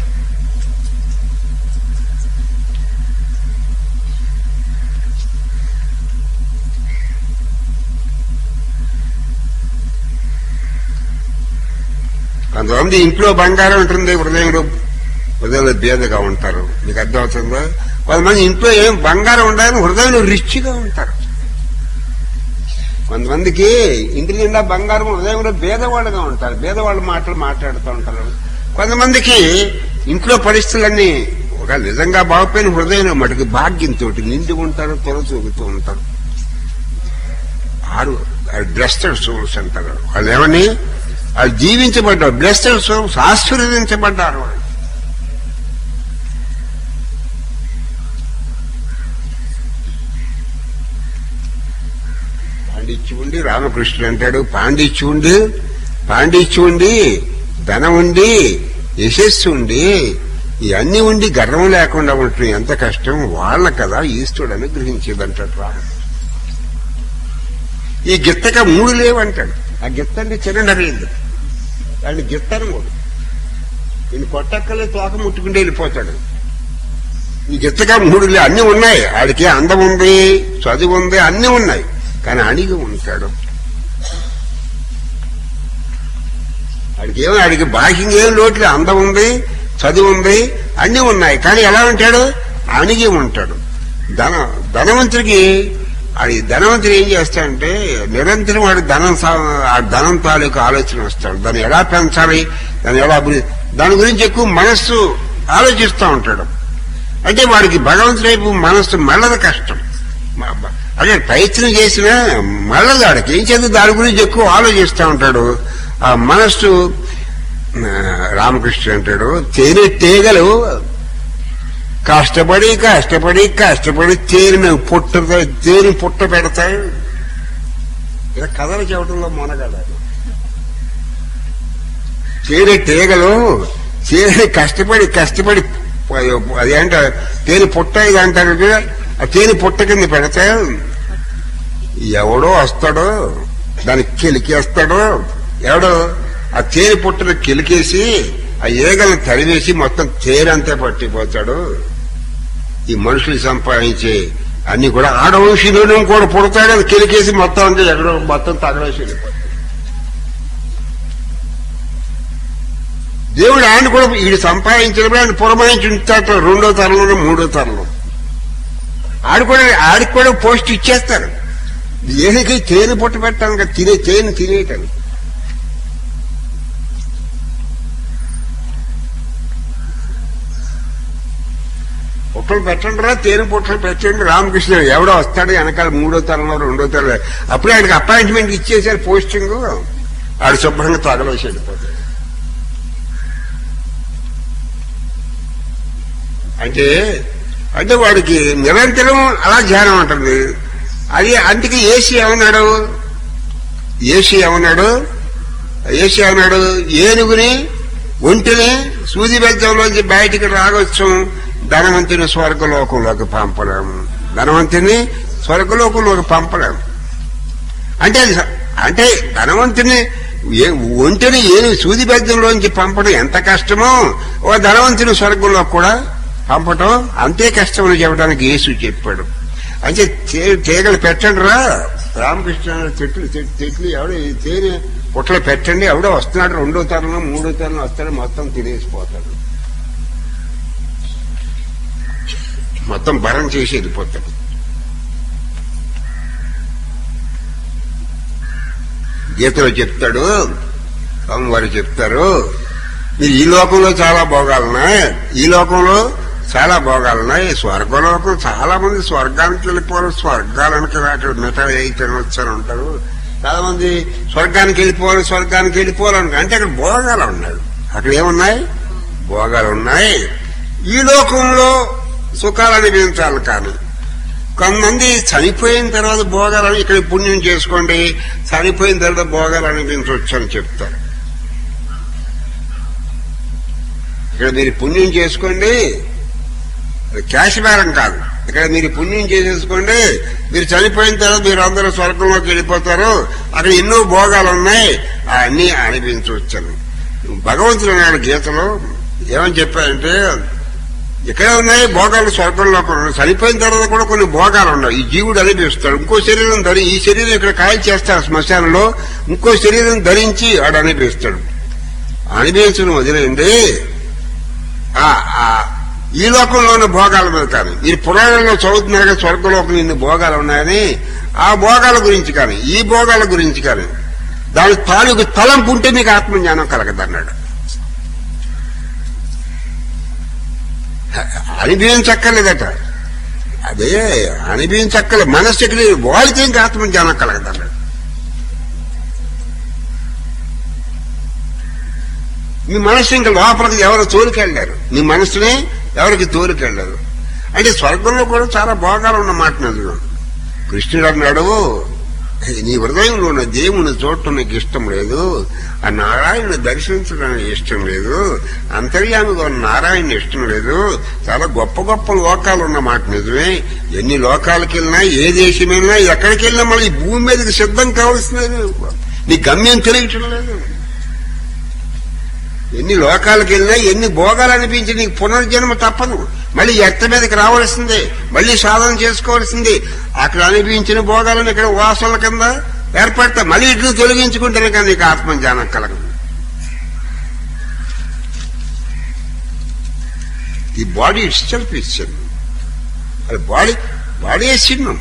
Speaker 1: కొంతమంది ఇంట్లో బంగారం ఉంటుంది హృదయంలో హృదయంలో భేదగా ఉంటారు మీకు అర్థమవుతుందా కొంతమంది ఇంట్లో ఏం బంగారం ఉండాలని హృదయంలో రిచ్గా ఉంటారు కొంతమందికి ఇంటి నిండా బంగారం హృదయంలో భేదవాళ్ళుగా ఉంటారు భేదవాళ్ళ మాటలు మాట్లాడుతూ ఉంటారు కొంతమందికి ఇంట్లో పరిస్థితులన్నీ ఒక నిజంగా బాగుపోయిన హృదయంలో మటుకు భాగ్యంతో నిండి ఉంటారు తొలచూగుతూ ఉంటారు ఆరు డ్రెస్టెడ్ సోల్స్ అంటారు వాళ్ళు ఏమని వాళ్ళు జీవించబడ్డారు బ్లెస్టర్స్ ఆశీర్వదించబడ్డారు వాళ్ళు పాండిత్యం ఉండి రామకృష్ణుడు అంటాడు పాండిత్యం ఉండి పాండిత్యం ఉండి ధనం ఉండి యశస్సు ఉండి ఇవన్నీ ఉండి గర్వం లేకుండా ఉంటుంది ఎంత కష్టం వాళ్ళ కదా ఈశ్వరుడు అనుగ్రహించేది అంటాడు రాము ఈ గిత్తక మూడు లేవంటాడు ఆ గిత్త అంటే చిరండరేందు వాడిని గిత్తను కూడా ఈయన కొట్టక్కలే తోక ముట్టుకుంటే వెళ్ళిపోతాడు ఈ గిత్తగా మూడు లే అన్ని ఉన్నాయి ఆడికి అందం ఉంది చదువు ఉంది అన్ని ఉన్నాయి కానీ అణిగి ఉంటాడు ఆడికి ఏమో ఆడికి బాహ్యంగా ఏం లోట్లే అందం ఉంది చదువు ఉంది అన్ని ఉన్నాయి కానీ ఎలా ఉంటాడు అణిగి ఉంటాడు ధన ధనవంతుడికి అది ధనవంతుడు ఏం చేస్తాడంటే నిరంతరం వాడు ధనం సా- ఆ ధనం తాలూకు ఆలోచన వస్తాడు దాన్ని ఎలా పెంచాలి దాన్ని ఎలా అభివృద్ధి దాని గురించి ఎక్కువ మనస్సు ఆలోచిస్తూ ఉంటాడు అంటే వాడికి భగవంతుడి వైపు మనస్సు మళ్ళది కష్టం మ- మ- అదే ప్రయత్నం చేసినా మళ్ళది వాడికి ఏం చేద్దాం దాని గురించి ఎక్కువ ఆలోచిస్తూ ఉంటాడు ఆ మనస్సు ఆ, రామకృష్ణ అంటాడు తేనె తీగలు కష్టపడి కష్టపడి కష్టపడి తేనె పుట్ట తేనె పుట్ట పెడతాయి ఇలా కథలు చెప్పడంలో మొనగడారు తేనె తీగలు తేనె కష్టపడి కష్టపడి అదేంట తేనె పుట్ట ఇది అంటారు కదా, ఆ తేనె పుట్ట కింద పెడితే ఎవడో వస్తాడో దానికి కెలికేస్తాడో ఎవడో ఆ తేనె పుట్టను కెలికేసి ఆ ఈగలను తరివేసి మొత్తం తేనంతా పట్టిపోతాడు ఈ మనుషులు సంపాదించే అన్ని కూడా ఆడవంశీలోనే కూడా పుడతాడు అది కెలికేసి మొత్తం అంతా ఎక్కడో మొత్తం తగలేసి వెళ్ళిపోతాడు దేవుడు ఆయన కూడా వీడు సంపాదించినప్పుడు ఆయన పురమాయించి ఉంచుతాడు రెండో తరంలో మూడో తరంలో ఆడు కూడా ఆడికి కూడా పోస్ట్ ఇచ్చేస్తారు దేనికి తేనె పుట్ట పెట్టాను కదా తినే తేనె తినేయటానికి పుట్టలు పెట్టండి రా తేనె పుట్టలు పెట్టండి రామకృష్ణ ఎవడో వస్తాడు వెనకాల మూడో తరంలో రెండో తరంలో అప్పుడే ఆయనకి అపాయింట్మెంట్ ఇచ్చేసారు పోస్టింగ్ ఆడు శుభ్రంగా తగలేసి వెళ్ళిపోతాడు అంటే అంటే వాడికి నిరంతరం అలా ధ్యానం ఉంటుంది అది అందుకే ఏసీ ఏమన్నాడు ఏసీ ఏమన్నాడు ఏసీ ఏమన్నాడు ఏనుగుని ఒంటిని సూది బెజ్జంలోంచి బయటికి రాగొచ్చు ధనవంతుని స్వర్గలోకంలోకి పంపలేము ధనవంతుని స్వర్గలోకంలోకి పంపలేము అంటే అది స- అంటే ధనవంతుని ఏ- ఒంటిని ఏను సూది బెజ్జంలోంచి పంపడం ఎంత కష్టమో ఓ ధనవంతుని స్వర్గంలో కూడా పంపటం అంతే కష్టమని చెప్పడానికి యేసు చెప్పాడు అంటే తే- తీగలు పెట్టండి రా రామకృష్ణ చెట్లు చెట్లు చెట్లు ఎవడో ఈ తేనె పుట్టలు పెట్టండి ఎవడో వస్తున్నాడు రెండో తరంలో మూడో తరంలో వస్తాడు మొత్తం తినేసిపోతాడు మొత్తం భరం చేసి వెళ్ళిపోతాడు గీతలో చెప్తాడు స్వామివారు చెప్తారు మీరు ఈ లోకంలో చాలా భోగాలున్నాయి ఈ లోకంలో చాలా భోగాలున్నాయి స్వర్గలోకం చాలా మంది స్వర్గానికి వెళ్ళిపోవాలి స్వర్గాలనికి అక్కడ మిఠాయి అయి తినొచ్చని ఉంటారు చాలా మంది స్వర్గానికి వెళ్ళిపోవాలి స్వర్గానికి వెళ్ళిపోవాలని అంటే అక్కడ భోగాలు ఉన్నాయి అక్కడ ఏమున్నాయి భోగాలు ఉన్నాయి ఈ లోకంలో సుఖాలు అనిపించాలి కానీ కొంతమంది చనిపోయిన తర్వాత భోగాలని ఇక్కడ పుణ్యం చేసుకోండి చనిపోయిన తర్వాత భోగాలు అనిపించవచ్చు అని చెప్తారు ఇక్కడ మీరు పుణ్యం చేసుకోండి అది క్యాష్ బేరం కాదు ఇక్కడ మీరు పుణ్యం చేసేసుకోండి మీరు చనిపోయిన తర్వాత మీరు అందరూ స్వర్గంలోకి వెళ్ళిపోతారు అక్కడ ఎన్నో భోగాలు ఉన్నాయి అన్నీ అనిపించవచ్చని భగవంతుడు అన్నాడు గీతలో ఏమని చెప్పారంటే ఇక్కడే ఉన్నాయి భోగాలు స్వర్గంలో కూడా ఉన్నాయి. చనిపోయిన తర్వాత కూడా కొన్ని భోగాలు ఉన్నాయి ఈ జీవుడు అనిపిస్తాడు ఇంకో శరీరం ధరి ఈ శరీరం ఇక్కడ కాయ చేస్తాడు శ్మశానంలో ఇంకో శరీరం ధరించి ఆడు అనిపిస్తాడు అనిపించడం వదిలేయండి ఆ ఆ ఈ లోకంలో ఉన్న భోగాల మీద కానీ మీరు పురాణంలో చదువుతున్నారు కదా స్వర్గలోకం ఇన్ని భోగాలు ఉన్నాయని ఆ భోగాల గురించి కానీ ఈ భోగాల గురించి కానీ దాని తాలూకు తలంపు ఉంటే మీకు ఆత్మజ్ఞానం కలగదన్నాడు అనిపించక్కర్లేదట అదే అనిపించక్కర్లేదు మనస్సుకి వాళ్ళకి ఇంకా ఆత్మజ్ఞానం కలగదన్నాడు మీ మనసు ఇంకా లోపలికి ఎవరు తోలుకెళ్ళారు మీ మనసుని ఎవరికి తోలుకెళ్ళారు అంటే స్వర్గంలో కూడా చాలా భోగాలు ఉన్న మాట నిజం కృష్ణుడు అన్నాడు నీ హృదయంలో ఉన్న దేవుని చూడటం నీకు ఇష్టం లేదు ఆ నారాయణ దర్శించడం ఇష్టం లేదు అంతర్యామిగా ఉన్న నారాయణ ఇష్టం లేదు చాలా గొప్ప గొప్ప లోకాలు ఉన్న మాట నిజమే ఎన్ని లోకాలకు వెళ్ళినా ఏ దేశం వెళ్ళినా ఎక్కడికి వెళ్ళినా మళ్ళీ ఈ భూమి మీదకి సిద్ధం కావాల్సిందే నీ గమ్యం తెలియటం లేదు ఎన్ని లోకాలకు వెళ్ళినా ఎన్ని భోగాలు అనిపించి నీకు పునర్జన్మ తప్పదు మళ్ళీ ఎత్త మీదకి రావాల్సిందే మళ్ళీ సాధన చేసుకోవాల్సిందే అక్కడ అనిపించిన భోగాలను ఇక్కడ వాసనల కింద ఏర్పడతా మళ్ళీ ఇట్లు తొలగించుకుంటేనే కానీ నీకు ఆత్మజ్ఞానం కలగదు ఈ బాడీ ఇట్స్ సెల్ఫ్ ఇస్ చిన్నం అది బాడీ బాడీ చిన్నం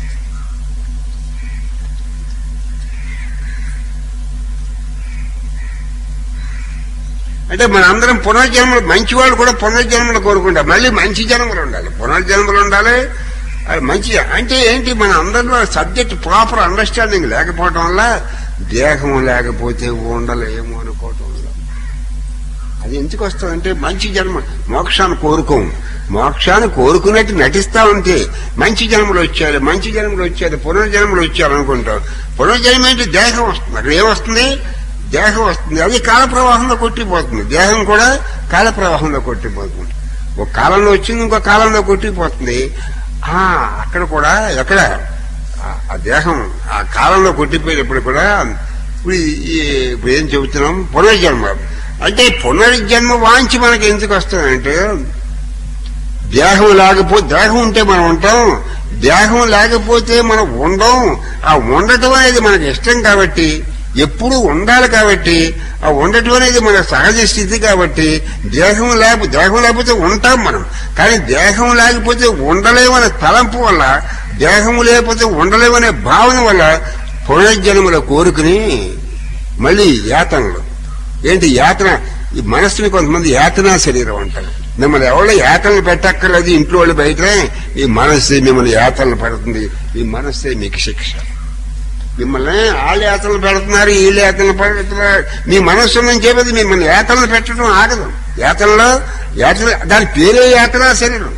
Speaker 1: అంటే మన అందరం పునర్జన్మలు మంచి వాళ్ళు కూడా పునర్జన్మలు కోరుకుంటారు మళ్ళీ మంచి జన్మలు ఉండాలి పునర్జన్మలు ఉండాలి అది మంచి అంటే ఏంటి మన అందరిలో సబ్జెక్ట్ ప్రాపర్ అండర్స్టాండింగ్ లేకపోవడం వల్ల దేహం లేకపోతే ఉండలేము అనుకోవటం వల్ల అది ఎందుకు వస్తుందంటే మంచి జన్మ మోక్షాన్ని కోరుకోం మోక్షాన్ని కోరుకున్నట్టు నటిస్తా ఉంటే మంచి జన్మలు వచ్చారు మంచి జన్మలు వచ్చారు పునర్జన్మలు వచ్చారు అనుకుంటాం పునర్జన్మ ఏంటి దేహం వస్తుంది అక్కడ ఏమొస్తుంది దేహం వస్తుంది అది కాల ప్రవాహంలో కొట్టిపోతుంది దేహం కూడా కాల ప్రవాహంలో కొట్టిపోతుంది ఒక కాలంలో వచ్చింది ఇంకో కాలంలో కొట్టిపోతుంది ఆ అక్కడ కూడా ఎక్కడ ఆ- ఆ దేహం ఆ కాలంలో కొట్టిపోయినప్పుడు కూడా ఇప్పుడు ఈ- ఈ- ఇప్పుడు ఏం చెబుతున్నాం పునర్జన్మ అంటే పునర్జన్మ వాంచి మనకి ఎందుకు వస్తుందంటే దేహం లేకపోతే దేహం ఉంటే మనం ఉంటాం దేహం లేకపోతే మనం ఉండం ఆ ఉండటం అనేది మనకి ఇష్టం కాబట్టి ఎప్పుడు ఉండాలి కాబట్టి ఆ ఉండటం అనేది మన సహజ స్థితి కాబట్టి దేహం లేక దేహం లేకపోతే ఉంటాం మనం కానీ దేహం లేకపోతే ఉండలేమనే తలంపు వల్ల దేహం లేకపోతే ఉండలేమనే భావన వల్ల పునర్జన్మల కోరుకుని మళ్ళీ యాతనలు ఏంటి యాతన ఈ మనస్సుని కొంతమంది యాతనా శరీరం అంటారు మిమ్మల్ని ఎవరో యాతనలు పెట్టక్కర్లేదు ఇంట్లో వాళ్ళు బయట ఈ మనస్సే మిమ్మల్ని యాతనలు పెడుతుంది ఈ మనస్సే మీకు శిక్ష మిమ్మల్ని వాళ్ళు యాతనలు పెడుతున్నారు వీళ్ళు యాతనలు పెడుతున్నారు మీ మనస్సు నుంచి చెప్పేది మిమ్మల్ని యాతనలు పెట్టడం ఆగదు యాతనలో యాతన దాని పేరే యాతనా శరీరం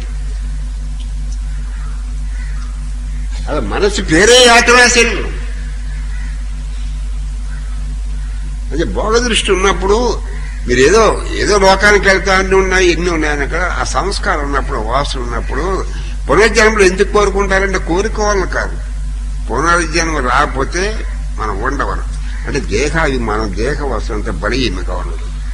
Speaker 1: అది మనస్సు పేరే యాతనా శరీరం అంటే భోగ దృష్టి ఉన్నప్పుడు మీరు ఏదో ఏదో లోకానికి వెళ్తా అన్ని ఉన్నాయి ఎన్ని ఉన్నాయని అక్కడ ఆ సంస్కారం ఉన్నప్పుడు వాసన ఉన్నప్పుడు పునర్జన్మలు ఎందుకు కోరుకుంటారంటే కోరుకోవాలని కాదు పునర్జన్మ రాకపోతే మనం ఉండవను అంటే దేహ మనం దేహ వసంత బలీయమి కావాలి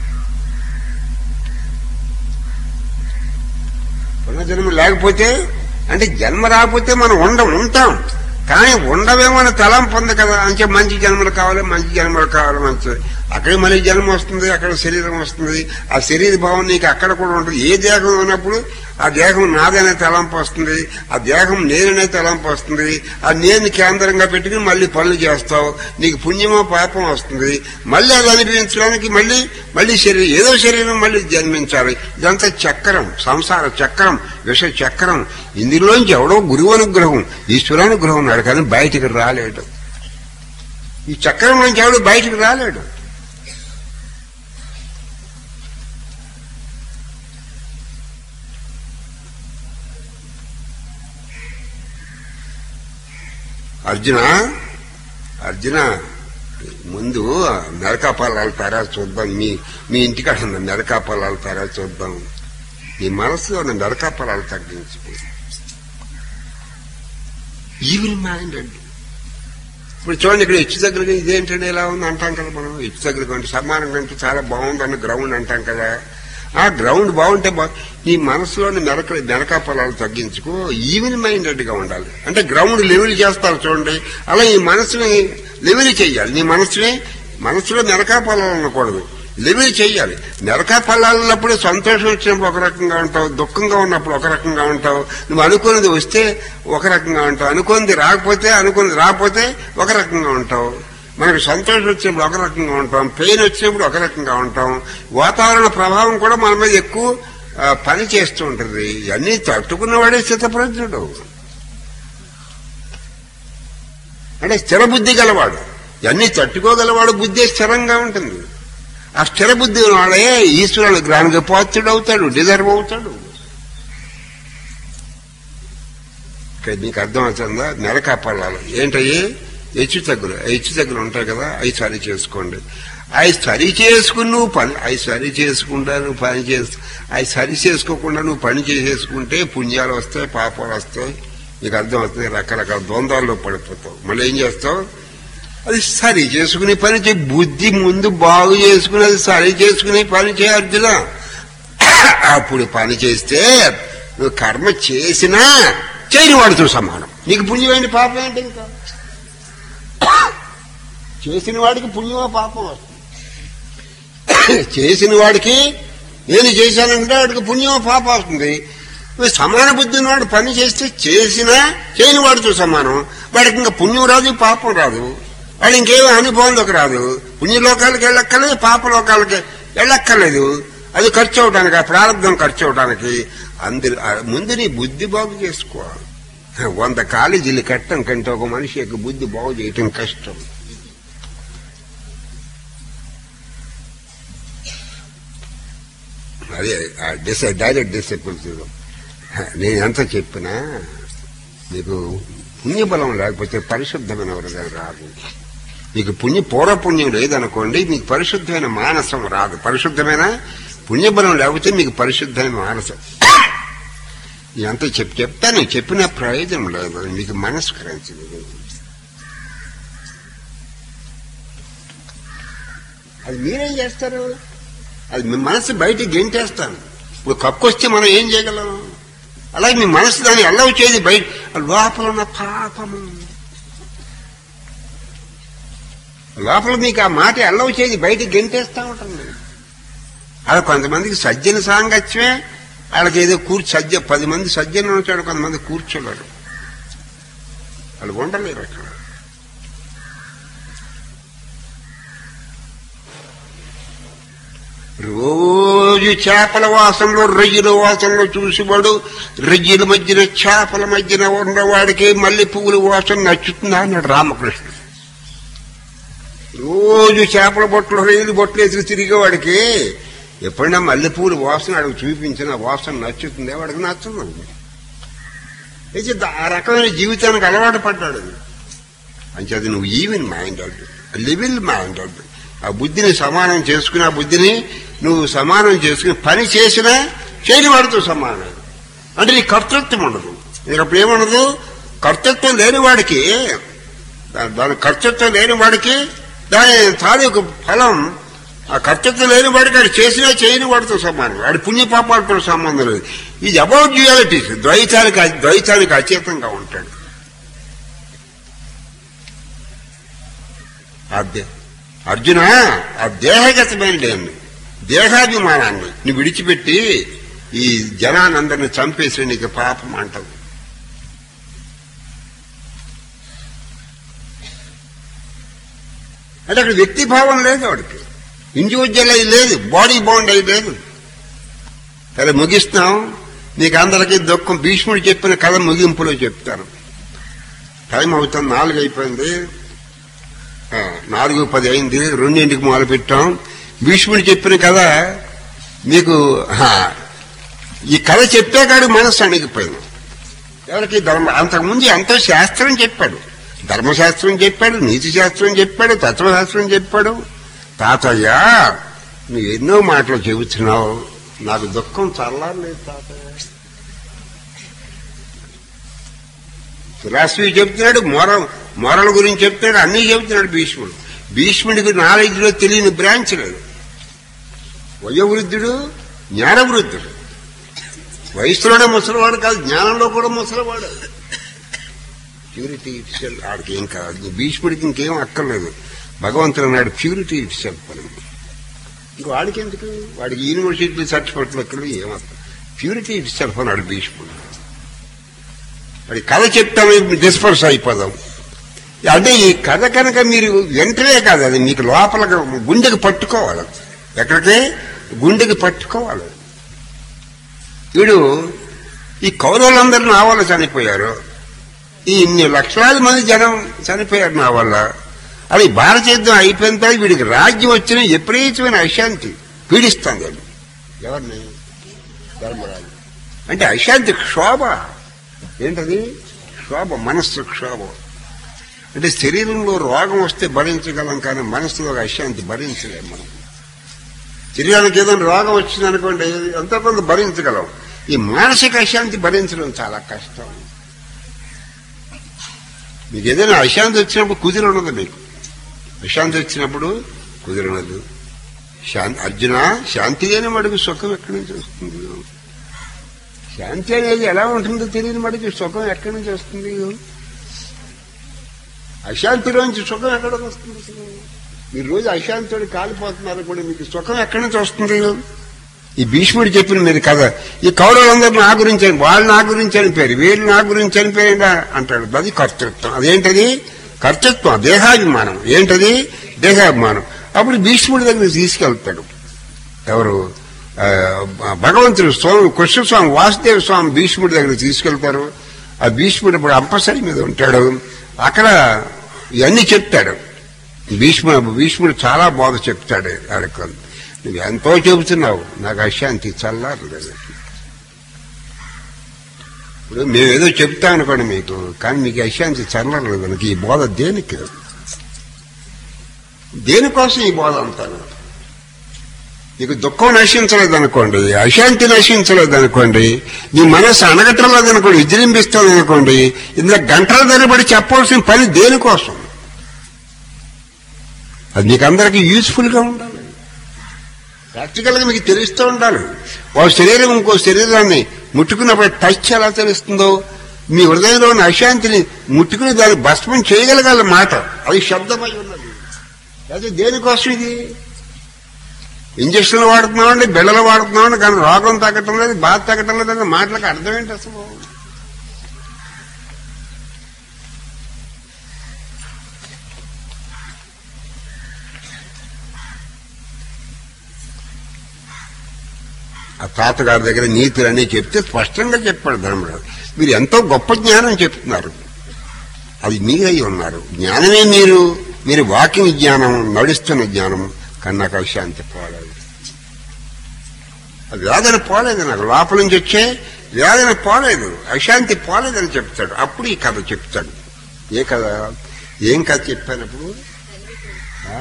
Speaker 1: పునర్జన్మ లేకపోతే అంటే జన్మ రాకపోతే మనం ఉండ ఉంటాం కానీ ఉండవేమో తలంపు ఉంది కదా అంటే మంచి జన్మలు కావాలి మంచి జన్మలు కావాలి మంచి అక్కడ మళ్ళీ జన్మ వస్తుంది అక్కడ శరీరం వస్తుంది ఆ శరీర భావం నీకు అక్కడ కూడా ఉంటుంది ఏ దేహం ఉన్నప్పుడు ఆ దేహం నాదనే తలంపు వస్తుంది ఆ దేహం నేననే తలంపు వస్తుంది ఆ నేను కేంద్రంగా పెట్టుకుని మళ్ళీ పనులు చేస్తావు నీకు పుణ్యమో పాపం వస్తుంది మళ్ళీ అది అనిపించడానికి మళ్ళీ మళ్ళీ శరీరం ఏదో శరీరం మళ్ళీ జన్మించాలి ఇదంతా చక్రం సంసార చక్రం విష చక్రం ఇందులోంచి ఎవడో గురువు అనుగ్రహం ఈశ్వరానుగ్రహం ఉన్నాడు కానీ బయటికి రాలేడు ఈ చక్రం నుంచి ఎవడు బయటికి రాలేడు అర్జున అర్జున ముందు మెరకా పొలాలు తరా చూద్దాం మీ మీ ఇంటికాడ ఉన్న మెరకా పొలాలు తరా చూద్దాం నీ మనసులో ఉన్న మెరకా పొలాలు తగ్గించుకో ఈవిల్ మైండ్ అండి ఇప్పుడు చూడండి ఇక్కడ హెచ్చు దగ్గరగా ఇదేంటండి ఇలా ఉంది అంటాం కదా మనం హెచ్చు దగ్గర అంటే సమానంగా అంటే చాలా బాగుందని గ్రౌండ్ అంటాం కదా ఆ గ్రౌండ్ బాగుంటే బా నీ మనసులోని మెరక మెరకా పొలాలు తగ్గించుకో ఈవెన్ మైండెడ్ గా ఉండాలి అంటే గ్రౌండ్ లెవెల్ చేస్తారు చూడండి అలా ఈ మనసుని లెవెల్ చేయాలి నీ మనసుని మనసులో మెరకా పొలాలు ఉండకూడదు లెవెల్ చేయాలి మెరకా పొలాలు ఉన్నప్పుడు సంతోషం వచ్చినప్పుడు ఒక రకంగా ఉంటావు దుఃఖంగా ఉన్నప్పుడు ఒక రకంగా ఉంటావు నువ్వు అనుకున్నది వస్తే ఒక రకంగా ఉంటావు అనుకున్నది రాకపోతే అనుకున్నది రాకపోతే ఒక రకంగా ఉంటావు మనకు సంతోషం వచ్చినప్పుడు ఒక రకంగా ఉంటాం పెయిన్ వచ్చినప్పుడు ఒక రకంగా ఉంటాం వాతావరణ ప్రభావం కూడా మన మీద ఎక్కువ ఆ, పని చేస్తూ ఉంటుంది ఇవన్నీ తట్టుకున్నవాడే స్థితప్రజ్ఞుడు అంటే స్థిర బుద్ధి గలవాడు ఇవన్నీ తట్టుకోగలవాడు బుద్ధి స్థిరంగా ఉంటుంది ఆ స్థిర బుద్ధి వాడే ఈశ్వరుడు గ్రహానికి పాత్రుడు అవుతాడు డిజర్వ్ అవుతాడు ఇక్కడ మీకు అర్థం అవుతుందా నెలకా పళ్ళాలు ఏంటయ్యి హెచ్చు తగ్గులు హెచ్చు తగ్గులు ఉంటాయి కదా అవి సరి చేసుకోండి అవి సరి చేసుకుని నువ్వు పని అవి సరి చేసుకుంటా నువ్వు పని చేసు అవి సరి చేసుకోకుండా నువ్వు పని చేసేసుకుంటే పుణ్యాలు వస్తాయి పాపాలు వస్తాయి నీకు అర్థం అవుతుంది రకరకాల ద్వంద్వాల్లో పడిపోతావు మళ్ళీ ఏం చేస్తావు అది సరి చేసుకునే పని చేయి బుద్ధి ముందు బాగు చేసుకుని అది సరి చేసుకునే పని చేయ అర్జున అప్పుడు పని చేస్తే నువ్వు కర్మ చేసినా చేయని వాడితో సమానం నీకు పుణ్యం ఏంటి పాపం ఏంటి ఇంకా చేసిన వాడికి పుణ్యమో పాపం వస్తుంది చేసిన వాడికి నేను చేశానంటే వాడికి పుణ్యమో పాపం వస్తుంది నువ్వు సమాన బుద్ధి వాడు పని చేస్తే చేసినా చేయని వాడితో సమానం వాడికి ఇంకా పుణ్యం రాదు పాపం రాదు వాడు ఇంకేం అనుభవంలోకి రాదు పుణ్యలోకాలకి వెళ్ళక్కర్లేదు పాప లోకాలకి వెళ్ళక్కర్లేదు అది ఖర్చు అవడానికి ఆ ప్రారంభం ఖర్చు అవడానికి అందరి ఆ ముందు నీ బుద్ధి బాగు చేసుకోవాలి వంద కాలేజీలు కట్టడం కంటే ఒక మనిషి యొక్క బుద్ధి బాగు చేయటం కష్టం అదే ఆ డిస్ డైరెక్ట్ డిసిప్లిన్స్ నేను ఎంత చెప్పినా నీకు పుణ్యబలం లేకపోతే పరిశుద్ధమైన హృదయం రాదు మీకు పుణ్య పూర్వపుణ్యం లేదనుకోండి మీకు పరిశుద్ధమైన మానసం రాదు పరిశుద్ధమైన పుణ్యబలం లేకపోతే మీకు పరిశుద్ధమైన మానసం ఎంత చెప్ చెప్తాను చెప్పిన ప్రయోజనం లేదు మీకు మనస్కరించదు అది మీరేం చేస్తారు అది మీ మనసు బయటికి గెంటేస్తాను ఇప్పుడు కక్కొస్తే మనం ఏం చేయగలం అలాగే మీ మనసు దాన్ని అల్లవ చేయదు బయట లోపల ఉన్న పాపము లోపల మీకు ఆ మాట అల్లవ చేయదు బయటికి గెంటేస్తా ఉంటుంది అలా కొంతమందికి సజ్జన సాంగత్యమే వాళ్ళకి ఏదో కూర్చు సజ్జ పది మంది సజ్జన ఉంటాడు కొంతమంది కూర్చోలేరు వాళ్ళు ఉండలేరు అక్కడ రోజు చేపల వాసనలో రొయ్యల వాసనలో చూసేవాడు రొయ్యల మధ్యన చేపల మధ్యన ఉన్నవాడికి మల్లె పువ్వుల వాసన నచ్చుతుందా అన్నాడు రామకృష్ణ రోజు చేపల బొట్టలు రొయ్యలు బొట్టలు వేసి తిరిగేవాడికి ఎప్పుడైనా మల్లె పువ్వుల వాసన అడుగు చూపించిన వాసన నచ్చుతుంది వాడికి నచ్చదు అయితే ఆ రకమైన జీవితానికి అలవాటు పడ్డాడు అంచేది నువ్వు ఈవెన్ మైండ్ లివిల్ మైండ్ ఆ బుద్ధిని సమానం చేసుకుని ఆ బుద్ధిని నువ్వు సమానం చేసుకుని పని చేసినా చేయని వాడితో సమానం అంటే నీ కర్తృత్వం ఉండదు నీకు అప్పుడు ఏముండదు కర్తృత్వం లేని వాడికి దా- దాని కర్తృత్వం లేని వాడికి దాని తాలూకు ఫలం ఆ కర్తృత్వం లేని వాడికి అది చేసినా చేయని వాడితో సమానం వాడి పుణ్యపాపాలతో సంబంధం లేదు ఇది అబౌట్ డ్యూయాలిటీస్ ద్వైతానికి ద్వైతానికి అచేతంగా ఉంటాడు అదే అర్జున ఆ దేహగతమైన దేన్ని దేహాభిమానాన్ని నువ్వు విడిచిపెట్టి ఈ జనానందరిని చంపేసి నీకు పాపం అంటది అంటే అక్కడ వ్యక్తి భావం లేదు వాడికి ఇండివిజువల్ అయి లేదు బాడీ బాండ్ అయి లేదు సరే ముగిస్తాం నీకు అందరికీ దుఃఖం భీష్ముడు చెప్పిన కథ ముగింపులో చెప్తాను టైం అవుతుంది నాలుగు అయిపోయింది ఆ, నాలుగు పది అయింది రెండింటికి మొదలు పెట్టాం భీష్ముడు చెప్పిన కథ మీకు ఆ, ఈ కథ చెప్పేకాడు మనస్సు అణిగిపోయింది ఎవరికి ధర్మ అంతకుముందు ఎంతో శాస్త్రం చెప్పాడు ధర్మశాస్త్రం చెప్పాడు నీతి శాస్త్రం చెప్పాడు తత్వశాస్త్రం చెప్పాడు తాతయ్య నువ్వు ఎన్నో మాటలు చెబుతున్నావు నాకు దుఃఖం చల్లారలేదు తాతయ్య ఫిలాసఫీ చెప్తున్నాడు మొరల్ మొరల్ గురించి చెప్తున్నాడు అన్నీ చెప్తున్నాడు భీష్ముడు భీష్ముడికి నాలెడ్జ్లో తెలియని బ్రాంచ్ లేదు వయోవృద్ధుడు జ్ఞానవృద్ధుడు వయసులోనే ముసలివాడు కాదు జ్ఞానంలో కూడా ముసలివాడు ప్యూరిటీ ఇట్సెల్ ఆడికి ఏం కాదు భీష్ముడికి ఇంకేం అక్కర్లేదు భగవంతుడు అన్నాడు ప్యూరిటీ ఇట్సెల్ అని ఇంక వాడికి ఎందుకు వాడికి యూనివర్సిటీ సర్టిఫికెట్లు ఎక్కడ ఏమక్క ప్యూరిటీ ఇట్సెల్ఫ్ అన్నాడు భీష్ముడు మరి కథ చెప్తాము డిస్పర్స్ అయిపోదాం అంటే ఈ కథ కనుక మీరు వెంటనే కాదు అది మీకు లోపల గుండెకి పట్టుకోవాలి ఎక్కడికి గుండెకి పట్టుకోవాలి వీడు ఈ కౌరవులందరూ నా వల్ల చనిపోయారు ఈ ఇన్ని లక్షలాది మంది జనం చనిపోయారు నా వల్ల అది భారత యుద్ధం అయిపోయిన తర్వాత వీడికి రాజ్యం వచ్చిన విపరీతమైన అశాంతి పీడిస్తుంది అది ఎవరిని ధర్మరాజు అంటే అశాంతి క్షోభ ఏంటది క్షోభ మనస్సు క్షోభ అంటే శరీరంలో రోగం వస్తే భరించగలం కానీ మనసులో ఒక అశాంతి భరించలేం మనం శరీరానికి ఏదైనా రోగం వచ్చిందనుకోండి ఎంతో కొంత భరించగలం ఈ మానసిక అశాంతి భరించడం చాలా కష్టం మీకు ఏదైనా అశాంతి వచ్చినప్పుడు కుదిరి ఉండదు మీకు అశాంతి వచ్చినప్పుడు కుదిరి ఉండదు శాంతి అర్జున శాంతి లేని మడుగు సుఖం ఎక్కడి నుంచి వస్తుంది శాంతి అనేది ఎలా ఉంటుందో తెలియని మడికి సుఖం ఎక్కడి నుంచి వస్తుంది అశాంతిలోంచి సుఖం ఎక్కడ వస్తుంది అసలు? మీరు రోజు అశాంతితో కాలిపోతున్నారు కూడా మీకు సుఖం ఎక్కడి నుంచి వస్తుంది ఈ భీష్ముడు చెప్పిన మీరు కథ ఈ కౌరవులందరూ నా గురించి అని- వాళ్ళు నా గురించి అనిపోయారు వీళ్ళు నా గురించి అనిపోయారా అంటాడు అది కర్తృత్వం అదేంటది కర్తృత్వం దేహాభిమానం ఏంటది దేహాభిమానం అప్పుడు భీష్ముడి దగ్గర తీసుకెళ్తాడు ఎవరు ఆ, భగవంతుడు స్వామి కృష్ణస్వామి వాసుదేవ స్వామి భీష్ముడి దగ్గర తీసుకెళ్తారు ఆ భీష్ముడు ఇప్పుడు అంపసరి మీద ఉంటాడు అక్కడ ఇవన్నీ చెప్తాడు భీష్ముడు భీష్ముడు చాలా బాధ చెప్తాడు ఆడికి నువ్వు ఎంతో చెబుతున్నావు నాకు అశాంతి చల్లారలేదు ఇప్పుడు మేము ఏదో చెప్తాం అనుకోండి మీకు కానీ మీకు అశాంతి చల్లలేదు నాకు ఈ బోధ దేనికి దేనికోసం ఈ బోధ అంటాను నీకు దుఃఖం నశించలేదు అనుకోండి అశాంతి నశించలేదు అనుకోండి నీ మనసు అనగటలేదు అనుకోండి విజృంభిస్తుంది అనుకోండి ఇందులో గంటల ధరబడి చెప్పవలసిన పని దేనికోసం అది మీకు అందరికీ యూస్ఫుల్ గా ఉండాలి ప్రాక్టికల్ గా మీకు తెలుస్తూ ఉండాలి ఒక శరీరం ఇంకో శరీరాన్ని ముట్టుకున్నప్పుడు టచ్ ఎలా తెలుస్తుందో మీ హృదయంలో ఉన్న అశాంతిని ముట్టుకుని దాన్ని భస్మం చేయగలగాల మాట అది శబ్దమై ఉన్నది అది దేనికోసం ఇది ఇంజక్షన్లు వాడుతున్నామండి బిళ్ళలు వాడుతున్నామండి కానీ రోగం తగ్గటం లేదు బాధ తగ్గటం లేదు అనే మాటలకు అర్థం ఏంటి అసలు ఆ తాతగారి దగ్గర నీతులు అన్నీ చెప్తే స్పష్టంగా చెప్పాడు ధర్మరాజు మీరు ఎంతో గొప్ప జ్ఞానం చెప్తున్నారు అది మీరై ఉన్నారు జ్ఞానమే మీరు మీరు వాకింగ్ జ్ఞానం నడుస్తున్న జ్ఞానం కానీ నాకు అశాంతి పోలేదు ఆ వేదన పోలేదు నాకు లోపల నుంచి వచ్చే వేదన పోలేదు అశాంతి పోలేదని చెప్తాడు అప్పుడు ఈ కథ చెప్తాడు ఏ కథ ఏం కథ చెప్పానప్పుడు ఆ?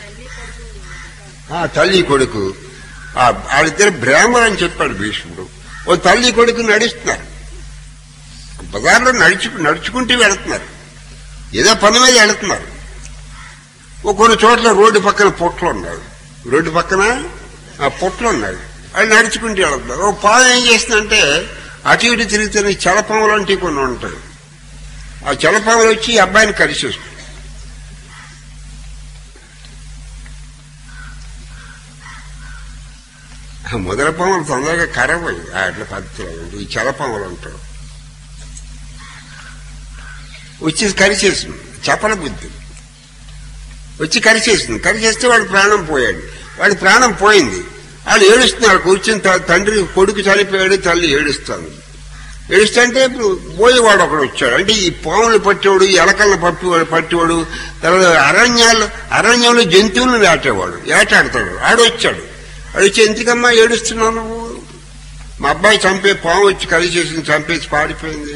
Speaker 1: ఆ, తల్లి కొడుకు ఆ వాళ్ళిద్దరు బ్రాహ్మణ్ అని చెప్పాడు భీష్ముడు ఓ తల్లి కొడుకు నడుస్తున్నారు బజార్లో నడుచు నడుచుకుంటూ వెళుతున్నారు ఏదో పని మీద వెళుతున్నారు ఓ కొన్ని చోట్ల రోడ్డు పక్కన పొట్లు ఉన్నాయి రోడ్డు పక్కన ఆ పొట్లు ఉన్నాయి అది నడుచుకుంటూ వెళుతున్నారు ఓ పాదం ఏం చేస్తుందంటే అటు ఇటు తిరుగుతున్న చలపాములు లాంటివి కొన్ని ఉంటాయి ఆ చలపాములు వచ్చి ఈ అబ్బాయిని కలిసేస్తుంది ఆ ముదర పాములు తొందరగా కరవయి అట్లా పద్ధతిలో ఉంది ఈ చలపాములు ఉంటారు వచ్చి కరిచేసింది చపల బుద్ధి వచ్చి కరిచేసింది కరిచేస్తే వాడి ప్రాణం పోయాడు వాడి ప్రాణం పోయింది వాళ్ళు ఏడుస్తున్నారు కూర్చుని త- తండ్రి కొడుకు చనిపోయాడు తల్లి ఏడుస్తుంది ఏడుస్తుంటే ఇప్పుడు పోయేవాడు ఒకడు వచ్చాడు అంటే ఈ పాములు పట్టేవాడు ఈ ఎలకలను పట్టివాడు పట్టేవాడు తర్వాత అరణ్యాలు అరణ్యంలో జంతువులను వేటేవాడు వేటాడతాడు ఆడు వచ్చాడు ఆడు వచ్చి ఎందుకమ్మా ఏడుస్తున్నావు నువ్వు మా అబ్బాయి చంపే పాము వచ్చి కలిసేసింది చంపేసి పాడిపోయింది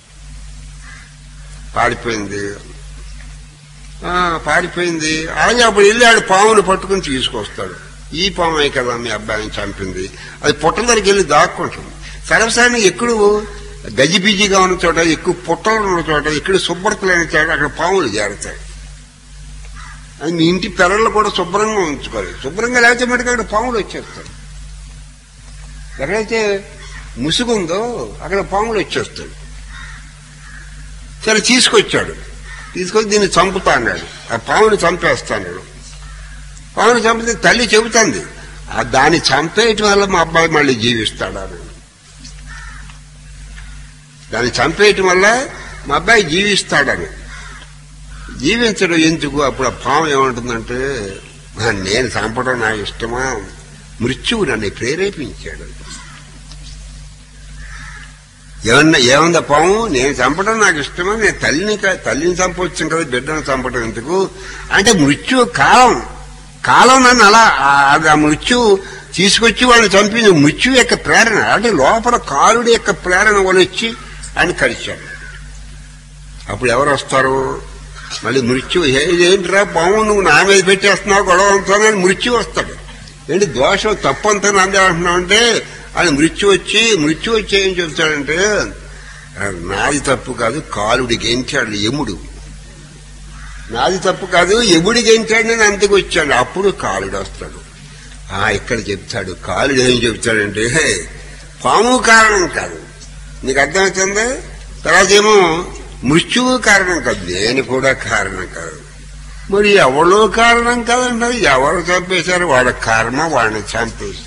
Speaker 1: పాడిపోయింది ఆ, పాడిపోయింది అలాగే అప్పుడు వెళ్ళి ఆడు పామును పట్టుకుని తీసుకొస్తాడు ఈ పామే కదా మీ అబ్బాయిని చంపింది అది పుట్ట దగ్గరికి వెళ్ళి దాక్కుంటుంది సర్వసాధారణంగా ఎక్కడ గజిబిజిగా ఉన్న చోట ఎక్కువ పుట్టలు ఉన్న చోట ఇక్కడ శుభ్రత లేని చోట అక్కడ పాములు చేరుతాయి అది మీ ఇంటి పెరళ్ళు కూడా శుభ్రంగా ఉంచుకోవాలి శుభ్రంగా లేకపోతే మటుకు అక్కడ పాములు వచ్చేస్తాయి ఎక్కడైతే ముసుగుందో అక్కడ పాములు వచ్చేస్తాయి సరే తీసుకొచ్చాడు తీసుకొచ్చి దీన్ని చంపుతా అన్నాడు ఆ పాముని చంపేస్తా అన్నాడు పాముని చంపితే తల్లి చెబుతుంది ఆ దాన్ని చంపేయటం వల్ల మా అబ్బాయి మళ్ళీ జీవిస్తాడు అని దాన్ని చంపేయటం వల్ల మా అబ్బాయి జీవిస్తాడని జీవించడం ఎందుకు అప్పుడు ఆ పాము ఏమంటుందంటే "ఆ, నేను చంపడం నా ఇష్టమా మృత్యువు నన్ను ప్రేరేపించాడు ఏమన్నా ఏముందా పాము నేను చంపడం నాకు ఇష్టమా నేను తల్లిని కా- తల్లిని చంపవచ్చు కదా బిడ్డను చంపడం ఎందుకు అంటే మృత్యు కాలం కాలం నన్ను అలా ఆ- అది ఆ మృత్యు తీసుకొచ్చి వాళ్ళని చంపింది మృత్యు యొక్క ప్రేరణ అంటే లోపల కాలుడి యొక్క ప్రేరణ వాళ్ళు వచ్చి ఆయన కలిశాడు అప్పుడు ఎవరు వస్తారు మళ్ళీ మృత్యు "ఏ- ఏంట్రా పాము నువ్వు నా మీద పెట్టేస్తున్నావు గొడవ అంతానని మృత్యు వస్తాడు ఏంటి దోషం తప్పంతా నాదే అంటున్నావు అంటే ఆయన మృత్యు వచ్చి మృత్యు వచ్చి ఏం చెప్తాడంటే "ఆ, నాది తప్పు కాదు కాలుడి గెంచాడు యముడు నాది తప్పు కాదు ఎముడి గెంచాడు నేను అంతకు వచ్చాడు అప్పుడు కాలుడు వస్తాడు ఆ ఇక్కడ చెప్తాడు కాలుడు ఏం చెప్తాడంటే "హే, పాము కారణం కాదు నీకు అర్థమవుతుందా తర్వాత ఏమో మృత్యువు కారణం కాదు నేను కూడా కారణం కాదు మరి ఎవరో కారణం కాదంటే ఎవరు చంపేశారు వాడి కర్మ వాడిని చంపేస్తుంది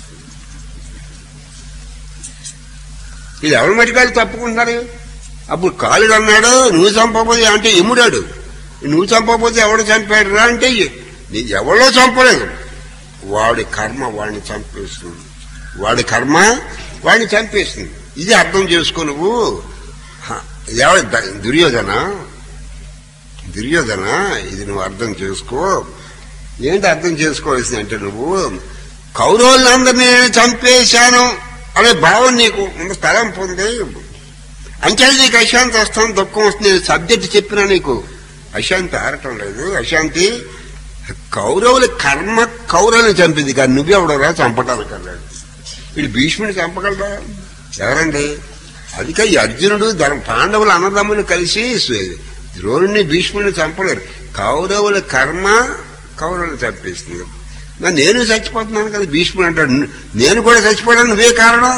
Speaker 1: ఇది ఎవరి మటుకాలు తప్పుకుంటున్నారు అప్పుడు కాలుడు అన్నాడు నువ్వు చంపకపోతే అంటే ఎముడాడు నువ్వు చంపకపోతే ఎవడు చంపాడు రా అంటే నీ ఎవరో చంపలేదు వాడి కర్మ వాడిని చంపేస్తుంది వాడి కర్మ వాడిని చంపేస్తుంది ఇది అర్థం చేసుకో నువ్వు హ, ఎవరు ద- దుర్యోధన దుర్యోధన ఇది నువ్వు అర్థం చేసుకో ఏంటి అర్థం చేసుకోవాల్సింది అంటే నువ్వు కౌరవులందరినీ నేను చంపేశాను అనే భావం నీకు ఉన్న తలంపు ఉంది అంటే నీకు అశాంతి వస్తాను దుఃఖం వస్తుంది నేను సబ్జెక్ట్ చెప్పినా నీకు అశాంతి ఆరటం లేదు అశాంతి కౌరవుల కర్మ కౌరవుని చంపింది కానీ నువ్వెవడరా చంపటానికి అన్నాడు వీడు భీష్ముని చంపగలరా ఎవరండి అందుకే ఈ అర్జునుడు ధర్మ పాండవుల అన్నదమ్ములు కలిసి సు- ద్రోణుని భీష్ముని చంపలేరు కౌరవుల కర్మ కౌరవులు చంపేస్తుంది మరి నేను చచ్చిపోతున్నాను కదా భీష్ముడు అంటాడు నేను కూడా చచ్చిపోవడానికి నువ్వే కారణం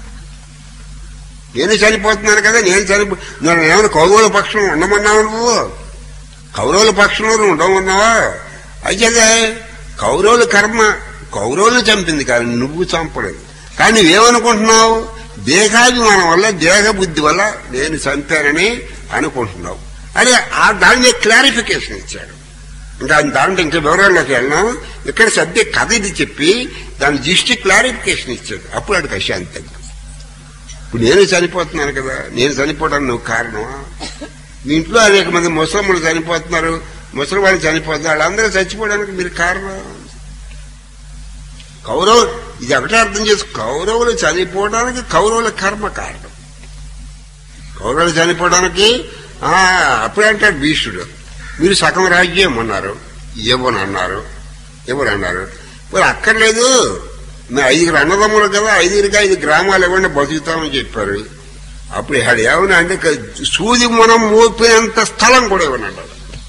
Speaker 1: నేను చనిపోతున్నాను కదా నేను చనిపో నన్ను ఏమైనా కౌరవుల పక్షం ఉండమన్నావు నువ్వు కౌరవుల పక్షంలో నువ్వు ఉండమన్నావా అయితే కౌరవుల కర్మ కౌరవులను చంపింది కానీ నువ్వు చంపలేదు కానీ నువ్వేమనుకుంటున్నావు దేహాభిమానం వల్ల దేహ బుద్ధి వల్ల నేను చంపానని అనుకుంటున్నావు అదే ఆ దాని మీద క్లారిఫికేషన్ ఇచ్చాడు ఇంకా దాంట్లో ఇంకా వివరాల్లోకి వెళ్ళినాం ఇక్కడ సబ్జెక్ట్ కథ ఇది చెప్పి దాని దృష్టి క్లారిఫికేషన్ ఇచ్చాడు అప్పుడు అడిగి అశాంతి తగ్గింది. ఇప్పుడు నేను చనిపోతున్నాను కదా నేను చనిపోవడానికి నువ్వు కారణమా మీ ఇంట్లో అనేక మంది ముసలమ్మలు చనిపోతున్నారు ముసలి వాళ్ళు చనిపోతున్నారు వాళ్ళందరూ చచ్చిపోవడానికి మీరు కారణం కౌరవు ఇది ఒకటే అర్థం చేసి కౌరవులు చనిపోవడానికి కౌరవుల కర్మ కారణం కౌరవులు చనిపోవడానికి ఆ, అప్పుడే అంటాడు భీష్ముడు మీరు సగం రాజ్యం అన్నారు ఇవ్వను అన్నారు ఇవ్వను అన్నారు మరి అక్కర్లేదు మేము ఐదుగురు అన్నదమ్ములు కదా ఐదుగురికి ఐదు గ్రామాలు ఇవ్వండి బతుకుతామని చెప్పారు అప్పుడు ఇక్కడ ఏమన్నా అంటే ఇక సూది మనం మోపినంత స్థలం కూడా ఇవ్వనంటారు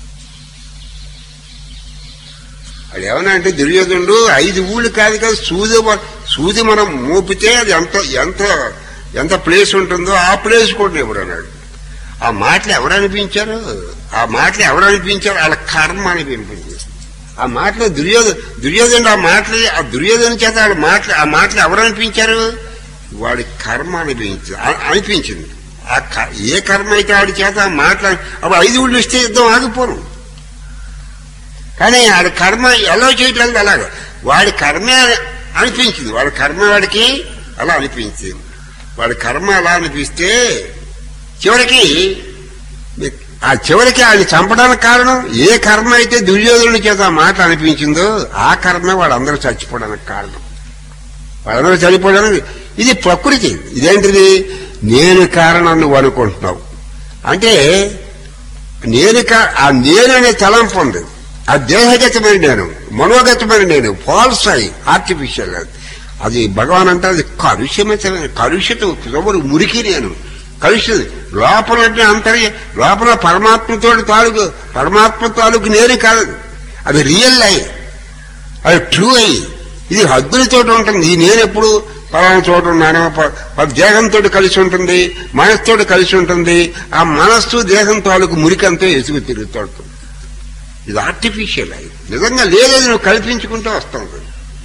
Speaker 1: అది ఏమన్నా అంటే దుర్యోధనుడు ఐదు ఊళ్ళు కాదు కదా సూది మ- సూది మనం మోపితే అది ఎంత ఎంత ఎంత ప్లేస్ ఉంటుందో ఆ ప్లేస్ కూడా ఎవరు అన్నాడు ఆ మాటలు ఎవరు అనిపించారు ఆ మాటలు ఎవరు అనిపించారు వాళ్ళ కర్మ అని వినిపించారు ఆ మాటలు దుర్యోధ దుర్యోధనుడు ఆ మాటలు ఆ దుర్యోధన చేత వాళ్ళ మాటలు ఆ మాటలు ఎవరు అనిపించారు వాడి కర్మ అనిపించింది అ- అనిపించింది ఆ క- ఏ కర్మ అయితే వాడి చేత ఆ మాటలు అప్పుడు ఐదు ఊళ్ళు ఇస్తే యుద్ధం ఆగిపోను కానీ వాడి కర్మ ఎలా చేయటం అలాగ వాడి కర్మే అనిపించింది వాడి కర్మ వాడికి అలా అనిపించింది వాడి కర్మ అలా అనిపిస్తే చివరికి మీ- ఆ చివరికి ఆయన చంపడానికి కారణం ఏ కర్మ అయితే దుర్యోధనుడి చేత ఆ మాట అనిపించిందో ఆ కర్మే వాళ్ళందరూ చచ్చిపోవడానికి కారణం వాళ్ళందరూ చనిపోవడానికి ఇది ప్రకృతి ఇదేంటిది నేను కారణం నువ్వు అనుకుంటున్నావు అంటే నేను కా- ఆ నేను అనే తలంపు ఉంది ఆ దేహగతమైన నేను మనోగతమైన నేను ఫాల్స్ అయి ఆర్టిఫిషియల్ అది. అది భగవాన్ అంటే అది కలుషితమైన కలుషితం ఎవరు మురికి నేను కలుషితం లోపల అంటే అంతర్య లోపల పరమాత్మతో తాలూకు పరమాత్మ తాలూకు నేను కాదు అది రియల్ అయి అది ట్రూ అయి ఇది హద్దులతో ఉంటుంది ఈ నేను ఎప్పుడు పలానా చోట ఉన్నాను ప- ప- దేహంతో కలిసి ఉంటుంది మనసుతో కలిసి ఉంటుంది ఆ మనస్సు దేహం తాలూకు మురికంతో ఎసుగు తిరుగుతూ ఇది ఆర్టిఫిషియల్ అయి నిజంగా లేదని నువ్వు కల్పించుకుంటూ వస్తుంది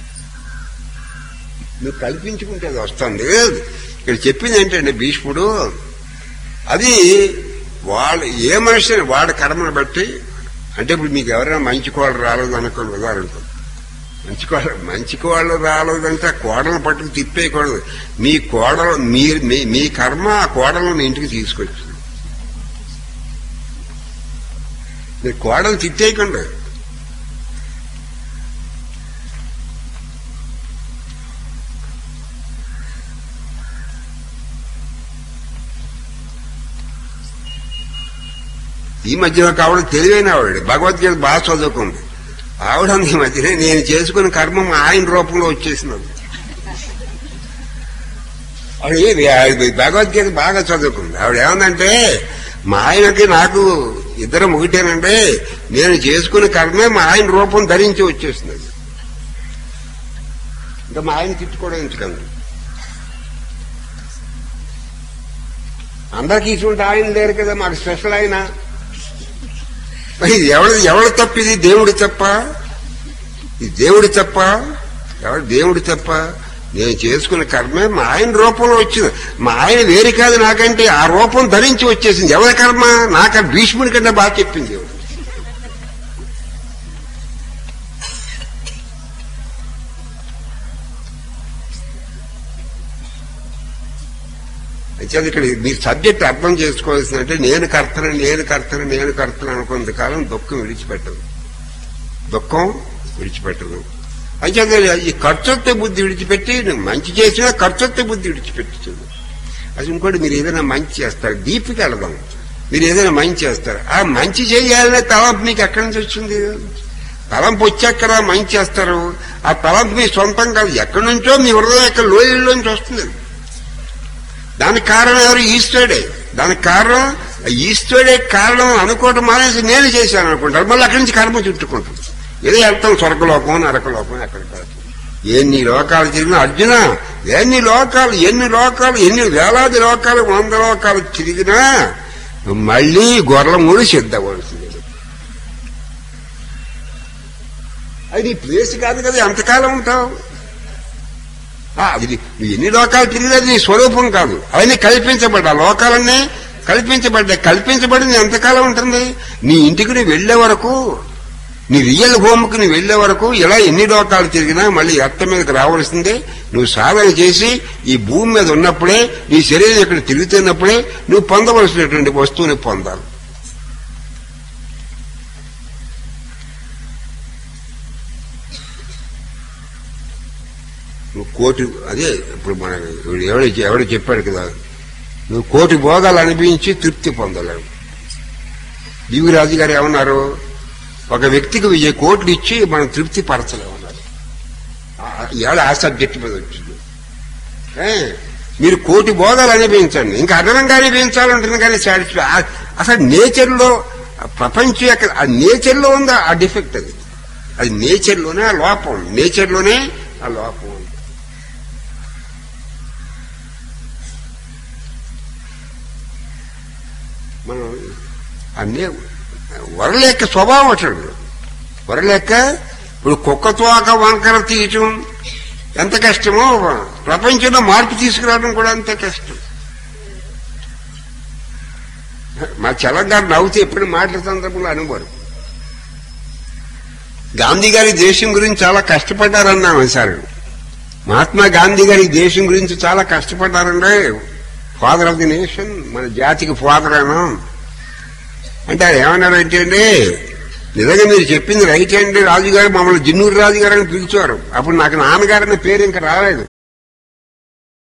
Speaker 1: నువ్వు కల్పించుకుంటే అది వస్తుంది ఇక్కడ చెప్పింది ఏంటంటే భీష్ముడు అది వాళ్ళు ఏ మనిషిని వాడి కర్మను బట్టి అంటే ఇప్పుడు మీకు ఎవరైనా మంచి కోళ్ళు రాలేదు అనుకోండి ఉదాహరణకు మంచి కోడలు మంచి కోడలు రాలేదంటే ఆ కోడలు పట్టుకు తిప్పేయకూడదు మీ కోడలు మీరు మీ మీ కర్మ ఆ కోడలను మీ ఇంటికి తీసుకొచ్చింది మీరు కోడలు తిట్టేయకుండా ఈ మధ్యలో కావడం తెలివైన ఆవిడ భగవద్గీత బాగా చదువుకుంది ఆవిడ ఈ మధ్యనే నేను చేసుకున్న కర్మ మా ఆయన రూపంలో వచ్చేసినది ఆవిడ ఏ- ఆవిడ భగవద్గీత బాగా చదువుకుంది ఆవిడ ఏమందంటే మా ఆయనకి నాకు ఇద్దరం ఒకటేనంటే నేను చేసుకున్న కర్మే మా ఆయన రూపం ధరించి వచ్చేసినది ఇంకా మా ఆయన తిట్టుకోవడం ఎందుకండి అందరికీ ఇటువంటి ఆయన లేరు కదా మాకు స్పెషల్ ఆయన మరి ఇది ఎవరి ఎవరి తప్పు ఇది దేవుడి తప్ప ఇది దేవుడి తప్ప ఎవరు దేవుడి తప్ప నేను చేసుకున్న కర్మే మా ఆయన రూపంలో వచ్చింది మా ఆయన వేరే కాదు నాకంటే ఆ రూపం ధరించి వచ్చేసింది ఎవరి కర్మ నాకు భీష్ముడి కంటే బాగా చెప్పింది దేవుడు అయితే ఇక్కడ మీ సబ్జెక్ట్ అర్థం చేసుకోవాల్సిందంటే నేను కర్తను నేను కర్తను నేను కర్తను అనుకున్నంత కాలం దుఃఖం విడిచిపెట్టదు దుఃఖం విడిచిపెట్టదు అయితే ఈ ఖర్చొత్తే బుద్ధి విడిచిపెట్టి నువ్వు మంచి చేసినా ఖర్చొత్తే బుద్ధి విడిచిపెట్టుతుంది అది ఇంకోటి మీరు ఏదైనా మంచి చేస్తారు డీప్కి వెళదాం మీరు ఏదైనా మంచి చేస్తారు ఆ మంచి చేయాలనే తలంపు మీకు ఎక్కడి నుంచి వచ్చింది తలంపు వచ్చాక మంచి చేస్తారు ఆ తలంపు మీ సొంతం కాదు ఎక్కడి నుంచో మీ హృదయం యొక్క లోయల్లోంచి వస్తుంది దానికి కారణం ఎవరు ఈశ్వరుడే దానికి కారణం ఆ ఈశ్వరుడే కారణం అనుకోవటం మానేసి నేను చేశాను అనుకుంటారు మళ్ళీ అక్కడి నుంచి కర్మ చుట్టుకుంటాం ఏదో వెళ్తాం స్వర్గలోకం నరకలోకం ఎక్కడికి వెళ్తాం ఎన్ని లోకాలు తిరిగినా అర్జున ఎన్ని లోకాలు ఎన్ని లోకాలు ఎన్ని వేలాది లోకాలు వంద లోకాలు తిరిగినా మళ్ళీ గొర్రెల మూడు సిద్ధవలసింది అది నీ ప్లేస్ కాదు కదా ఎంతకాలం ఉంటావు ఆ, ఇది నువ్వు ఎన్ని లోకాలు తిరిగినది నీ స్వరూపం కాదు అవన్నీ కల్పించబడ్డా లోకాలన్నీ కల్పించబడ్డాయి కల్పించబడింది ఎంతకాలం ఉంటుంది నీ ఇంటికి నువ్వు వెళ్లే వరకు నీ రియల్ హోమ్కి నువ్వు వెళ్లే వరకు ఇలా ఎన్ని లోకాలు తిరిగినా మళ్ళీ ఎత్త మీదకి రావాల్సిందే నువ్వు సాధన చేసి ఈ భూమి మీద ఉన్నప్పుడే నీ శరీరం ఇక్కడ తిరుగుతున్నప్పుడే నువ్వు పొందవలసినటువంటి వస్తువుని పొందాలి నువ్వు కోటి అదే ఇప్పుడు మన ఎవడు ఎవడు చెప్పాడు కదా నువ్వు కోటి భోగాలు అనిపించి తృప్తి పొందలేవు దివిరాజు గారు ఏమన్నారు ఒక వ్యక్తికి వెయ్యి కోట్లు ఇచ్చి మనం తృప్తి పరచలేమన్నారు ఇవాళ ఆ సబ్జెక్ట్ మీద వచ్చింది ఏ, మీరు కోటి భోగాలు అనిపించండి ఇంకా అదనంగా అనిపించాలంటుంది కానీ సాటిస్ఫై అసలు నేచర్లో ప్రపంచం యొక్క ఆ నేచర్లో ఉంది ఆ డిఫెక్ట్ అది అది నేచర్లోనే ఆ లోపం నేచర్లోనే ఆ లోపం ఉంది మనం అన్నీ వరల యొక్క స్వభావం అసలు వరల యొక్క ఇప్పుడు కుక్కతో ఒక వంకర తీయటం ఎంత కష్టమో ప్రపంచంలో మార్పు తీసుకురావడం కూడా అంతే కష్టం మా చలంగారు నవ్వుతూ ఎప్పుడు మాటల సందర్భంలో అనుభవం గాంధీ గారి దేశం గురించి చాలా కష్టపడ్డారన్నాను సార్ మహాత్మా గాంధీ గారి దేశం గురించి చాలా కష్టపడ్డారండి ఫాదర్ ఆఫ్ ది నేషన్ మన జాతికి ఫాదర్ అను అంటే ఆయన ఏమన్నారంటే అండి నిజంగా మీరు చెప్పింది రైట్ అండి రాజుగారు మమ్మల్ని జిన్నూరు రాజుగారు అని పిలిచారు అప్పుడు నాకు నాన్నగారు అనే పేరు ఇంకా రాలేదు